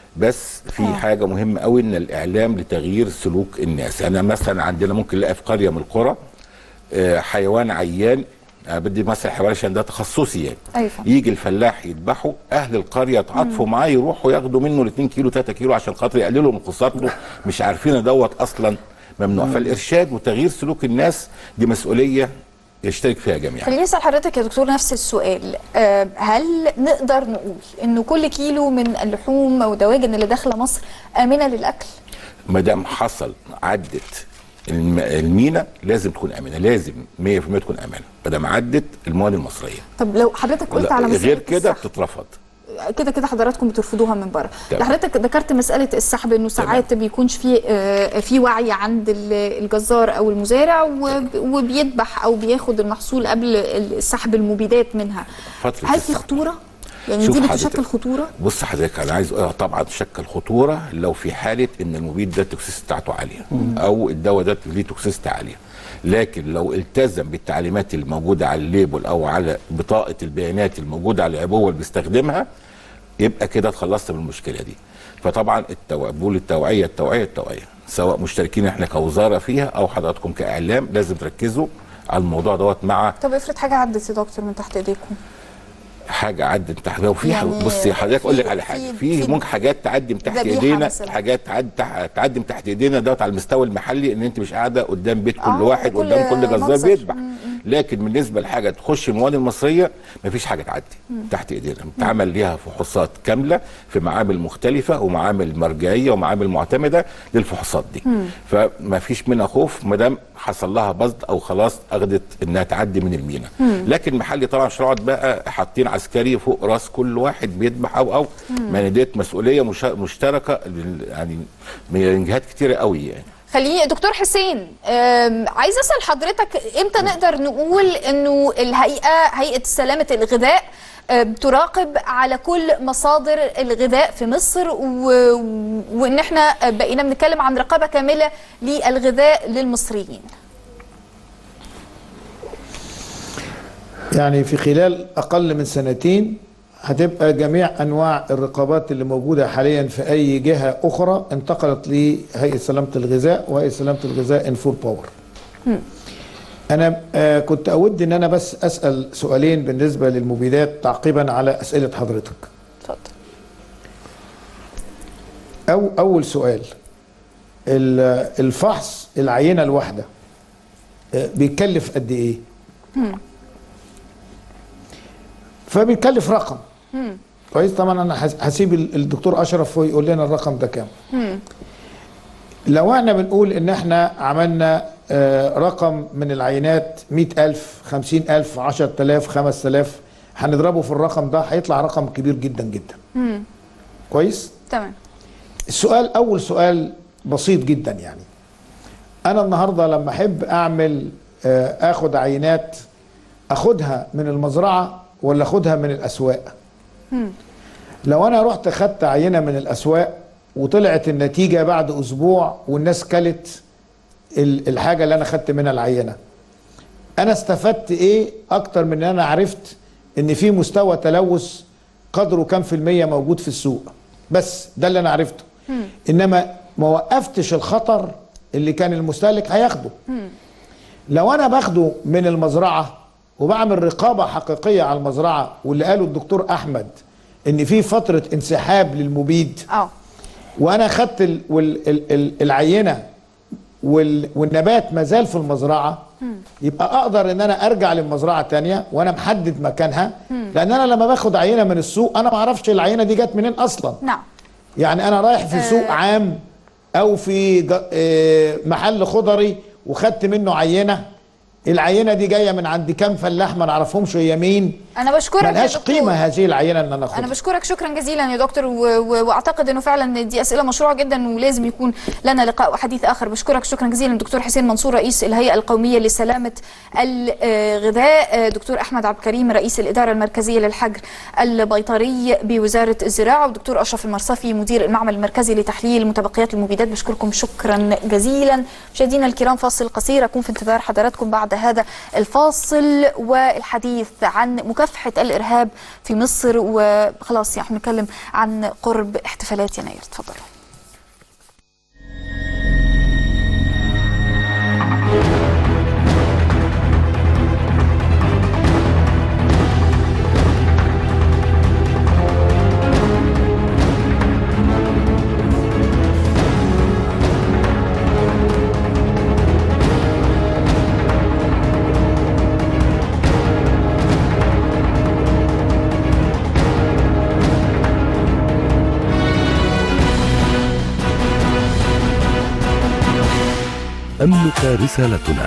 بس في آه. حاجه مهمه قوي ان الاعلام لتغيير سلوك الناس يعني مثلا عندنا ممكن نلاقي في قريه من القرى آه، حيوان عيان أنا بدي مثلا حيوان عشان ده تخصصي يعني ايوه يجي الفلاح يذبحه اهل القريه يتعاطفوا معاه يروحوا ياخدوا منه ال 2 كيلو 3 كيلو عشان خاطر يقللوا من خسارته مش عارفين دوت اصلا ممنوع مم. فالارشاد وتغيير سلوك الناس دي مسؤوليه يشترك فيها جميعا خليني اسال حضرتك يا دكتور نفس السؤال آه، هل نقدر نقول انه كل كيلو من اللحوم او الدواجن اللي داخله مصر امنه للاكل ما دام حصل عدت الم- المينا لازم تكون امنه لازم 100% تكون امنه ما دام عدت المواد المصريه طب لو حضرتك قلت لا، على مسألة غير كده السحب، بتترفض كده كده حضراتكم بترفضوها من بره تمام. حضرتك ذكرت مساله السحب انه ساعات بيكونش في آه، في وعي عند ال- الجزار او المزارع وب- وبيذبح او بياخد المحصول قبل السحب المبيدات منها فتره هل في السحب. خطوره يعني شوف دي حضرتك. بتشكل خطوره بص حضرتك انا عايز اقول طبعا تشكل خطوره لو في حاله ان المبيد ده التوكسيس بتاعته عاليه مم. او الدواء ده ليه توكسيستي عاليه لكن لو التزم بالتعليمات الموجوده على الليبل او على بطاقه البيانات الموجوده على العبوه اللي بيستخدمها يبقى كده اتخلصت من المشكله دي فطبعا التوعيه بقول التوعيه التوعيه التوعيه سواء مشتركين احنا كوزاره فيها او حضراتكم كاعلام لازم تركزوا على الموضوع دوت مع طب افرض حاجه عدت يا دكتور من تحت ايديكم حاجه عدت تحت وفي يعني يعني بصي حضرتك اقول لك على حاجه في- في في ممكن حاجات تعدي من تحت ذبيحة ايدينا مثلاً. حاجات تعدي تح- تعدي من تحت ايدينا دوت على المستوى المحلي ان انت مش قاعده قدام بيت كل آه، واحد كل قدام كل جزار منظر. بيذبح لكن بالنسبه لحاجه تخش المواد المصريه مفيش حاجه تعدي مم. تحت ايدينا بتعمل ليها فحوصات كامله في معامل مختلفه ومعامل مرجعيه ومعامل معتمده للفحوصات دي مم. فما فيش منها خوف ما دام حصل لها بسط او خلاص اخذت انها تعدي من المينا مم. لكن محلي طبعا مش هنقعد بقى حاطين عسكري فوق راس كل واحد بيذبح او او مم. ما ديت مسؤوليه مشا- مشتركه لل- يعني من جهات كتيره قوي يعني خليني دكتور حسين أم، عايز اسال حضرتك امتى نقدر نقول انه الهيئه هيئه سلامه الغذاء أم، تراقب على كل مصادر الغذاء في مصر و... وان احنا بقينا بنتكلم عن رقابه كامله للغذاء للمصريين يعني في خلال أقل من سنتين هتبقى جميع أنواع الرقابات اللي موجودة حاليا في أي جهة أخرى انتقلت لهيئة سلامة الغذاء وهيئة سلامة الغذاء ان فود باور أنا آه، كنت أود إن أنا بس أسأل سؤالين بالنسبة للمبيدات تعقيبا على أسئلة حضرتك اتفضل أو أول سؤال ال- الفحص العينة الواحدة آه، بيكلف قد إيه؟ مم. فبيكلف رقم مم. كويس طبعا انا هس- هسيب ال- الدكتور اشرف هو يقول لنا الرقم ده كام مم. لو احنا بنقول ان احنا عملنا آه، رقم من العينات 100000 50000 10000 5000 هنضربه في الرقم ده هيطلع رقم كبير جدا جدا مم. كويس تمام السؤال اول سؤال بسيط جدا يعني انا النهارده لما احب اعمل آه، اخد عينات اخدها من المزرعه ولا اخدها من الاسواق مم. لو انا رحت خدت عينه من الاسواق وطلعت النتيجه بعد اسبوع والناس كلت ال- الحاجه اللي انا خدت منها العينه انا استفدت ايه اكتر من ان انا عرفت ان في مستوى تلوث قدره كام في المية موجود في السوق بس ده اللي انا عرفته انما ما وقفتش الخطر اللي كان المستهلك هياخده لو انا باخده من المزرعه وبعمل رقابه حقيقيه على المزرعه واللي قاله الدكتور احمد ان في فتره انسحاب للمبيد اه وانا خدت ال وال ال ال العينه وال والنبات ما زال في المزرعه يبقى اقدر ان انا ارجع للمزرعه تانية وانا محدد مكانها مم. لان انا لما باخد عينه من السوق انا ما اعرفش العينه دي جت منين اصلا نعم يعني انا رايح في سوق عام او في ج- آه، محل خضري وخدت منه عينه العينه دي جايه من عند كام فلاح ما نعرفهمش هي مين انا بشكرك يا ملهاش دكتور. قيمه هذه العينه ان انا اخدها انا بشكرك شكرا جزيلا يا دكتور و... و... واعتقد انه فعلا دي اسئله مشروعه جدا ولازم يكون لنا لقاء وحديث اخر بشكرك شكرا جزيلا دكتور حسين منصور رئيس الهيئه القوميه لسلامه الغذاء دكتور احمد عبد الكريم رئيس الاداره المركزيه للحجر البيطري بوزاره الزراعه ودكتور اشرف المرصفي مدير المعمل المركزي لتحليل متبقيات المبيدات بشكركم شكرا جزيلا مشاهدينا الكرام فاصل قصير اكون في انتظار حضراتكم بعد هذا الفاصل والحديث عن مكافحه الارهاب في مصر وخلاص يعني نتكلم عن قرب احتفالات يناير تفضلوا أمنك رسالتنا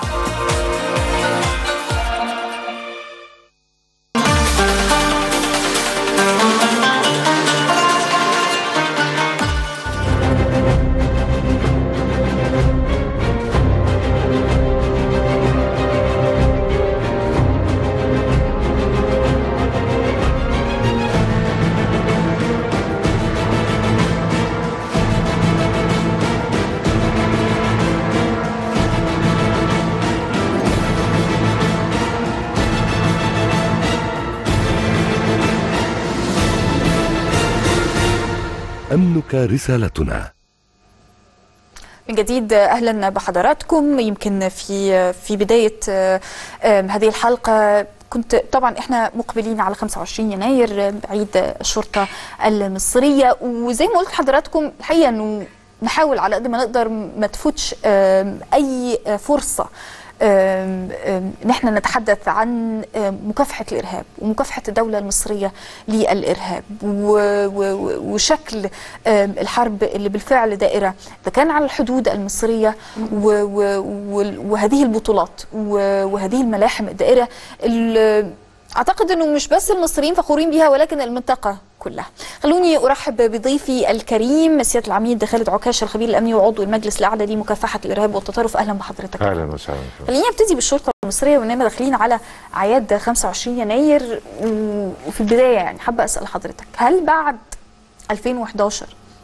أمنك رسالتنا من جديد اهلا بحضراتكم يمكن في في بدايه آه، آه، هذه الحلقه كنت طبعا احنا مقبلين على 25 يناير آه، عيد الشرطه المصريه وزي ما قلت لحضراتكم الحقيقه انه نحاول على قد ما نقدر ما تفوتش آه، اي فرصه آم، آم، نحن نتحدث عن آم، مكافحة الإرهاب ومكافحة الدولة المصرية للإرهاب و- و- وشكل آم، الحرب اللي بالفعل دائرة إذا كان على الحدود المصرية و- و- وال- وهذه البطولات و- وهذه الملاحم الدائرة اللي أعتقد أنه مش بس المصريين فخورين بها ولكن المنطقة كلها خلوني أرحب بضيفي الكريم سيادة العميد خالد عكاش الخبير الأمني وعضو المجلس الأعلى لمكافحة الإرهاب والتطرف أهلا بحضرتك اهلا وسهلا خليني ابتدي بالشرطه المصريه واننا داخلين على اعياد 25 يناير و- وفي البدايه يعني حابه اسال حضرتك هل بعد 2011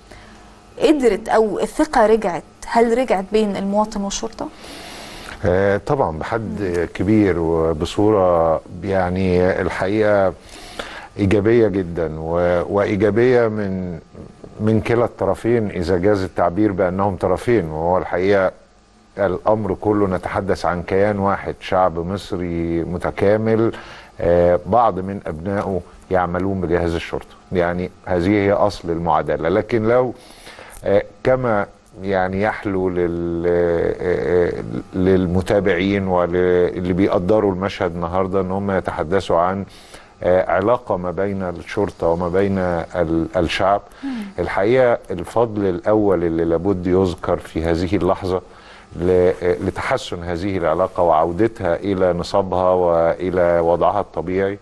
قدرت او الثقه رجعت هل رجعت بين المواطن والشرطه؟ آه، طبعا بحد كبير وبصوره يعني الحقيقه ايجابيه جدا و- وايجابيه من من كلا الطرفين اذا جاز التعبير بانهم طرفين وهو الحقيقه الامر كله نتحدث عن كيان واحد شعب مصري متكامل آه، بعض من ابنائه يعملون بجهاز الشرطه يعني هذه هي اصل المعادله لكن لو آه، كما يعني يحلو لل آه، آه، للمتابعين واللي بيقدروا المشهد النهارده ان هم يتحدثوا عن آه، علاقه ما بين الشرطه وما بين ال- الشعب الحقيقه الفضل الاول اللي لابد يذكر في هذه اللحظه ل- لتحسن هذه العلاقه وعودتها الى نصابها والى وضعها الطبيعي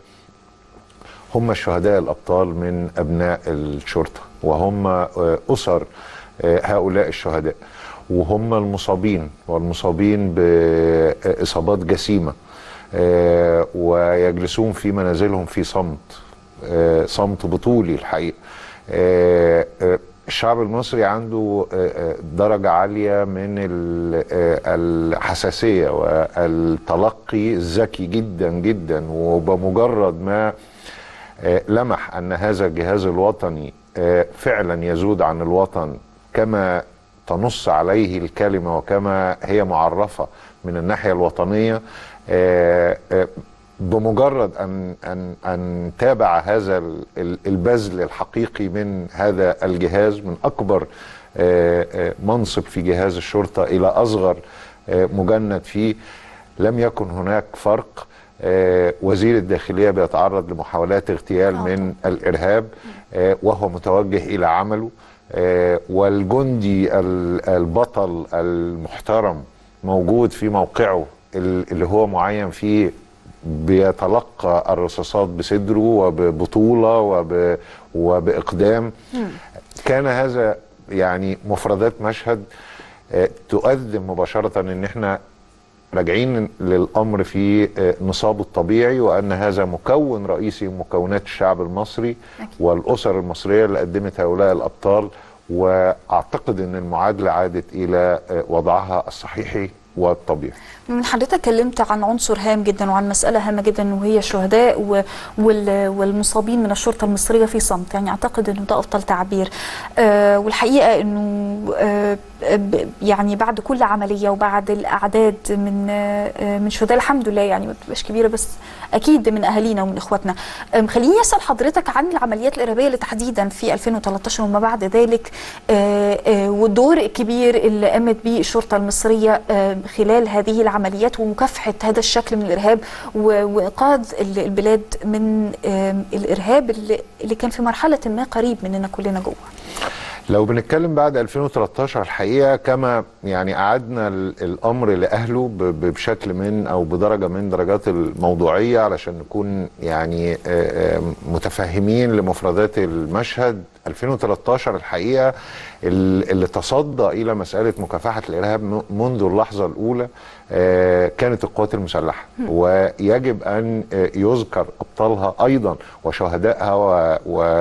هم الشهداء الابطال من ابناء الشرطه وهم آه، اسر آه، هؤلاء الشهداء وهم المصابين والمصابين باصابات جسيمه آه، ويجلسون في منازلهم في صمت آه، صمت بطولي الحقيقه آه، آه، الشعب المصري عنده آه، آه، درجة عالية من ال- آه، الحساسية والتلقي الذكي جدا جدا وبمجرد ما آه، لمح أن هذا الجهاز الوطني آه، فعلا يزود عن الوطن كما تنص عليه الكلمة وكما هي معرفة من الناحية الوطنية آه، آه، بمجرد ان ان ان تابع هذا ال- ال- البذل الحقيقي من هذا الجهاز من اكبر آه، آه، منصب في جهاز الشرطه الى اصغر آه، مجند فيه لم يكن هناك فرق آه، وزير الداخليه بيتعرض لمحاولات اغتيال من الارهاب آه، وهو متوجه الى عمله آه، والجندي ال- البطل المحترم موجود في موقعه ال- اللي هو معين فيه بيتلقى الرصاصات بصدره وببطوله وب... وباقدام كان هذا يعني مفردات مشهد آه، تؤذن مباشره ان احنا راجعين للامر في آه، نصابه الطبيعي وان هذا مكون رئيسي من مكونات الشعب المصري والاسر المصريه اللي قدمت هؤلاء الابطال واعتقد ان المعادله عادت الى آه، وضعها الصحيحي والطبيعي من حضرتك اتكلمت عن عنصر هام جدا وعن مسألة هامة جدا وهي الشهداء و- وال- والمصابين من الشرطة المصرية في صمت يعني أعتقد أنه ده أفضل تعبير آه والحقيقة أنه آه ب- يعني بعد كل عملية وبعد الأعداد من آه من شهداء الحمد لله يعني ما بتبقاش كبيرة بس أكيد من أهالينا ومن إخواتنا آم، خليني أسأل حضرتك عن العمليات الإرهابية اللي تحديدا في 2013 وما بعد ذلك آه آه والدور الكبير اللي قامت به الشرطة المصرية آه خلال هذه العمليات ومكافحة هذا الشكل من الإرهاب و- وإنقاذ ال- البلاد من آم، الإرهاب اللي اللي كان في مرحلة ما قريب مننا كلنا جوه لو بنتكلم بعد 2013 الحقيقه كما يعني اعدنا ال- الامر لاهله ب- ب- بشكل من او بدرجه من درجات الموضوعيه علشان نكون يعني آه، آه، متفهمين لمفردات المشهد 2013 الحقيقه ال- اللي تصدى الى مساله مكافحه الارهاب م- منذ اللحظه الاولى آه، كانت القوات المسلحه ويجب ان آه، يذكر ابطالها ايضا وشهدائها و-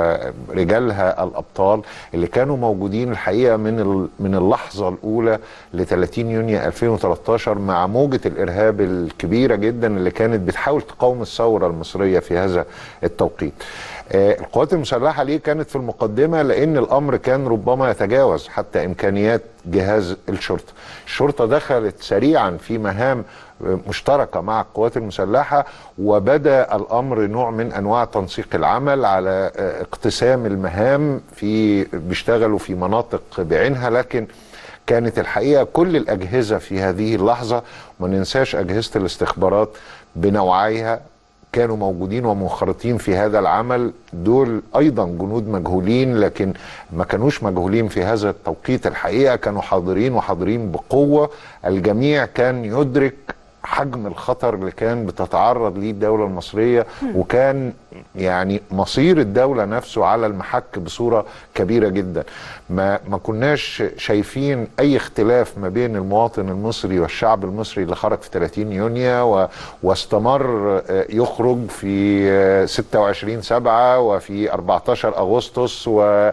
ورجالها الابطال اللي كانوا موجودين الحقيقه من ال- من اللحظه الاولى ل 30 يونيو 2013 مع موجه الارهاب الكبيره جدا اللي كانت بتحاول تقاوم الثوره المصريه في هذا التوقيت. آه، القوات المسلحه ليه كانت في المقدمه لان الامر كان ربما يتجاوز حتى امكانيات جهاز الشرطه. الشرطه دخلت سريعا في مهام آه، مشتركه مع القوات المسلحه وبدا الامر نوع من انواع تنسيق العمل على آه، اقتسام المهام في بيشتغلوا في مناطق بعينها لكن كانت الحقيقه كل الاجهزه في هذه اللحظه ما ننساش اجهزه الاستخبارات بنوعيها كانوا موجودين ومنخرطين في هذا العمل دول ايضا جنود مجهولين لكن ما كانوش مجهولين في هذا التوقيت الحقيقه كانوا حاضرين وحاضرين بقوه الجميع كان يدرك حجم الخطر اللي كان بتتعرض ليه الدولة المصرية وكان يعني مصير الدولة نفسه على المحك بصورة كبيرة جدا ما, ما كناش شايفين أي اختلاف ما بين المواطن المصري والشعب المصري اللي خرج في 30 يونيو و واستمر آه، يخرج في آه، 26 سبعة وفي 14 أغسطس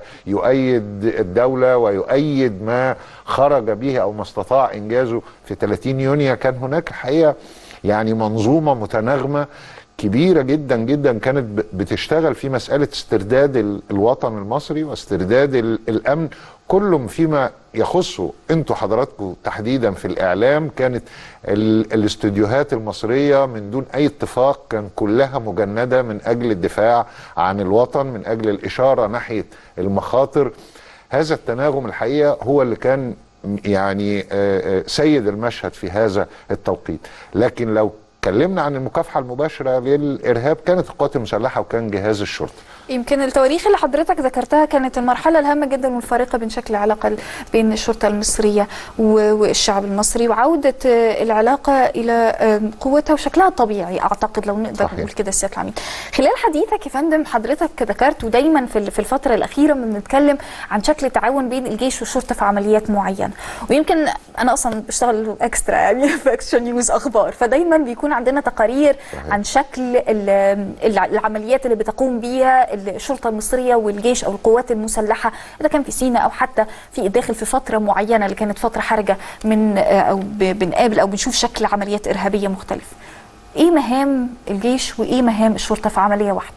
ويؤيد الدولة ويؤيد ما خرج به أو ما استطاع إنجازه في 30 يونيو كان هناك الحقيقة يعني منظومة متناغمة كبيرة جدا جدا كانت ب- بتشتغل في مسألة استرداد ال- الوطن المصري واسترداد ال- الأمن كلهم فيما يخصه انتوا حضراتكم تحديدا في الإعلام كانت ال- الاستوديوهات المصرية من دون أي اتفاق كان كلها مجندة من أجل الدفاع عن الوطن من أجل الإشارة ناحية المخاطر هذا التناغم الحقيقة هو اللي كان يعني آه، آه، سيد المشهد في هذا التوقيت لكن لو اتكلمنا عن المكافحة المباشرة للإرهاب كانت القوات المسلحة وكان جهاز الشرطة يمكن التواريخ اللي حضرتك ذكرتها كانت المرحلة الهامة جدا والفارقة بين شكل العلاقة بين الشرطة المصرية و- والشعب المصري وعودة آه، العلاقة إلى آه، قوتها وشكلها الطبيعي أعتقد لو نقدر صحيح. نقول كده سيادة العميد خلال حديثك يا فندم حضرتك ذكرت ودايما في ال- في الفترة الأخيرة بنتكلم عن شكل التعاون بين الجيش والشرطة في عمليات معينة ويمكن أنا أصلا بشتغل اكسترا يعني في اكشن نيوز أخبار فدايما بيكون عندنا تقارير عن شكل ال- الع- العمليات اللي بتقوم بيها الشرطه المصريه والجيش او القوات المسلحه اذا كان في سيناء او حتى في الداخل في فتره معينه اللي كانت فتره حرجه من آه، او ب- بنقابل او بنشوف شكل عمليات ارهابيه مختلف. ايه مهام الجيش وايه مهام الشرطه في عمليه واحده؟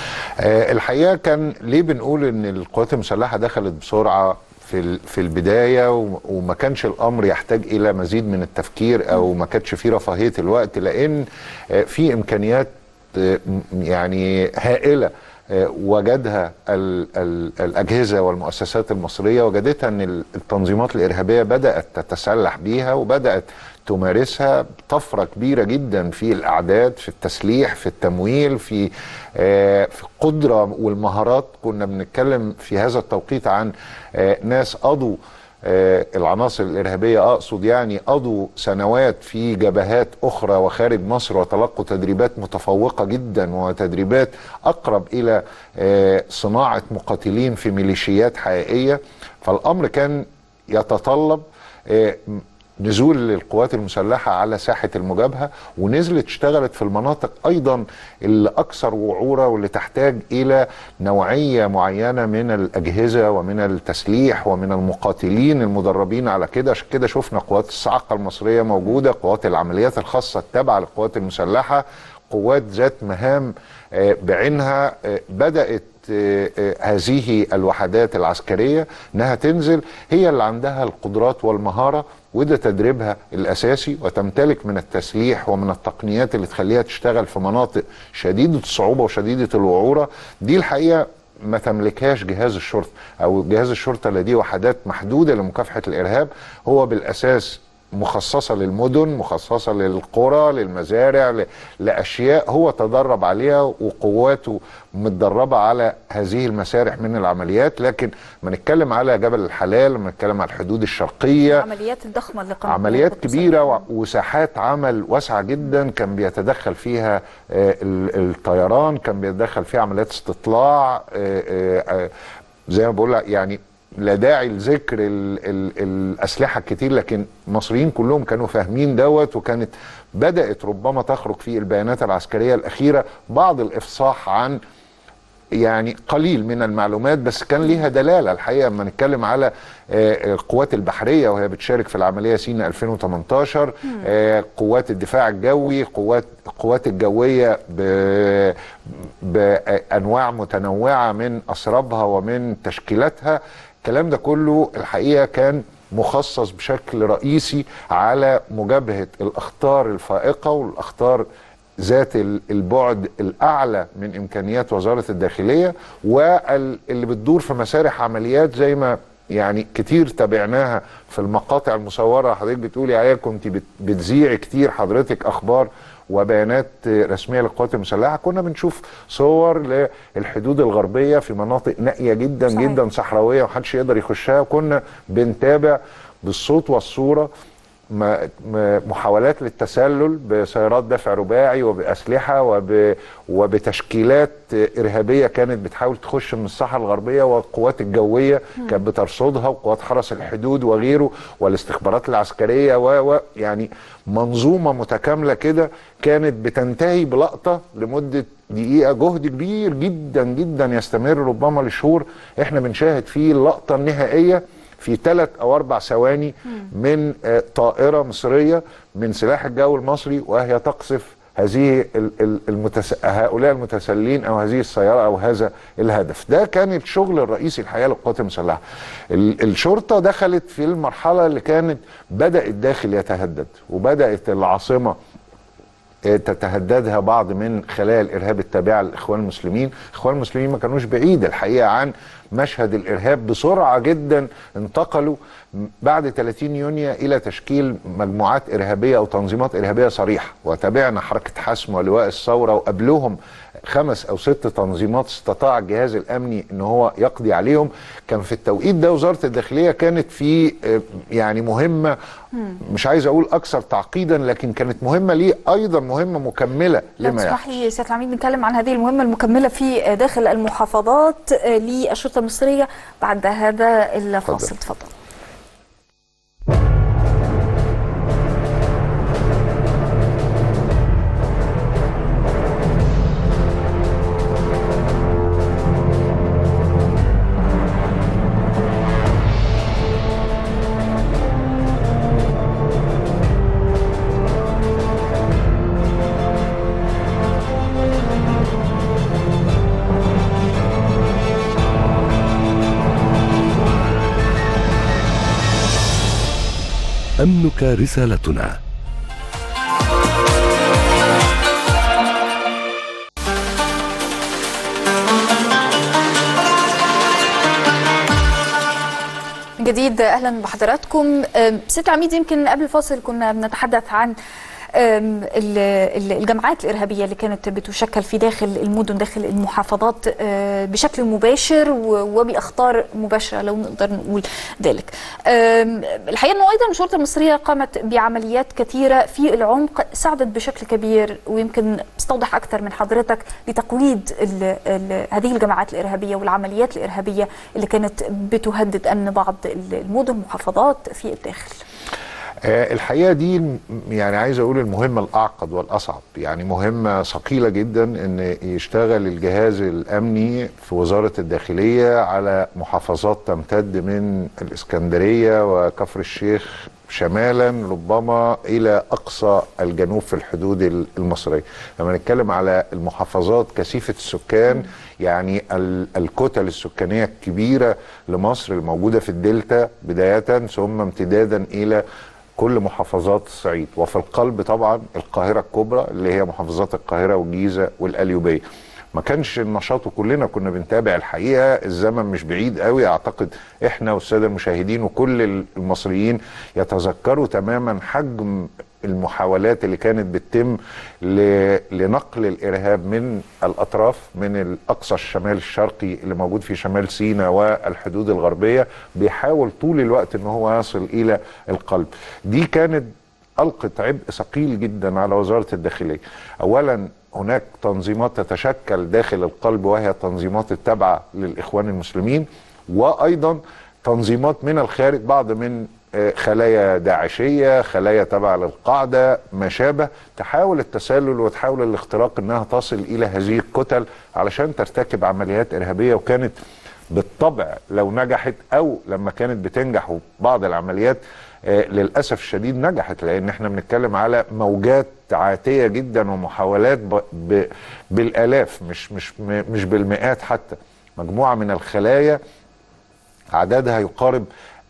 آه، الحقيقه كان ليه بنقول ان القوات المسلحه دخلت بسرعه في ال- في البدايه و- وما كانش الامر يحتاج الى مزيد من التفكير او ما كانش فيه رفاهيه الوقت لان آه، في امكانيات آه، م- يعني هائله آه، وجدها ال ال الاجهزه والمؤسسات المصريه وجدتها ان ال- التنظيمات الارهابيه بدات تتسلح بيها وبدات تمارسها طفره كبيره جدا في الاعداد في التسليح في التمويل في آه، في القدره والمهارات كنا بنتكلم في هذا التوقيت عن آه، ناس قضوا آه، العناصر الإرهابية أقصد يعني قضوا سنوات في جبهات أخرى وخارج مصر وتلقوا تدريبات متفوقة جدا وتدريبات أقرب إلى آه، صناعة مقاتلين في ميليشيات حقيقية فالأمر كان يتطلب آه، نزول للقوات المسلحة على ساحة المجابهة ونزلت اشتغلت في المناطق أيضا اللي أكثر وعورة واللي تحتاج إلى نوعية معينة من الأجهزة ومن التسليح ومن المقاتلين المدربين على كده عشان كده شفنا قوات الصاعقة المصرية موجودة قوات العمليات الخاصة التابعة للقوات المسلحة قوات ذات مهام آه، بعينها آه، بدأت آه، آه، هذه الوحدات العسكرية انها تنزل هي اللي عندها القدرات والمهارة وده تدريبها الاساسي وتمتلك من التسليح ومن التقنيات اللي تخليها تشتغل في مناطق شديدة الصعوبة وشديدة الوعورة دي الحقيقة ما تملكهاش جهاز الشرطة او جهاز الشرطة لديه وحدات محدودة لمكافحة الارهاب هو بالاساس مخصصة للمدن مخصصة للقرى للمزارع ل... لأشياء هو تدرب عليها وقواته متدربة على هذه المسارح من العمليات لكن ما نتكلم على جبل الحلال ما نتكلم على الحدود الشرقية العمليات الضخمه اللي قامت عمليات بها القوات كبيرة و- وساحات عمل واسعة جدا كان بيتدخل فيها آه، ال- الطيران كان بيتدخل فيها عمليات استطلاع آه، آه، آه، زي ما بقول لك يعني لا داعي لذكر ال ال الأسلحة الكتير لكن المصريين كلهم كانوا فاهمين دوت وكانت بدأت ربما تخرج في البيانات العسكرية الأخيرة بعض الإفصاح عن يعني قليل من المعلومات بس كان ليها دلاله الحقيقه لما نتكلم على آه، آه، القوات البحريه وهي بتشارك في العمليه سينا 2018 آه، قوات الدفاع الجوي قوات القوات الجويه ب- بانواع متنوعه من اسرابها ومن تشكيلاتها الكلام ده كله الحقيقه كان مخصص بشكل رئيسي على مجابهه الاخطار الفائقه والاخطار ذات ال- البعد الاعلى من امكانيات وزاره الداخليه واللي بتدور في مسارح عمليات زي ما يعني كتير تابعناها في المقاطع المصوره حضرتك بتقولي عليها كنت بت- بتذيعي كتير حضرتك اخبار وبيانات رسميه للقوات المسلحه كنا بنشوف صور للحدود الغربيه في مناطق نائيه جدا صحيح. صحيح. جدا صحراويه ومحدش يقدر يخشها وكنا بنتابع بالصوت والصوره م- م- محاولات للتسلل بسيارات دفع رباعي وباسلحه وب وبتشكيلات ارهابيه كانت بتحاول تخش من الصحراء الغربيه والقوات الجويه مم. كانت بترصدها وقوات حرس الحدود وغيره والاستخبارات العسكريه و و- يعني منظومه متكامله كده كانت بتنتهي بلقطه لمده دقيقه جهد كبير جدا جدا يستمر ربما لشهور احنا بنشاهد فيه اللقطه النهائيه في ثلاث او اربع ثواني من آه، طائره مصريه من سلاح الجو المصري وهي تقصف هذه ال- ال- المتس... هؤلاء المتسللين او هذه السياره او هذا الهدف ده كان الشغل الرئيسي الحقيقه للقوات المسلحه ال- الشرطه دخلت في المرحله اللي كانت بدا الداخل يتهدد وبدات العاصمه آه، تتهددها بعض من خلايا الارهاب التابعه للاخوان المسلمين، الاخوان المسلمين ما كانوش بعيد الحقيقه عن مشهد الارهاب بسرعه جدا انتقلوا م- بعد 30 يونيو الى تشكيل مجموعات ارهابيه او تنظيمات ارهابيه صريحه، وتابعنا حركه حسم ولواء الثوره وقبلهم خمس او ست تنظيمات استطاع الجهاز الامني ان هو يقضي عليهم، كان في التوقيت ده وزاره الداخليه كانت في آه، يعني مهمه مش عايز اقول اكثر تعقيدا لكن كانت مهمه ليه ايضا مهمه مكمله لو لما تسمح يحصل لي سياده العميد نتكلم عن هذه المهمه المكمله في داخل المحافظات آه، للشرطه المصريه بعد هذا الفاصل تفضل أمنك رسالتنا من جديد اهلا بحضراتكم أم، سيد العميد يمكن قبل الفاصل كنا بنتحدث عن أم، ال- ال- الجماعات الارهابيه اللي كانت بتشكل في داخل المدن داخل المحافظات أه، بشكل مباشر و- وباخطار مباشره لو نقدر نقول ذلك. أم، الحقيقه انه ايضا الشرطه المصريه قامت بعمليات كثيره في العمق ساعدت بشكل كبير ويمكن استوضح اكثر من حضرتك لتقويض ال- ال- هذه الجماعات الارهابيه والعمليات الارهابيه اللي كانت بتهدد امن بعض المدن والمحافظات في الداخل. آه، الحقيقه دي م- يعني عايز اقول المهمه الاعقد والاصعب يعني مهمه ثقيله جدا ان يشتغل الجهاز الامني في وزاره الداخليه على محافظات تمتد من الاسكندريه وكفر الشيخ شمالا ربما الى اقصى الجنوب في الحدود ال- المصريه لما نتكلم على المحافظات كثيفه السكان يعني ال- الكتل السكانيه الكبيره لمصر الموجوده في الدلتا بدايه ثم امتدادا الى كل محافظات الصعيد وفي القلب طبعا القاهره الكبرى اللي هي محافظات القاهره والجيزه والقليوبيه ما كانش النشاط وكلنا كنا بنتابع الحقيقه الزمن مش بعيد قوي اعتقد احنا والساده المشاهدين وكل المصريين يتذكروا تماما حجم المحاولات اللي كانت بتتم ل- لنقل الارهاب من الاطراف من الاقصى الشمال الشرقي اللي موجود في شمال سيناء والحدود الغربيه بيحاول طول الوقت ان هو يصل الى القلب دي كانت ألقت عبء ثقيل جدا على وزارة الداخلية أولا هناك تنظيمات تتشكل داخل القلب وهي تنظيمات التابعة للإخوان المسلمين وأيضا تنظيمات من الخارج بعض من آه، خلايا داعشية خلايا تابعة للقاعدة ما شابه تحاول التسلل وتحاول الاختراق انها تصل الى هذه الكتل علشان ترتكب عمليات ارهابية وكانت بالطبع لو نجحت او لما كانت بتنجح بعض العمليات آه، للاسف الشديد نجحت لان احنا بنتكلم على موجات عاتيه جدا ومحاولات ب ب بالالاف مش مش م- مش بالمئات حتى مجموعه من الخلايا عددها يقارب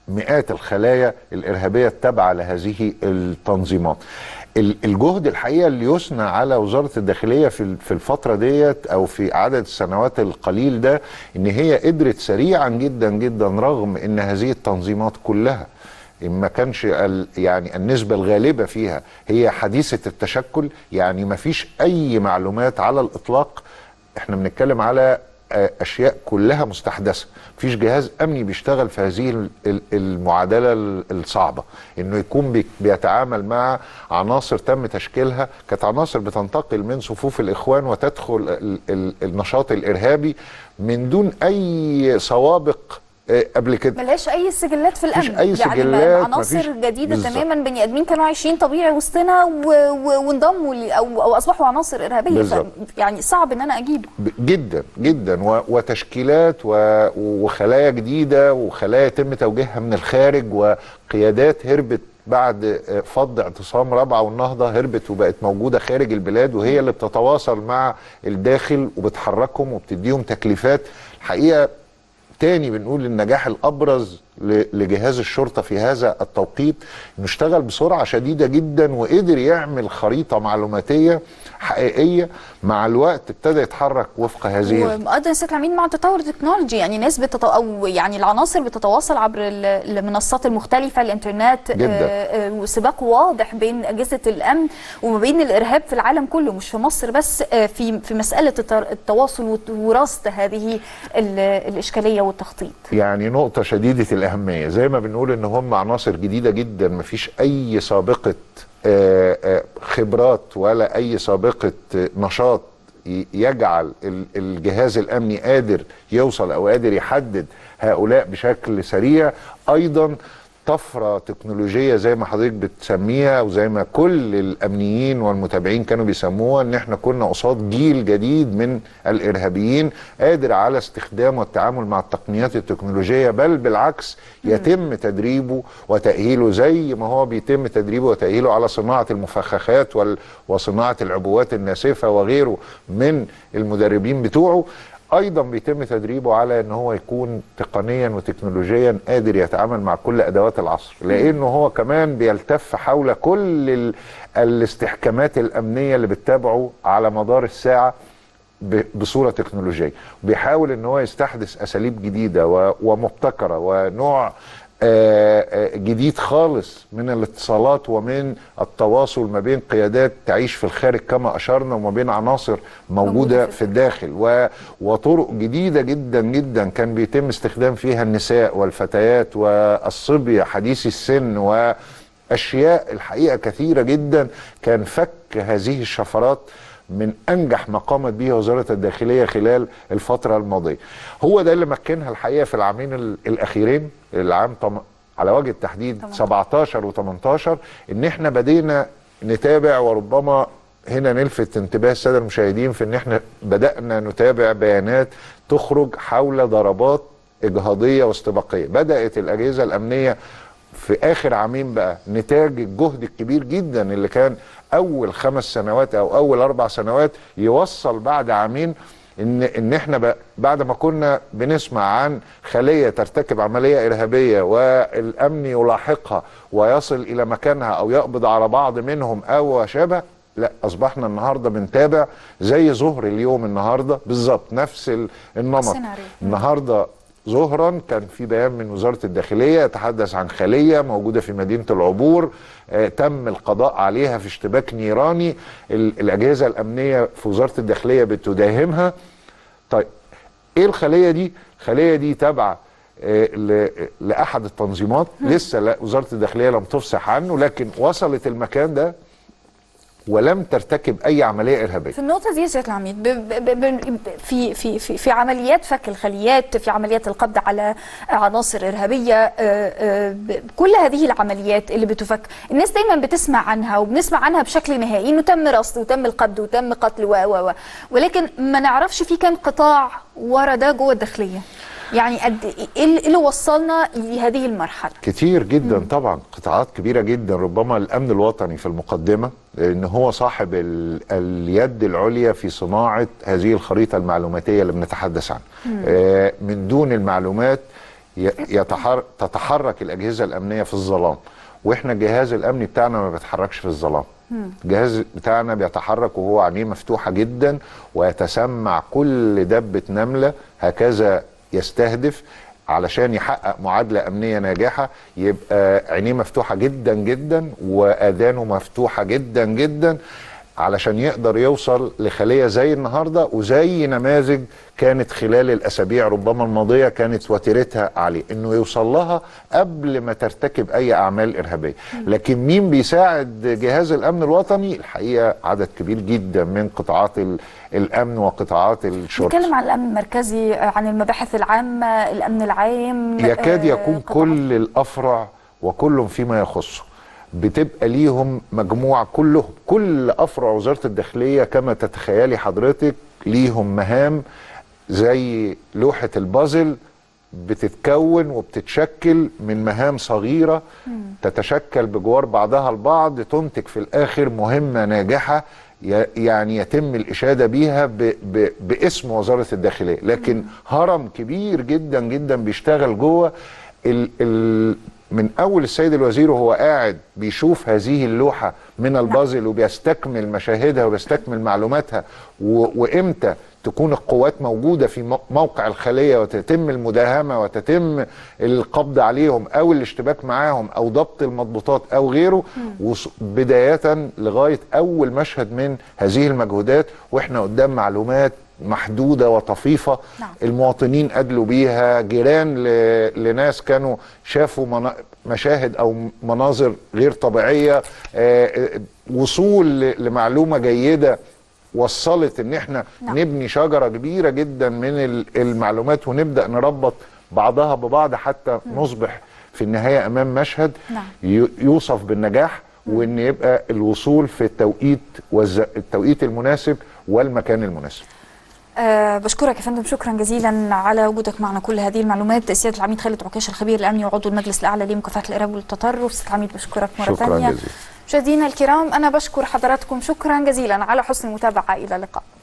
مئات الخلايا الارهابيه التابعه لهذه التنظيمات ال- الجهد الحقيقه اللي يثنى على وزاره الداخليه في ال- في الفتره ديت او في عدد السنوات القليل ده ان هي قدرت سريعا جدا جدا رغم ان هذه التنظيمات كلها ما كانش ال- يعني النسبة الغالبة فيها هي حديثة التشكل يعني ما فيش أي معلومات على الإطلاق احنا بنتكلم على آه، أشياء كلها مستحدثة مفيش جهاز أمني بيشتغل في هذه ال- ال- المعادلة ال- الصعبة إنه يكون بي- بيتعامل مع عناصر تم تشكيلها كانت عناصر بتنتقل من صفوف الإخوان وتدخل ال- ال- النشاط الإرهابي من دون أي سوابق آه، قبل كده ملهاش اي سجلات في الامن مفيش أي يعني سجلات، عناصر مفيش- جديده بالظبط. تماما بني ادمين كانوا عايشين طبيعي وسطنا و... و... وانضموا ل... او او اصبحوا عناصر ارهابيه ف... بالظبط. يعني صعب ان انا اجيبه ب- جدا جدا و- وتشكيلات و- وخلايا جديده وخلايا يتم توجيهها من الخارج وقيادات هربت بعد آه، فض اعتصام رابعه والنهضه هربت وبقت موجوده خارج البلاد وهي اللي بتتواصل مع الداخل وبتحركهم وبتديهم تكليفات الحقيقه تاني بنقول النجاح الابرز ل- لجهاز الشرطه في هذا التوقيت انه اشتغل بسرعه شديده جدا وقدر يعمل خريطه معلوماتيه حقيقيه مع الوقت ابتدى يتحرك وفق هذه وايضا سياده العميد مع تطور التكنولوجي يعني ناس بتت... او يعني العناصر بتتواصل عبر ال- المنصات المختلفه الانترنت جداً. آه، آه، وسباق واضح بين اجهزه الامن وما بين الارهاب في العالم كله مش في مصر بس آه، في في مساله الت- التواصل وت- ورصد هذه ال- الاشكاليه والتخطيط يعني نقطة شديدة الأهمية زي ما بنقول إن هم عناصر جديدة جدا مفيش أي سابقة آه، آه، خبرات ولا أي سابقة آه، نشاط ي- يجعل ال- الجهاز الأمني قادر يوصل أو قادر يحدد هؤلاء بشكل سريع أيضا طفرة تكنولوجية زي ما حضرتك بتسميها وزي ما كل الأمنيين والمتابعين كانوا بيسموها إن إحنا كنا قصاد جيل جديد من الإرهابيين قادر على استخدام والتعامل مع التقنيات التكنولوجية بل بالعكس يتم تدريبه وتأهيله زي ما هو بيتم تدريبه وتأهيله على صناعة المفخخات وال- وصناعة العبوات الناسفة وغيره من المدربين بتوعه ايضا بيتم تدريبه على ان هو يكون تقنيا وتكنولوجيا قادر يتعامل مع كل ادوات العصر لانه هو كمان بيلتف حول كل ال- الاستحكامات الامنيه اللي بتتابعه على مدار الساعه ب- بصوره تكنولوجيه بيحاول ان هو يستحدث اساليب جديده و- ومبتكره ونوع آه، آه، جديد خالص من الاتصالات ومن التواصل ما بين قيادات تعيش في الخارج كما اشرنا وما بين عناصر موجوده في الداخل و- وطرق جديده جدا جدا كان بيتم استخدام فيها النساء والفتيات والصبيه حديثي السن واشياء الحقيقه كثيره جدا كان فك هذه الشفرات من انجح ما قامت به وزاره الداخليه خلال الفتره الماضيه. هو ده اللي مكنها الحقيقه في العامين ال- الاخيرين العام طم... على وجه التحديد 17 و18 ان احنا بدينا نتابع وربما هنا نلفت انتباه الساده المشاهدين في ان احنا بدانا نتابع بيانات تخرج حول ضربات اجهاضيه واستباقيه، بدات الاجهزه الامنيه في اخر عامين بقى نتاج الجهد الكبير جدا اللي كان اول خمس سنوات او اول اربع سنوات يوصل بعد عامين ان ان احنا بقى بعد ما كنا بنسمع عن خليه ترتكب عمليه ارهابيه والامن يلاحقها ويصل الى مكانها او يقبض على بعض منهم او شابه لا اصبحنا النهارده بنتابع زي ظهر اليوم النهارده بالظبط نفس ال- النمط السيناريو. النهارده ظهرا كان في بيان من وزاره الداخليه يتحدث عن خليه موجوده في مدينه العبور آه تم القضاء عليها في اشتباك نيراني ال- الاجهزه الامنيه في وزاره الداخليه بتداهمها طيب ايه الخليه دي الخليه دي تابعه آه، ل- لاحد التنظيمات لسه لا وزاره الداخليه لم تفصح عنه لكن وصلت المكان ده ولم ترتكب اي عمليه ارهابيه في النقطة دي يا سيادة العميد ب- ب- ب- ب- في في في في عمليات فك الخليات في عمليات القبض على عناصر إرهابية آه، آه، ب- كل هذه العمليات اللي بتفك الناس دايما بتسمع عنها وبنسمع عنها بشكل نهائي انه تم رصد وتم القبض وتم قتل و و و ولكن ما نعرفش في كام قطاع ورا ده جوه الداخلية يعني قد ايه اللي اللي وصلنا لهذه المرحلة كتير جدا طبعا قطاعات كبيرة جدا ربما الأمن الوطني في المقدمة لأن هو صاحب ال- اليد العليا في صناعة هذه الخريطة المعلوماتية اللي بنتحدث عنها مم. آه، من دون المعلومات ي- يتحر... تتحرك الاجهزه الامنيه في الظلام واحنا الجهاز الامني بتاعنا ما بيتحركش في الظلام الجهاز بتاعنا بيتحرك وهو عينيه مفتوحه جدا ويتسمع كل دبه نمله هكذا يستهدف علشان يحقق معادله امنيه ناجحه يبقى عينيه مفتوحه جدا جدا واذانه مفتوحه جدا جدا علشان يقدر يوصل لخليه زي النهارده وزي نماذج كانت خلال الاسابيع ربما الماضيه كانت وتيرتها عاليه انه يوصل لها قبل ما ترتكب اي اعمال ارهابيه لكن مين بيساعد جهاز الامن الوطني الحقيقه عدد كبير جدا من قطاعات ال- الامن وقطاعات الشرطه نتكلم عن الامن المركزي عن المباحث العامه الامن العام يكاد آه، يكون كل الافرع وكل فيما يخصه بتبقى ليهم مجموعه كلهم كل افرع وزاره الداخليه كما تتخيلي حضرتك ليهم مهام زي لوحه البازل بتتكون وبتتشكل من مهام صغيره تتشكل بجوار بعضها البعض تنتج في الاخر مهمه ناجحه ي- يعني يتم الاشاده بيها ب ب باسم وزاره الداخليه لكن هرم كبير جدا جدا بيشتغل جوه ال ال من اول السيد الوزير وهو قاعد بيشوف هذه اللوحه من البازل وبيستكمل مشاهدها وبيستكمل معلوماتها و- وامتى تكون القوات موجوده في مو- موقع الخليه وتتم المداهمه وتتم القبض عليهم او الاشتباك معاهم او ضبط المضبوطات او غيره وص- بدايه لغايه اول مشهد من هذه المجهودات واحنا قدام معلومات محدوده وطفيفه نعم. المواطنين ادلوا بيها جيران ل... لناس كانوا شافوا منا... مشاهد او مناظر غير طبيعيه آه، آه، وصول ل... لمعلومه جيده وصلت ان احنا نعم. نبني شجره كبيره جدا من ال- المعلومات ونبدا نربط بعضها ببعض حتى نصبح في النهايه امام مشهد نعم. ي- يوصف بالنجاح وان يبقى الوصول في التوقيت والز... التوقيت المناسب والمكان المناسب أه بشكرك يا فندم شكرا جزيلا على وجودك معنا كل هذه المعلومات سياده العميد خالد عكاش الخبير الامني وعضو المجلس الاعلى لمكافحه الارهاب والتطرف سياده العميد بشكرك مره شكرا ثانيه جزيلا مشاهدينا الكرام انا بشكر حضراتكم شكرا جزيلا على حسن المتابعه الى اللقاء